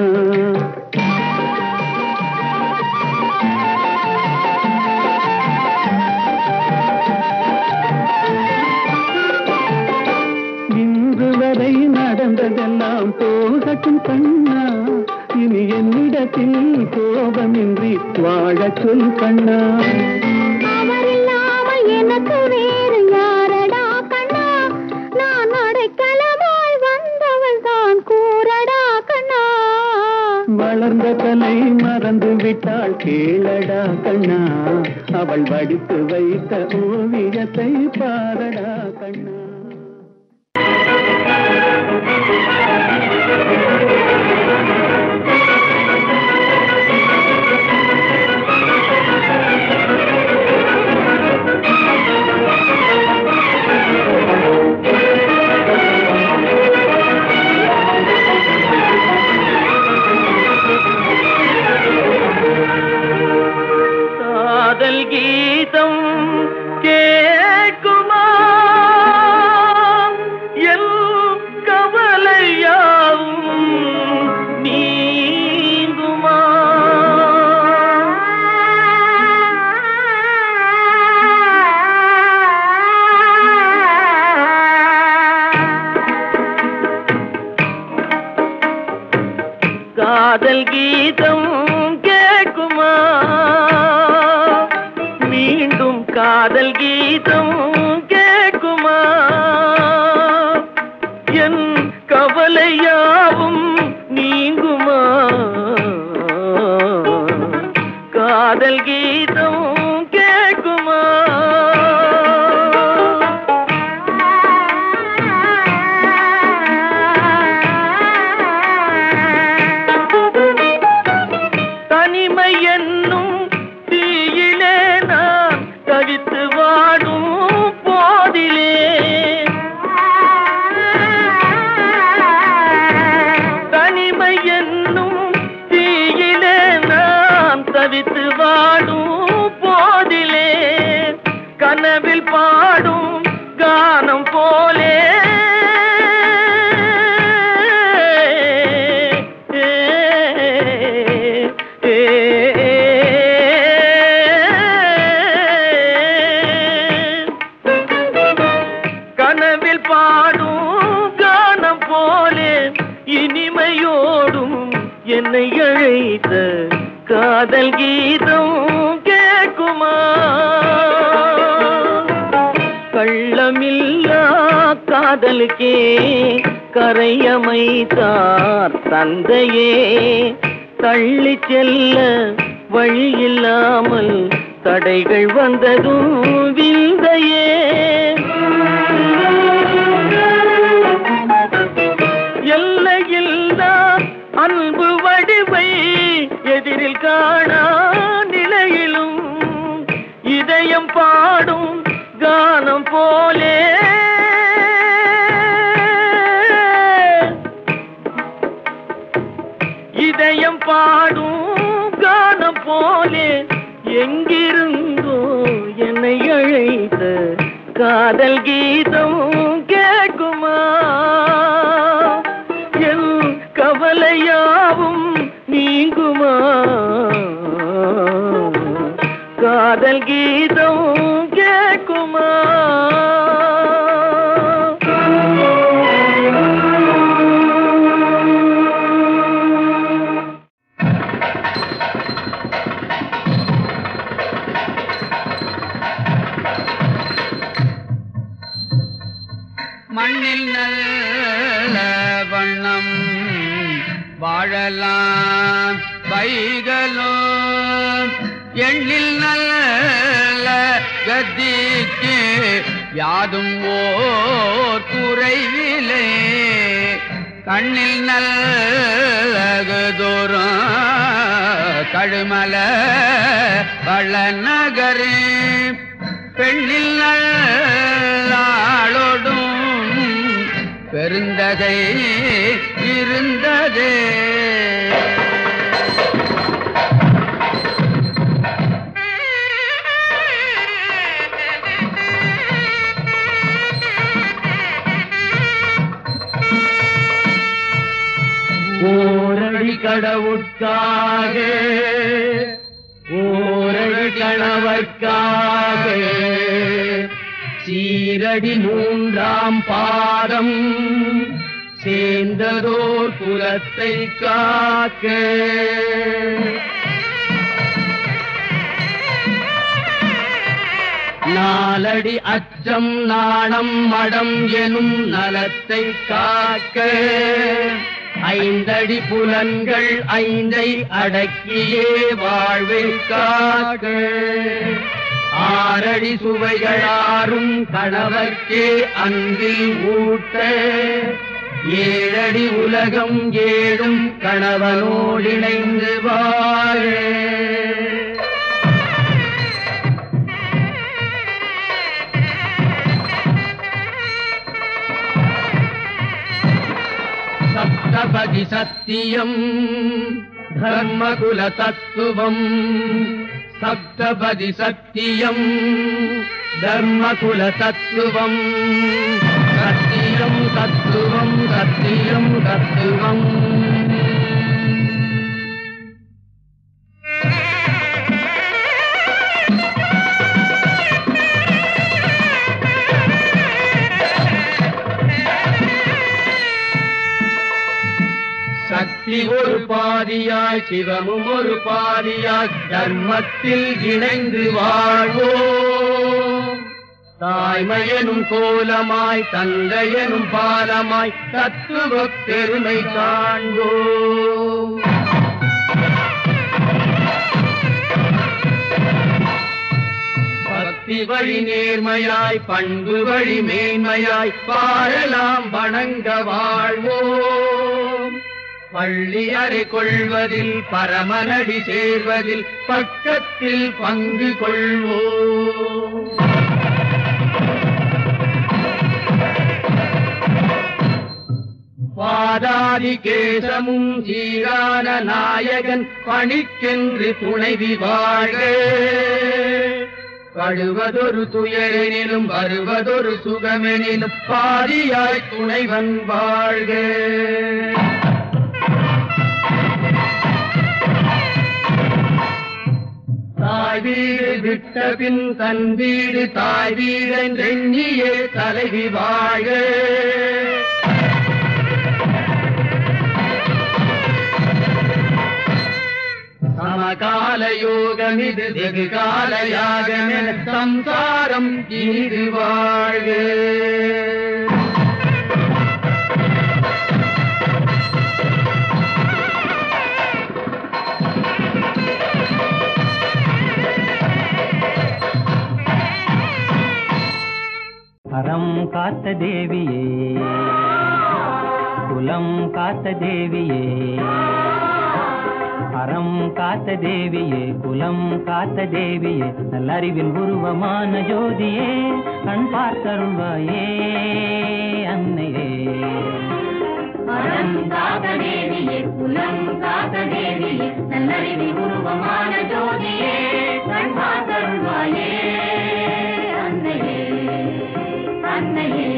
இன்று வரை நடந்ததெல்லாம் போகட்டும் கண்ணா இனி என்னிடத்தில் கோபமின்றி வாழச் சொல் கண்ணா அவர் இல்லாமல் எனக்கு வேறு யாரடா கண்ணா நான் அடைக்கலமாய் வந்தவள் தான் கூறடா கண்ணா வளர்ந்த கலை மறந்து விட்டாள் கேளடா கண்ணா அவள் வடித்து வைத்த ஓவியத்தை பாரடா கண்ணா காதல் கீதம் கேட்குமா எல் கவலையாவும் நீங்குமா காதல் கீதம் கேட்குமா மீண்டும் காதல் கீதம் கேட்குமா என் கவலையாவும் நீங்குமா காதல் கீதம் கேட்குமா தனிமை என்னும் தீயிலே நான் தவித்து வாடும் போதிலே தனிமை என்னும் தீயிலே நான் தவித்து வாடும் போதிலே கனவில் பாடும் கானம் போலே கனவில் பாடும் கானம் போலே இனிமையோடும் என்னை அழைத்த காதல் கீதம் கேட்குமா கள்ளமில்லா காதலுக்கே கரையமைத்தார் தந்தையே தள்ளி செல்ல வழியில்லாமல் தடைகள் வந்ததும் விந்தையே எல்லையில்லா அன்பு வடிவை எதிரில் காணா நிலையிலும் இதயம் பாடும் கானம் போலே இதயம் பாடும் கானம் போலே எங்கிருந்தோ என்னை அழைத்த காதல் கீதம் கேட்குமா என் கவலையாவும் நீங்குமா காதல் கீதம் கேட்குமா மண்ணில் நல்ல வண்ணம் வாழலாம் வைகளோ எண்ணில் நல்ல கத்திக்கு யாதும் ஓர் குறைவிலே கண்ணில் நல்லகுதோறும் கழுமல வள நகரே பெண்ணில் நல்லாளோடும் பெருந்தகை இருந்ததே உறவுக்காக ஓரடி கணவர்க்காக சீரடி மூன்றாம் பாதம் சேர்ந்ததோர் குலத்தை காக்க நாலடி அச்சம் நாணம் மடம் எனும் நலத்தை காக்க ஐந்தடி புலன்கள் ஐந்தை அடக்கியே வாழ்வை காக்க ஆறடி சுவைகளாரும் கணவர்க்கே அன்பில் ஊட்ட ஏழடி உலகம் ஏழும் கணவனோடிணைந்து வாழ சப்தபதி சத்தியம் தர்மகுல தத்துவம் சப்தபதி சத்தியம் தர்மகுல தத்துவம் சத்தியம் தத்துவம் சத்தியம் தத்துவம் சக்தி ஒரு பாதியாய் சிவமும் ஒரு பாதியாய் தர்மத்தில் இணைந்து வாழ்வோம் தாய்மையனும் கோலமாய் தந்தையனும் பாலமாய் தத்துவ பெருமை காண்போம் பக்தி வழி நேர்மையாய் பண்பு வழி மேன்மையாய் வாழலாம் வணங்க வாழ்வோம் பள்ளி அறை கொள்வதில் பரமனடி சேர்வதில் பக்கத்தில் பங்கு கொள்வோம் பாதாதி கேசமும் சீரான நாயகன் பணிக்கென்று துணைவி வாழ்க கழுவதொரு துயரெனிலும் வருவதொரு சுகமெனிலும் பாதியாய் துணைவன் வாழ்க தாய் வீடு விட்ட பின் தன் வீடு தாய் வீடென்றெண்ணியே தலைவி வாழ்க சமகால யோகம் இது வெகு கால யாகமென சம்சாரம் இனிது வாழ்க அறம் காத்த தேவியே குலம் காத்த தேவியே அறம் காத்த தேவியே குலம் காத்த தேவியே நல்லறிவின் உருவமான ஜோதியே கண் பார்த்தருள்வாயே அன்னையே அறம் காத்த தேவியே குலம் காத்த தேவியே நல்லறிவி உருவமான ஜோதியே கண் பார்த்தருள்வாயே அன்னையே அன்னையே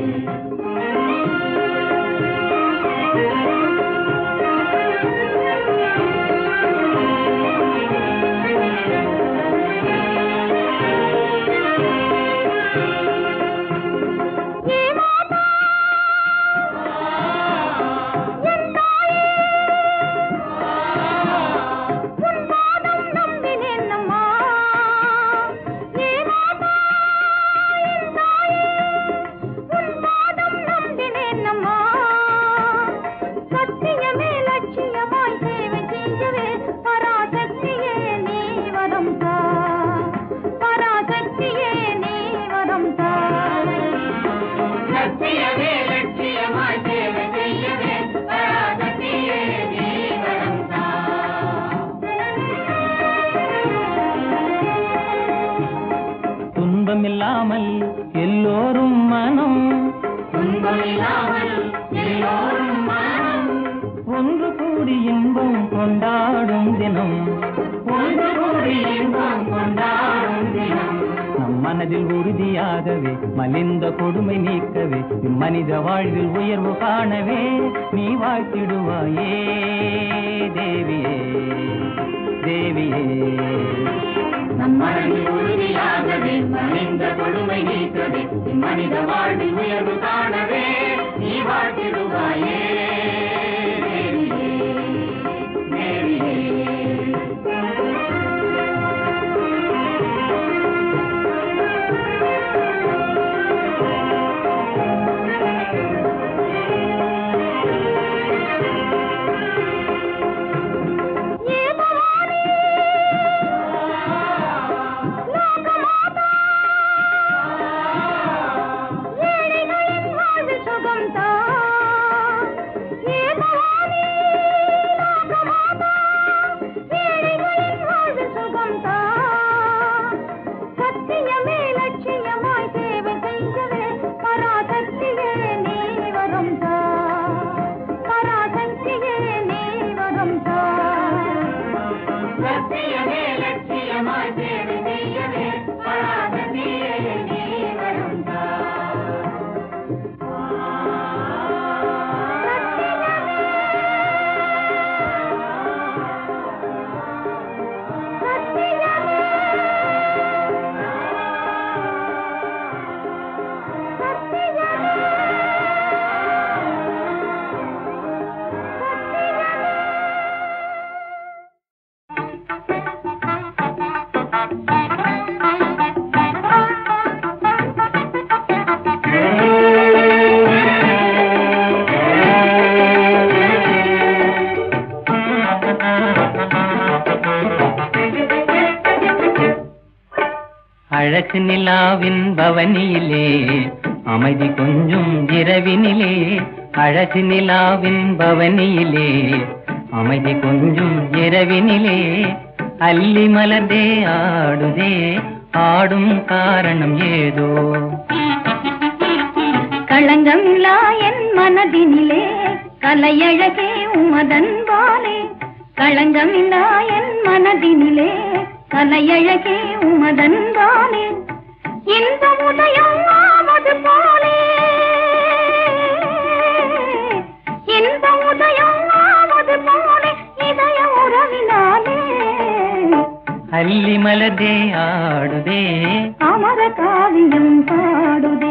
சத்தியமே லட்சியமாய் சேவை செய்யவே பராசக்தியே நீ வரம் தா பராசக்தியே நீ வரம் தா சத்தியமே லட்சியமாய் சேவை செய்யவே பராசக்தியே நீ வரம் தா துன்பமில்லாமல் எல்லோரும் மனம் துன்பமில்லாமல் எல்லோரும் மனம் ஒன்று கூடி இன்பம் கொண்டாடும் தினம் ஒன்று கூடி இன்பம் கொண்டாடும் தினம் நம் மனதில் உறுதியாகவே மலிந்த கொடுமை நீக்கவே மனித வாழ்வில் உயர்வு காணவே நீ வாழ்த்திடுவாயே தேவியே தேவியே மனதில் உறுதியாகவே மலிந்த கொடுமை நீக்கவே மனித வாழ்வில் உயர்வு காணவே நீ வாழ்த்திடுவாயே தேவியே தேவியே ஏழைகளின் வாழ்வில் சுகம் தான். ஏ பவானி, லோகமாதா, ஏழைகளின் வாழ்வில் சுகம் தான். சத்தியமே லட்சியமாய் சேவை செய்யவே பராசக்தியே நீ வரும் தான். பராசக்தியே நீ வரும் தான். சத்தியமே லட்சியமாய் சேவை செய்யவே பராசக்தியே நீ வரும் அழகு நிலாவின் பவனியிலே அமைதி கொஞ்சம் இரவினிலே அழகு நிலாவின் பவனியிலே அமைதி கொஞ்சம் இரவினிலே அல்லி மலர்ந்தே ஆடுதே ஆடும் காரணம் ஏதோ களங்கமில்லா என் மனதினிலே கலையழகே உமதன்பாலே களங்கமில்லா என் மனதினிலே கலையழகே உமதன்பாலே இந்த உதயம் ஆவது போலே இந்த உதயம் ஆவது போலே இதய உறவினாலே அல்லி மலர்ந்தே ஆடுதே அமர காவியம் பாடுதே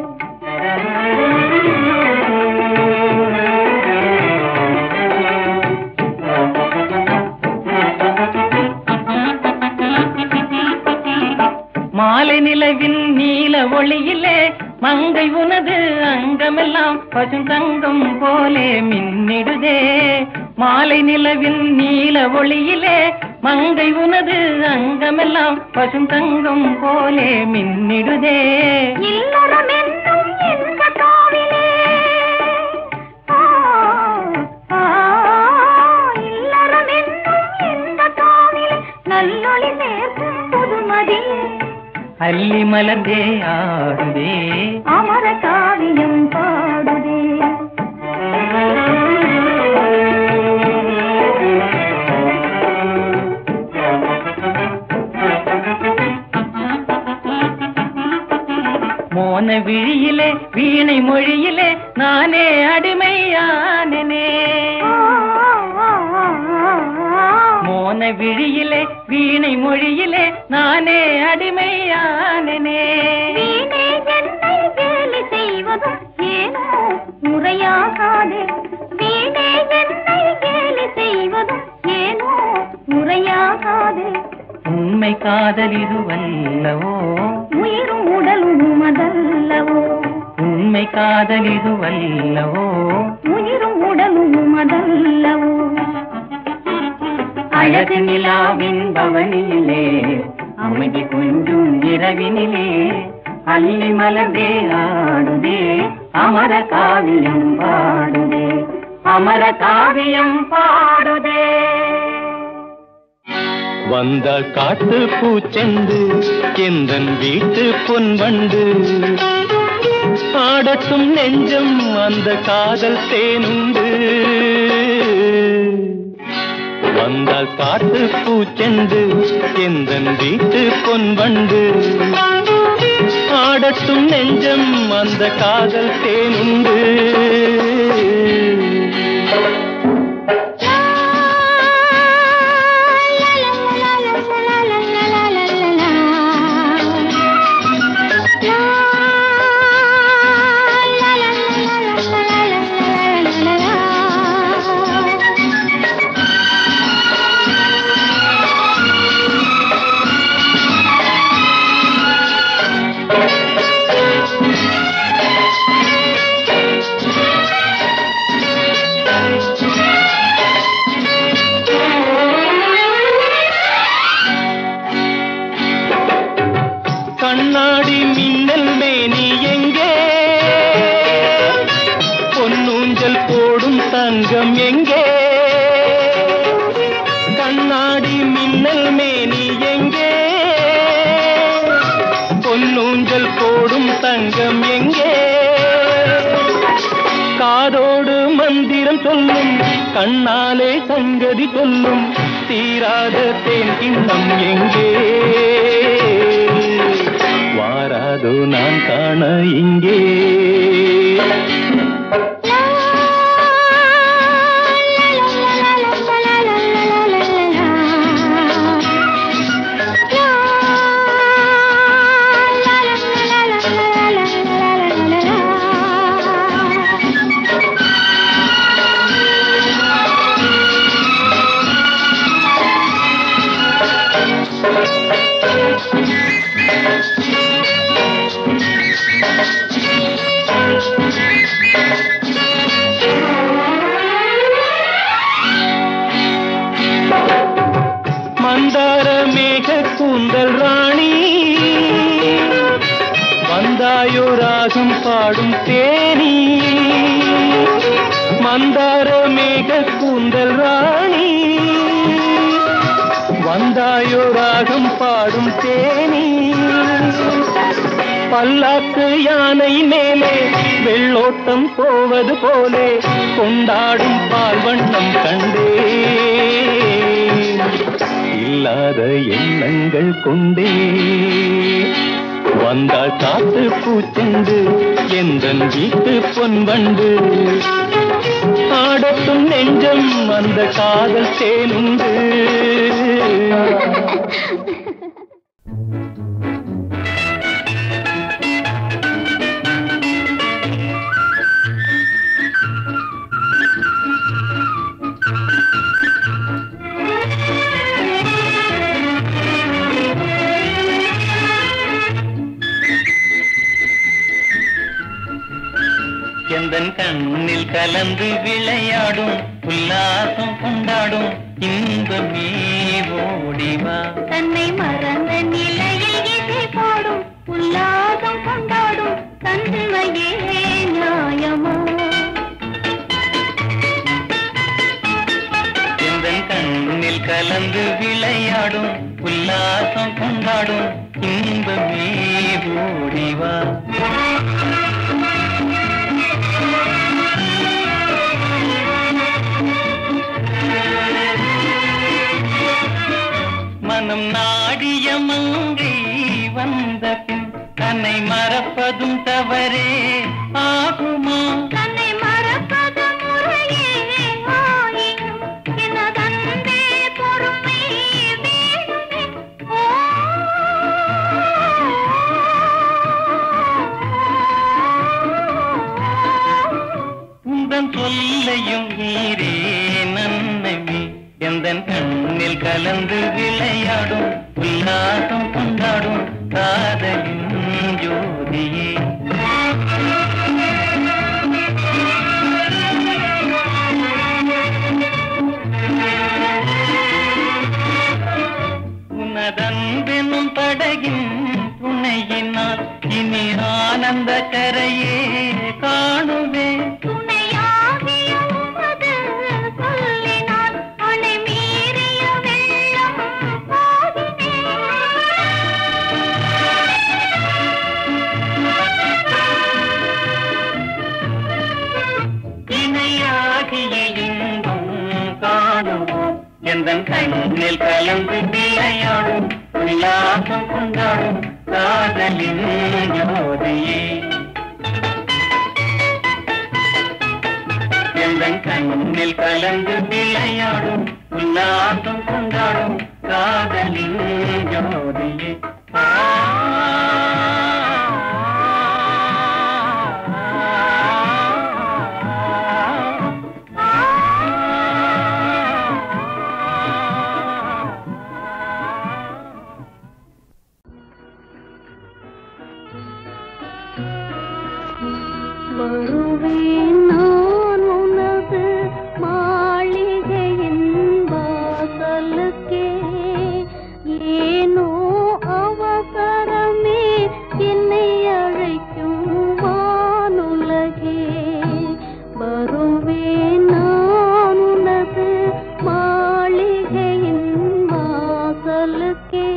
மாலை நிலவின் நீல ஒளியிலே மங்கை உனது அங்கமெல்லாம் பசுந்தங்கம் போலே மின்னிடுதே மாலை நிலவின் நீல ஒளியிலே மங்கை உனது அங்கமெல்லாம் பசுந்தங்கம் போலே மின்னிடுதே இல்லறம் என்னும் இந்த காவிலே ஆ, ஆ, இல்லறம் என்னும் இந்த காவிலே நல்லொளி சேர்க்கும் புதுமதி அல்லி மலர்ந்தே ஆடுதே அமர காவியம் பாடுதே மோன விழியிலே வீணை மொழியிலே நானே அடிமையானனே ஆ, ஆ, ஆ, ஆ. மோன விழியிலே வீணை மொழியிலே நானே அடிமையானனே வீணே என்னை கேலி செய்வதும் ஏனோ முறையாகாதே வீணே என்னை கேலி செய்வதும் ஏனோ முறையாகாதே உண்மை காதல் இதுவல்லவோ உயிரும் உடலும் உமதல்லவோ உண்மை காதல் இதுவல்லவோ உயிரும் உடலும் உமதல்லவோ அழகு நிலாவின் பவனியிலே அமைதி கொஞ்சம் இரவினிலே அள்ளி மலர்ந்தே ஆடுதே அமர காவியம் பாடுதே அமர காவியம் பாடுதே வந்த காட்டு பூச்செண்டு எந்தன் வீட்டு பொன்வண்டு ஆடட்டும் நெஞ்சம் அந்த காதல் தேனுண்டு வந்தால் காட்டு பூச்செண்டு எந்தன் வீட்டு பொன்வண்டு ஆடட்டும் நெஞ்சம் அந்த காதல் தேனுண்டு கண்ணாடி மின்னல் மேனி எங்கே பொன்னூஞ்சல் போடும் தங்கம் எங்கே கண்ணாடி மின்னல் மேனி எங்கே பொன்னூஞ்சல் போடும் தங்கம் எங்கே காதோடு மந்திரம் சொல்லும் கண்ணாலே சங்கதி சொல்லும் தீராத தேன் கிண்ணம் எங்கே வாராதோ நான் காண இங்கே மந்தார மேக கூந்தல் ராணி வந்தாயோ ராகம் பாடும் தேனி மந்தார மேக கூந்தல் ராணி வந்தாயோ ராகம் பாடும் தேனி பல்லாக்கு யானை மேலே வெள்ளோட்டம் போவது போலே கொண்டாடும் பால் வண்ணம் கண்டே இல்லாத எண்ணங்கள் கொண்டே வந்தால் காத்து பூச்செண்டு எந்தன் வீட்டு பொன்வண்டு ஆடட்டும் நெஞ்சம் அந்த காதல் தேனுண்டு எந்தன் கண்ணில் கலந்து விளையாடும் உல்லாசம் கொண்டாடும் இன்பமே ஓடிவா தன்னை மறந்த நிலையில் இசை பாடும் உல்லாசம் கொண்டாடும் தன்மையே நியாயமோ எந்தன் கண்ணில் கலந்து விளையாடும் உல்லாசம் கொண்டாடும் இன்பமே ஓடிவா மனம் நாடிய மங்கை வந்த பின் தன்னை மறப்பதும் தவறே ஆகுமா தன்னை மறப்பது முறையே ஆயினும் எனதன்பே பொறுமை வேணுமே ஓ உந்தன் சொல்லையும் நீரே நன்னமே எந்தன் கண்ணில் கலந்து விளையாடும் உல்லாசம் கொண்டாடும் காதலின் ஜோதியே உனதன்பெனும் படகின் துணையினால் இனி ஆனந்த கரையே காணுவேன் துணையாகிய உமது சொல்லினால் அணை மீறிய வெள்ளம் இணையாகிய இன்பம் காணுவோம் எந்தன் கண்ணில் கலந்து விளையாடும் உல்லாசம் கொண்டாடும் காதலின் ஜோதியே எந்தன் கண்ணில் கலந்து விளையாடும் உல்லாசம் கொண்டாடும் காதலின் ஜோதியே வருவேன் நான் உனது மாளிகையின் வாசலுக்கே ஏனோ அவசரமே என்னை அழைக்கும் வானுலகே வருவேன் நான் உனது மாளிகையின் வாசலுக்கே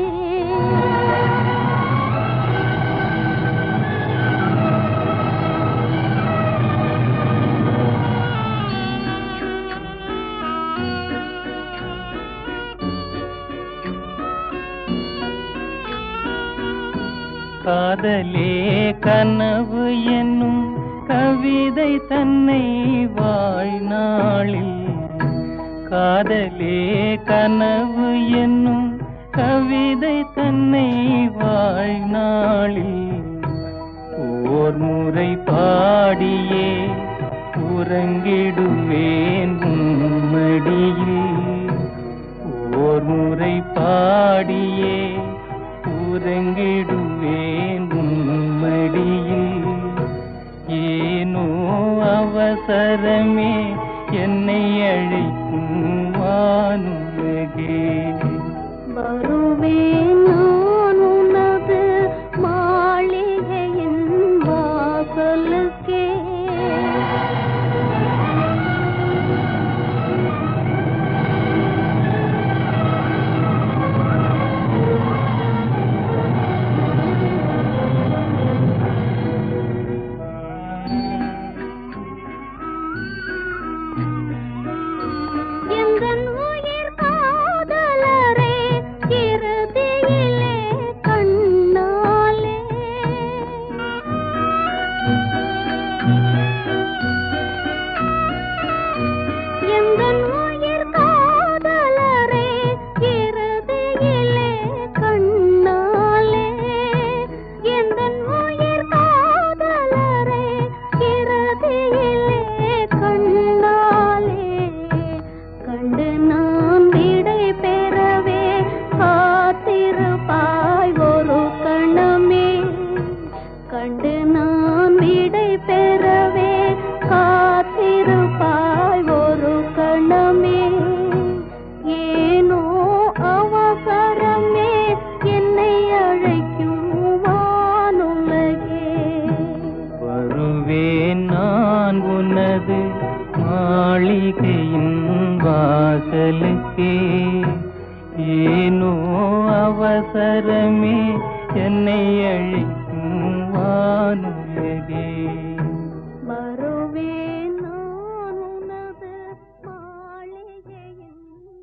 காதலே கனவு என்னும் கவிதை தன்னை வாழ்நாளில் காதலே கனவு என்னும் கவிதை தன்னை வாழ்நாளில் ஓர் முறை பாடியே உறங்கிடுவேன் உம்மடியில் ஓர் முறை பாடியே உறங்கிடுவேன் உம்மடியில் ஏனோ அவசரமே என்னை அழைக்கும் வானுலகே வருவேன் நான் உனது மாளிகையின் வாசலுக்கே எந்தன் உயிர் காதலரே இறுதியிலே கண்ணாலே எந்தன் உயிர் காதலரே இறுதியிலே கண்ணாலே எந்தன் உயிர் காதலரே இறுதியிலே கண்ணாலே கண்டு நான் விடை பெறவே காத்திருப்பாய் ஒரு கணமே கண்டு நான் விடை பெறவே காத்திருப்பாய் ஒரு கணமே ஏனோ அவசரமே என்னை அழைக்கும் வானுலகே வருவேன் நான் உனது மாளிகையின் வாசலுக்கே ஏனோ அவசரமே என்னை அழைக்கும் வானுலகே வருவேன் நான் உனது மாளிகையின்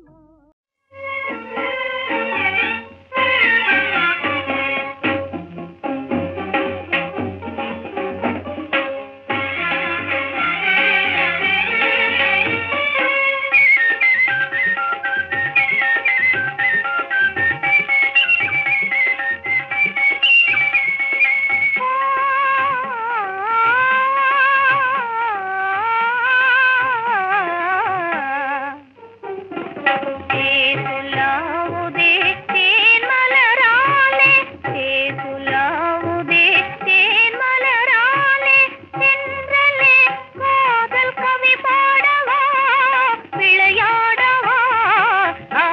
தேசுலாவுதே தேன் மலராலே தேசுலாவுதே தேன் மலராலே தென்றலே காதல் கவி பாடவா விளையாடவா ஆ,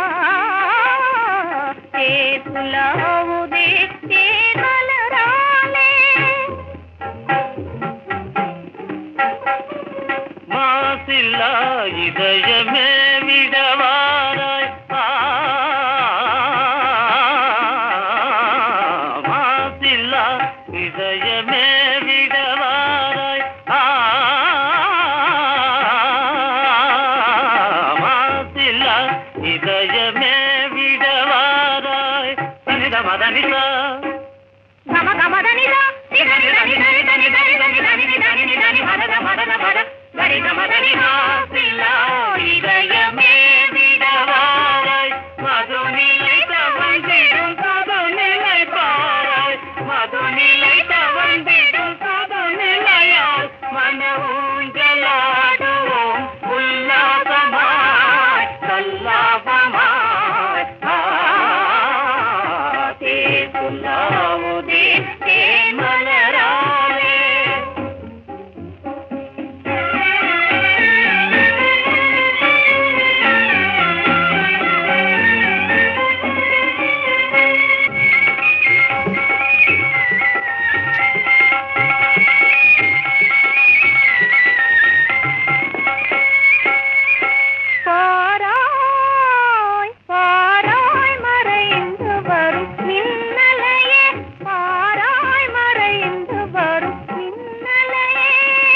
தேசுலாவுதே தேன் மலராலே மாசில்லா இதயமே விடவாராய் ஆ, மாசில்லா இதயமே விடவாராய் ஆ, மாசில்லா இதயமே விடவாராய் சனித மதனிசா గమ గమ దని దా ని దని దని దని దని దని దని దని ని దని ని దని మద ద మద ద మద గరి గమ దని దా పిల్ల இதயமே விடவாராய் மதுநிலை தவழ்ந்திடும் சதுநிலை பாராய் மதுநிலை தவழ்ந்திடும் சதுநிலையால் மன ஊஞ்சலாடுவோம் உல்லாசமாய் சல்லாபமாய் ஆதே சொல்லாவுதே தேன் மலராலே பாராய் பாராய் மறைந்து வரும் மின்னலையே பாராய் மறைந்து வரும் மின்னலையே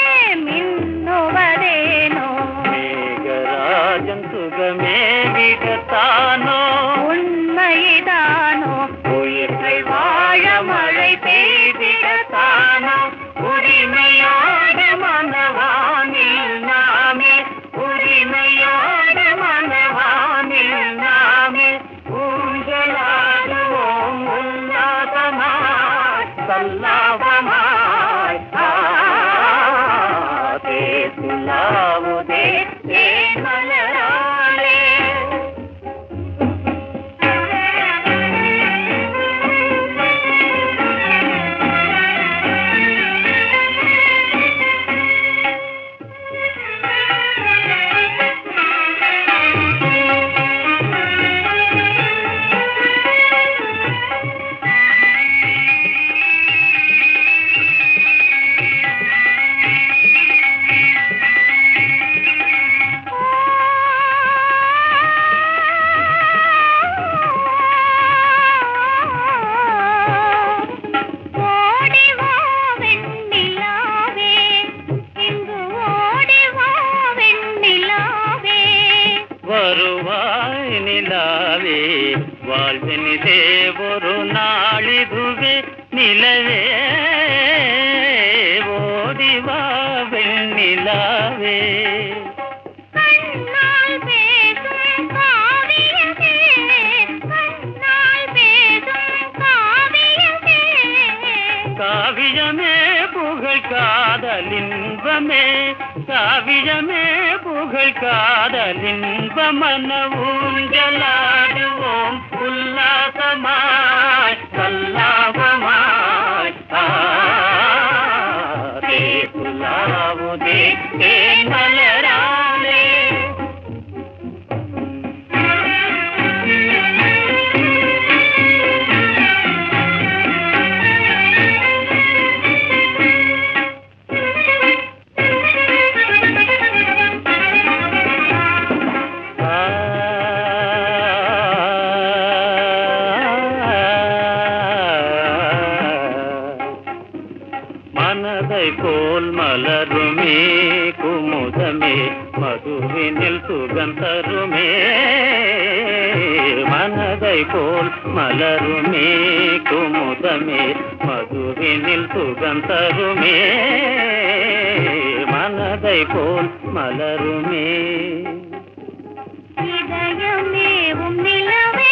மின்னுவதேனோ மேகராஜன் சுகமே விடத்தானோ உண்மைதானோ உயிர்கள் வாழ மழை பெய்திடத்தானோ உரிமையோடு மனவானில் நாமே உரிமையோடு மனவானில் நாமே ஊஞ்சலாடுவோம் உல்லாசமாய் சல்லாபமாய் ஆதே சுல்லாவுதே தேன் மலராலே ஓடி வா வெண்ணிலாவே இங்கு ஓடி வா வெண்ணிலாவே வருவாய் நிலாவே வாழ்வினிலே ஒரு நாளிதுவே நிலவே ஓடிவா வெண்ணிலாவே கண்ணால் பேசும் காவியமே கண்ணால் பேசும் காவியமே காவியமே புகழ் காதலின்பமே காவியமே புகழ் காதலின்பமன ஊஞ்சலாடுவோம் உல்லாசமாய் சல்லாபமாய் ஆதே புல்லாவுதே தேன் மலராலே மனதை போல் மலருமே குமுதமே மதுவினில் சுகம் தருமே மனதை போல் மலருமே குமுதமே மதுவினில் சுகம் தருமே மனதை போல் மலருமே இதயமேவும் நிலவே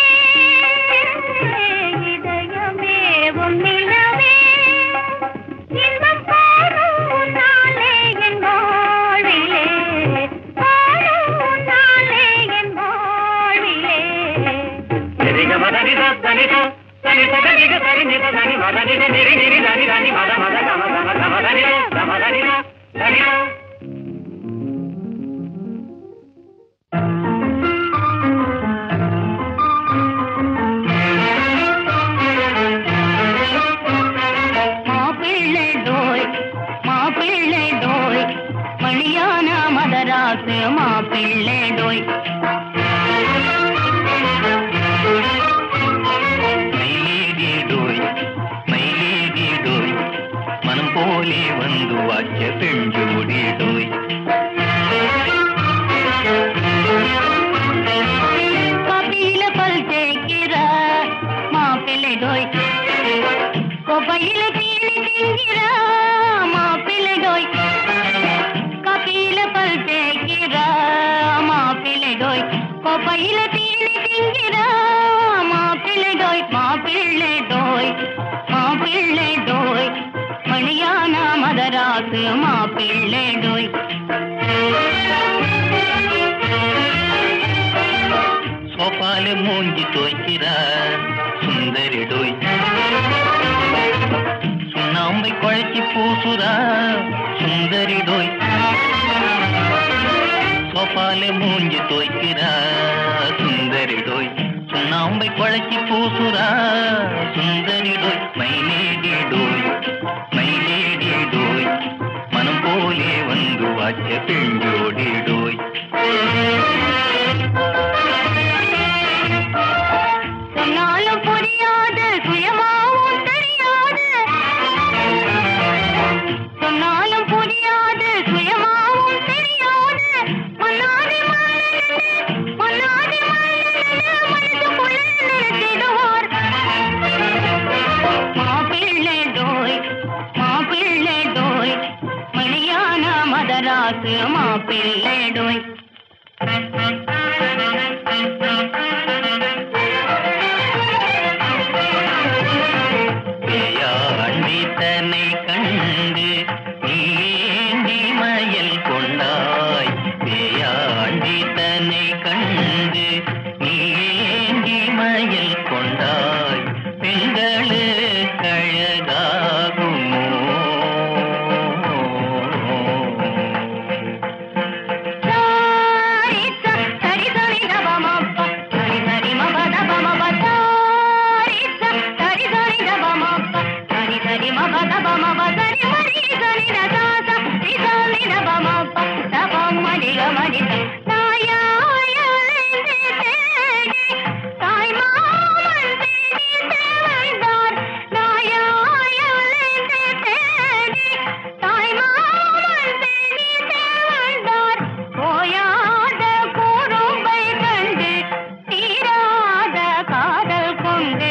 இதயமேவும் நிலவே இன்பம் பாடும் உன்னாலே என் வாழ்விலே பாடும் உன்னாலே என் வாழ்விலே சரிக மதனித தனித தனித தனிக சரிநித தனி மதனித நிரி நிரி தனி தனி மத மத கம கம கம தனித கம தனித தனித மாப்பிள்ளை டோய் மாப்பிள்ளை டோய் மணியான மதராசு மாப்பிள்ளை டோய் മൈലേടിയോയ് മൈലേടിയോയ് മനം പോലെ വന്നു വാക്യ പെൺജോടിയോയ് கபில பல் தேய்க்கிற மாப்பிள்ளை டோய் கொப்பையில தீனி திங்கிற மாப்பிள்ளை டோய் கபில பல் தேய்க்கிற மாப்பிள்ளை டோய் கொப்பையில தீனி திங்கிற மாப்பிள்ளை டோய் மாப்பிள்ளை டோய் மாப்பிள்ளை டோய் மணியான மதராசு மாப்பிள்ளை டோய் சோபால மூஞ்சி துவைக்கிற சுந்தரி டோய் சுண்ணாம்பை குழைச்சி பூசுற சுந்தரி டோய் சோபால மூஞ்சி துவைக்கிற சுந்தரி டோய் சுண்ணாம்பை குழைச்சி பூசுற சுந்தரி டோய் மைலேடி டோய் மைலேடி டோய் மனம் போலே வந்து வாச்ச பெஞ்சோடி டோய் சொன்னாலும் புரியாது சுயமாவும் தெரியாது சொன்னாலும் புரியாது சுயமாவும் தெரியாது மன்னாதி மன்னனே, மன்னாதி மன்னனே, மனசுக்குள்ளே நிறுத்திடுவார். மாப்பிள்ளை டோய் மாப்பிள்ளை டோய் மணியான மதராசு மாப்பிள்ளை டோய் பேயாண்டி தன்னை கண்டு நீ ஏந்தி மயல் கொண்டாய் பேயாண்டி தன்னை கண்டு நீ ஏந்தி மயல் கொண்டாய் பெண்களு கழகாகுமோ போயாத கூறும்பை கண்டு தீராத காதல் கொண்டே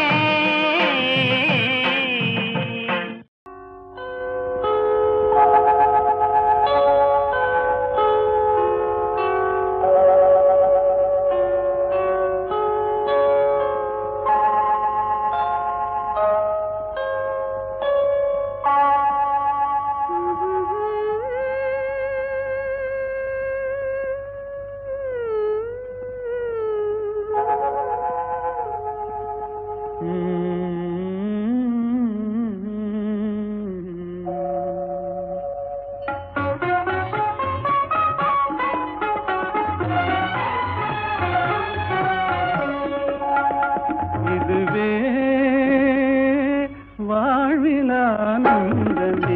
இதுவே வாழ்விலானந்தமே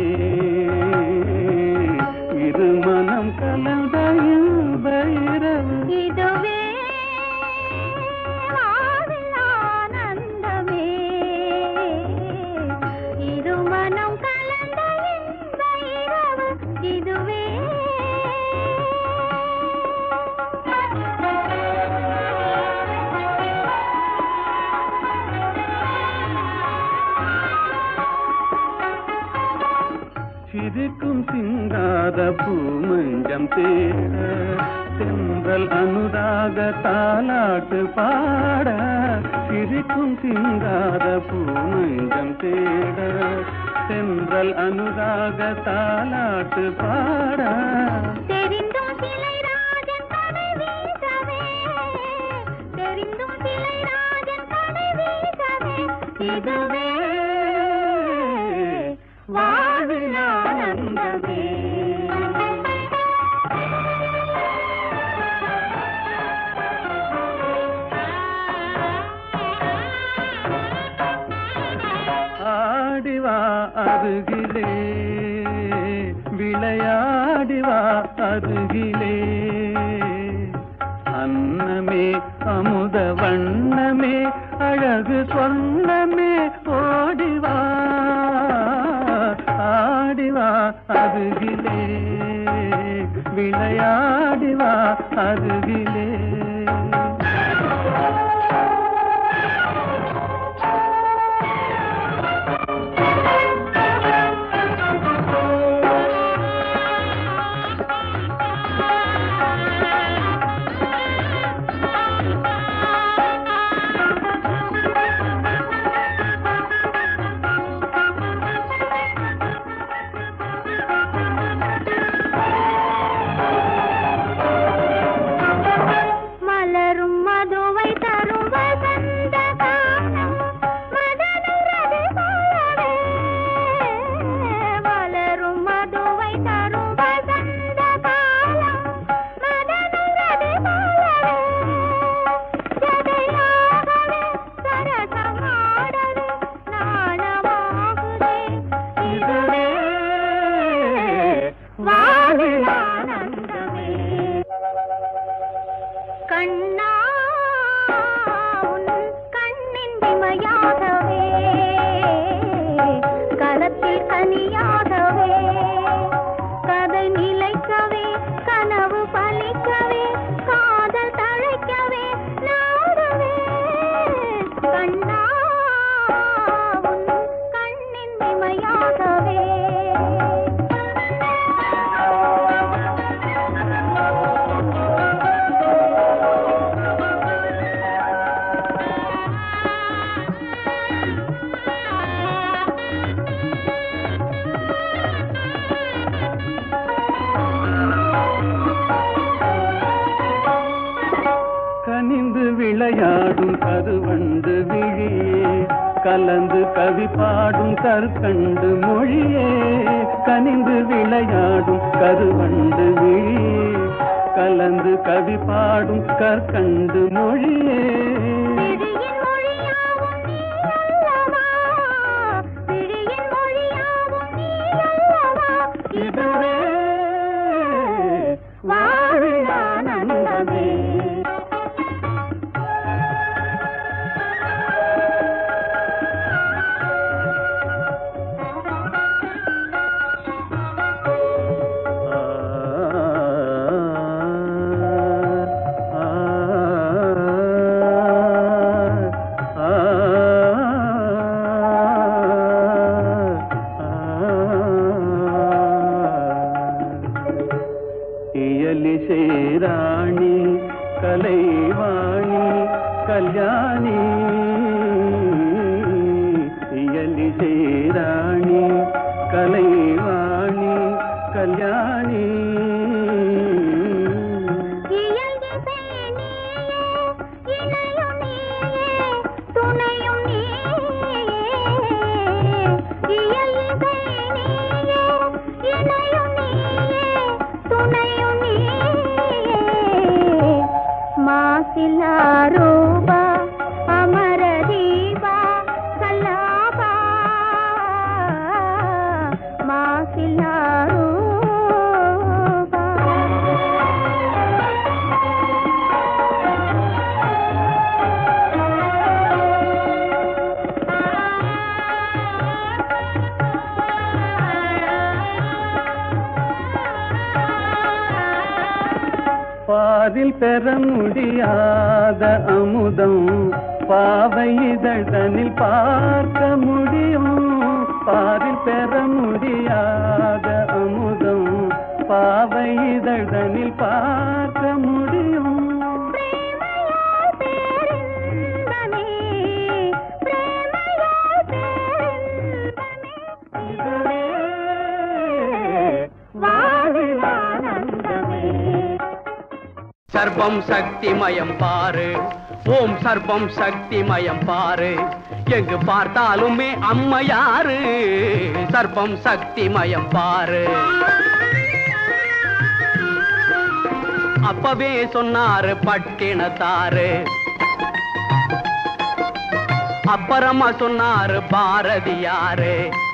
இரு மனம் கலந்த பைரவு இதுவே ஆனந்தமே இருமனம் கலந்த இன்ப இரவு இதுவே சிரிக்கும் சிங்காத பூமஞ்சம் தேட சென்றல் அனுராக தாலாட்டு பாட சிரிக்கும் சிங்காத பூமஞ்சம் தேட சென்றல் அனுராக தாலாட்டு பாட தெரிந்தும் சிலை ராஜன் கடை வீசவே தெரிந்தும் சிலை ராஜன் கடை வீசவே இதுவே வாழ்வில் ஆனந்தமே ஆடிவா அருகிலே விளையாடிவா அருகிலே அன்னமே அமுத வண்ணமே அழகு சொன்னமே ஓடிவா ஆடிவா அருகிலே விளையாடிவா அருகிலே கலந்து கவி பாடும் கற்கண்டு மொழியே கனிந்து விளையாடும் கருவண்டு விழியே கலந்து கவி பாடும் கற்கண்டு மொழியே விழியின் மொழியாவும் நீ அல்லவா விழியின் மொழியாவும் நீ அல்லவா இதுவே வாழ்வில் ஆனந்தமே இயலிசை ராணி கலைவாணி கல்யாணி இயலிசை ராணி கலைவாணி கல்யாணி இயல் இசை நீயே இணையும் நீயே துணையும் நீயே இயல் இசை நீயே இணையும் நீயே துணையும் நீயே மாசிலா ரூபா அமர தீபா கல்லாபா மாசிலா ரூபா பாதில் பெற முடியாத அமுதம் பாவை இதழ்தனில் பார்க்க முடியும் பாதில் பெற முடியாத அமுதம் பாவை இதழ்தனில் பார்க்க முடியும் பிரேமையால் பேரின்பமே பிரேமையால் பேரின்பமே இதுவே வாழ்வில் ஆனந்தமே சர்வம் சக்திமயம் பாரு ஓம் சர்வம் சக்திமயம் பாரு எங்கு பார்த்தாலுமே அம்மையாரு சர்வம் சக்திமயம் பாரு அப்பவே சொன்னாரு பட்டினத்தாரு அப்புறமா சொன்னாரு பாரதியாரு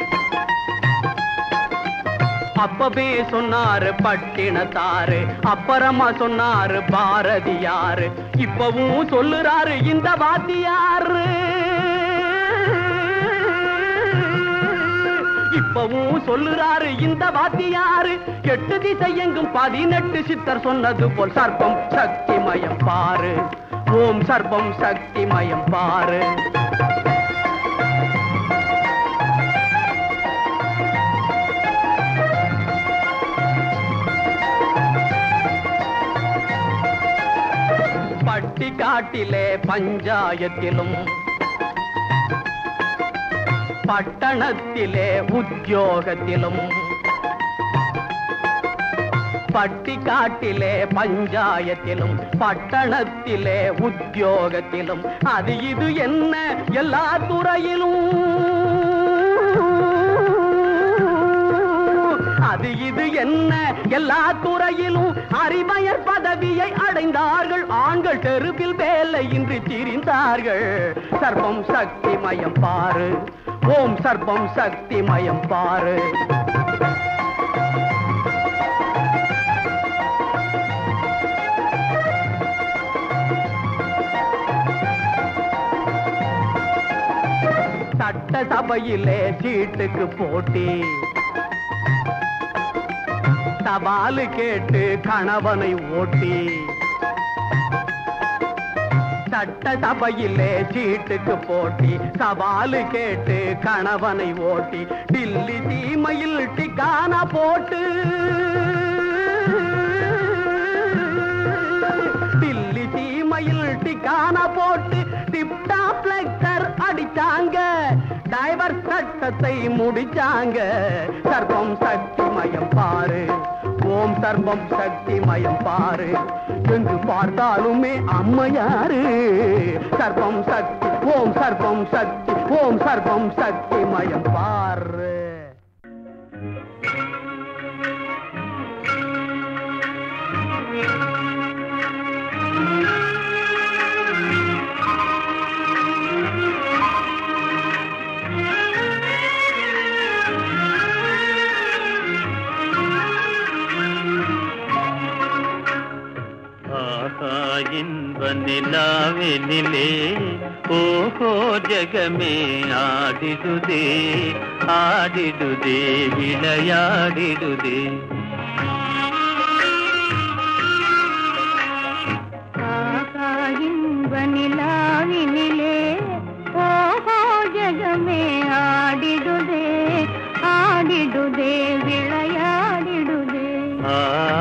அப்பவே சொன்னாரு பட்டினத்தாரு அப்புறமா சொன்னாரு பாரதியாரு இப்பவும் சொல்லுறாரு இந்த வாத்தியாரு இப்பவும் சொல்லுறாரு இந்த வாத்தியாரு எட்டு திசை எங்கும் பதினெட்டு சித்தர் சொன்னது போல் சர்ப்பம் சக்திமயம் பாரு ஓம் சர்ப்பம் சக்திமயம் பாரு பட்டி காட்டிலே பஞ்சாயத்திலும் பட்டணத்திலே உத்தியோகத்திலும் பட்டி காட்டிலே பஞ்சாயத்திலும் பட்டணத்திலே உத்தியோகத்திலும் அது இது என்ன எல்லா துறையிலும் அது இது என்ன எல்லா துறையிலும் அறிவயர் பதவியை அடைந்தார்கள் ஆண்கள் தெருவில் வேலையின்றி திரிந்தார்கள் சர்வம் சக்தி மயம் பாரு ஓம் சர்வம் சக்தி மயம் பாரு சட்ட சபையிலே சீட்டுக்கு போட்டி சவாலு கேட்டு கணவனை ஓட்டி சட்ட சபையிலே சீட்டுக்கு போட்டி சவாலு கேட்டு கணவனை ஓட்டி டில்லி சீமையில் டிக்கான போட்டு டில்லி சீமையில் டிக்கான போட்டு டிப்டா பிளெக்டர் அடிச்சாங்க டைவர் சட்டத்தை முடிச்சாங்க சர்வம் சக்தி மயம் பாரு ஓம் சர்வம் சக்தி மயம் பாரு எங்கு பார்த்தாலுமே அம்மையாரு சர்வம் சக்தி ஓம் சர்வம் சக்தி ஓம் சர்வம் சக்தி மயம் பாரு ஆஹா இன்ப நிலாவினிலே ஓஹோ ஜகமே ஆடிடுதே ஆடிடுதே விளையாடிடுதே ஆகா இன்ப நிலாவினிலே ஓஹோ ஜகமே ஆடிடுதே ஆடிடுதே விளையாடிடுதே ஆ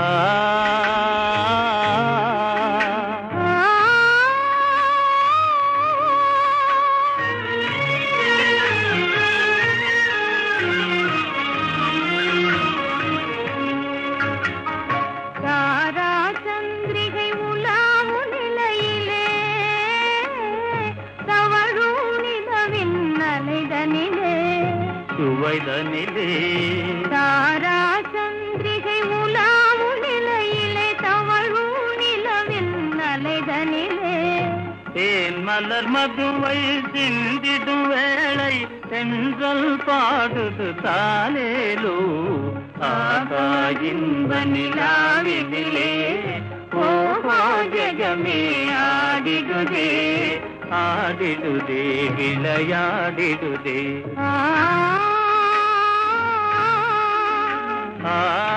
தாரா சந்திரிகை உலாவு நிலையிலே தவழும் நிலவின் அலைதனிலே சுவைதனிலே தாரா சந்திரிகை உலாவு நிலையிலே தவழும் நிலவின் அலைதனிலே தேன் மலர் மதுவை சிந்திடும் வேளை தென்றல் பாடுது தாலேலோ ஆகா இன்ப நிலாவினிலே ஓஹோ ஜெகமே ஆடிடுதே ஆடிடுதே விளையாடிடுதே ஆ ஆ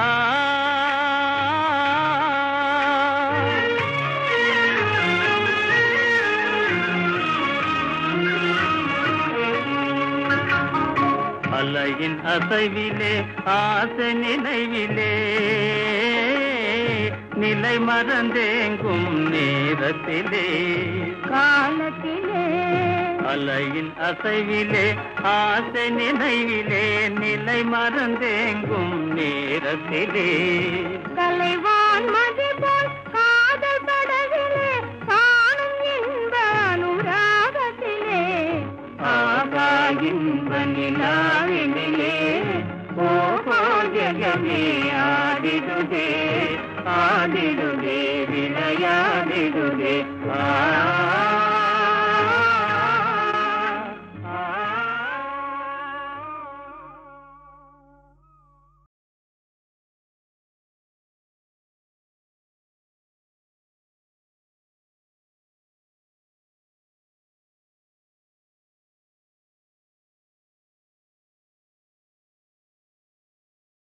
அலையின் அசைவிலே ஆசை நினைவிலே நிலை மறந்தேங்கும் நேரத்திலே காலத்திலே அலையின் அசைவிலே ஆசை நினைவிலே நிலை மறந்தேங்கும் நேரத்திலே கலைவான் மதி போல் காதல் படவிலே காணும் இன்ப அனுராகத்திலே ஆகா இன்ப நிலாவினிலே ஓஹோ ஜெகமே ஆடிடுதே ஆடிடுதே விளையாடிடுதே ஆ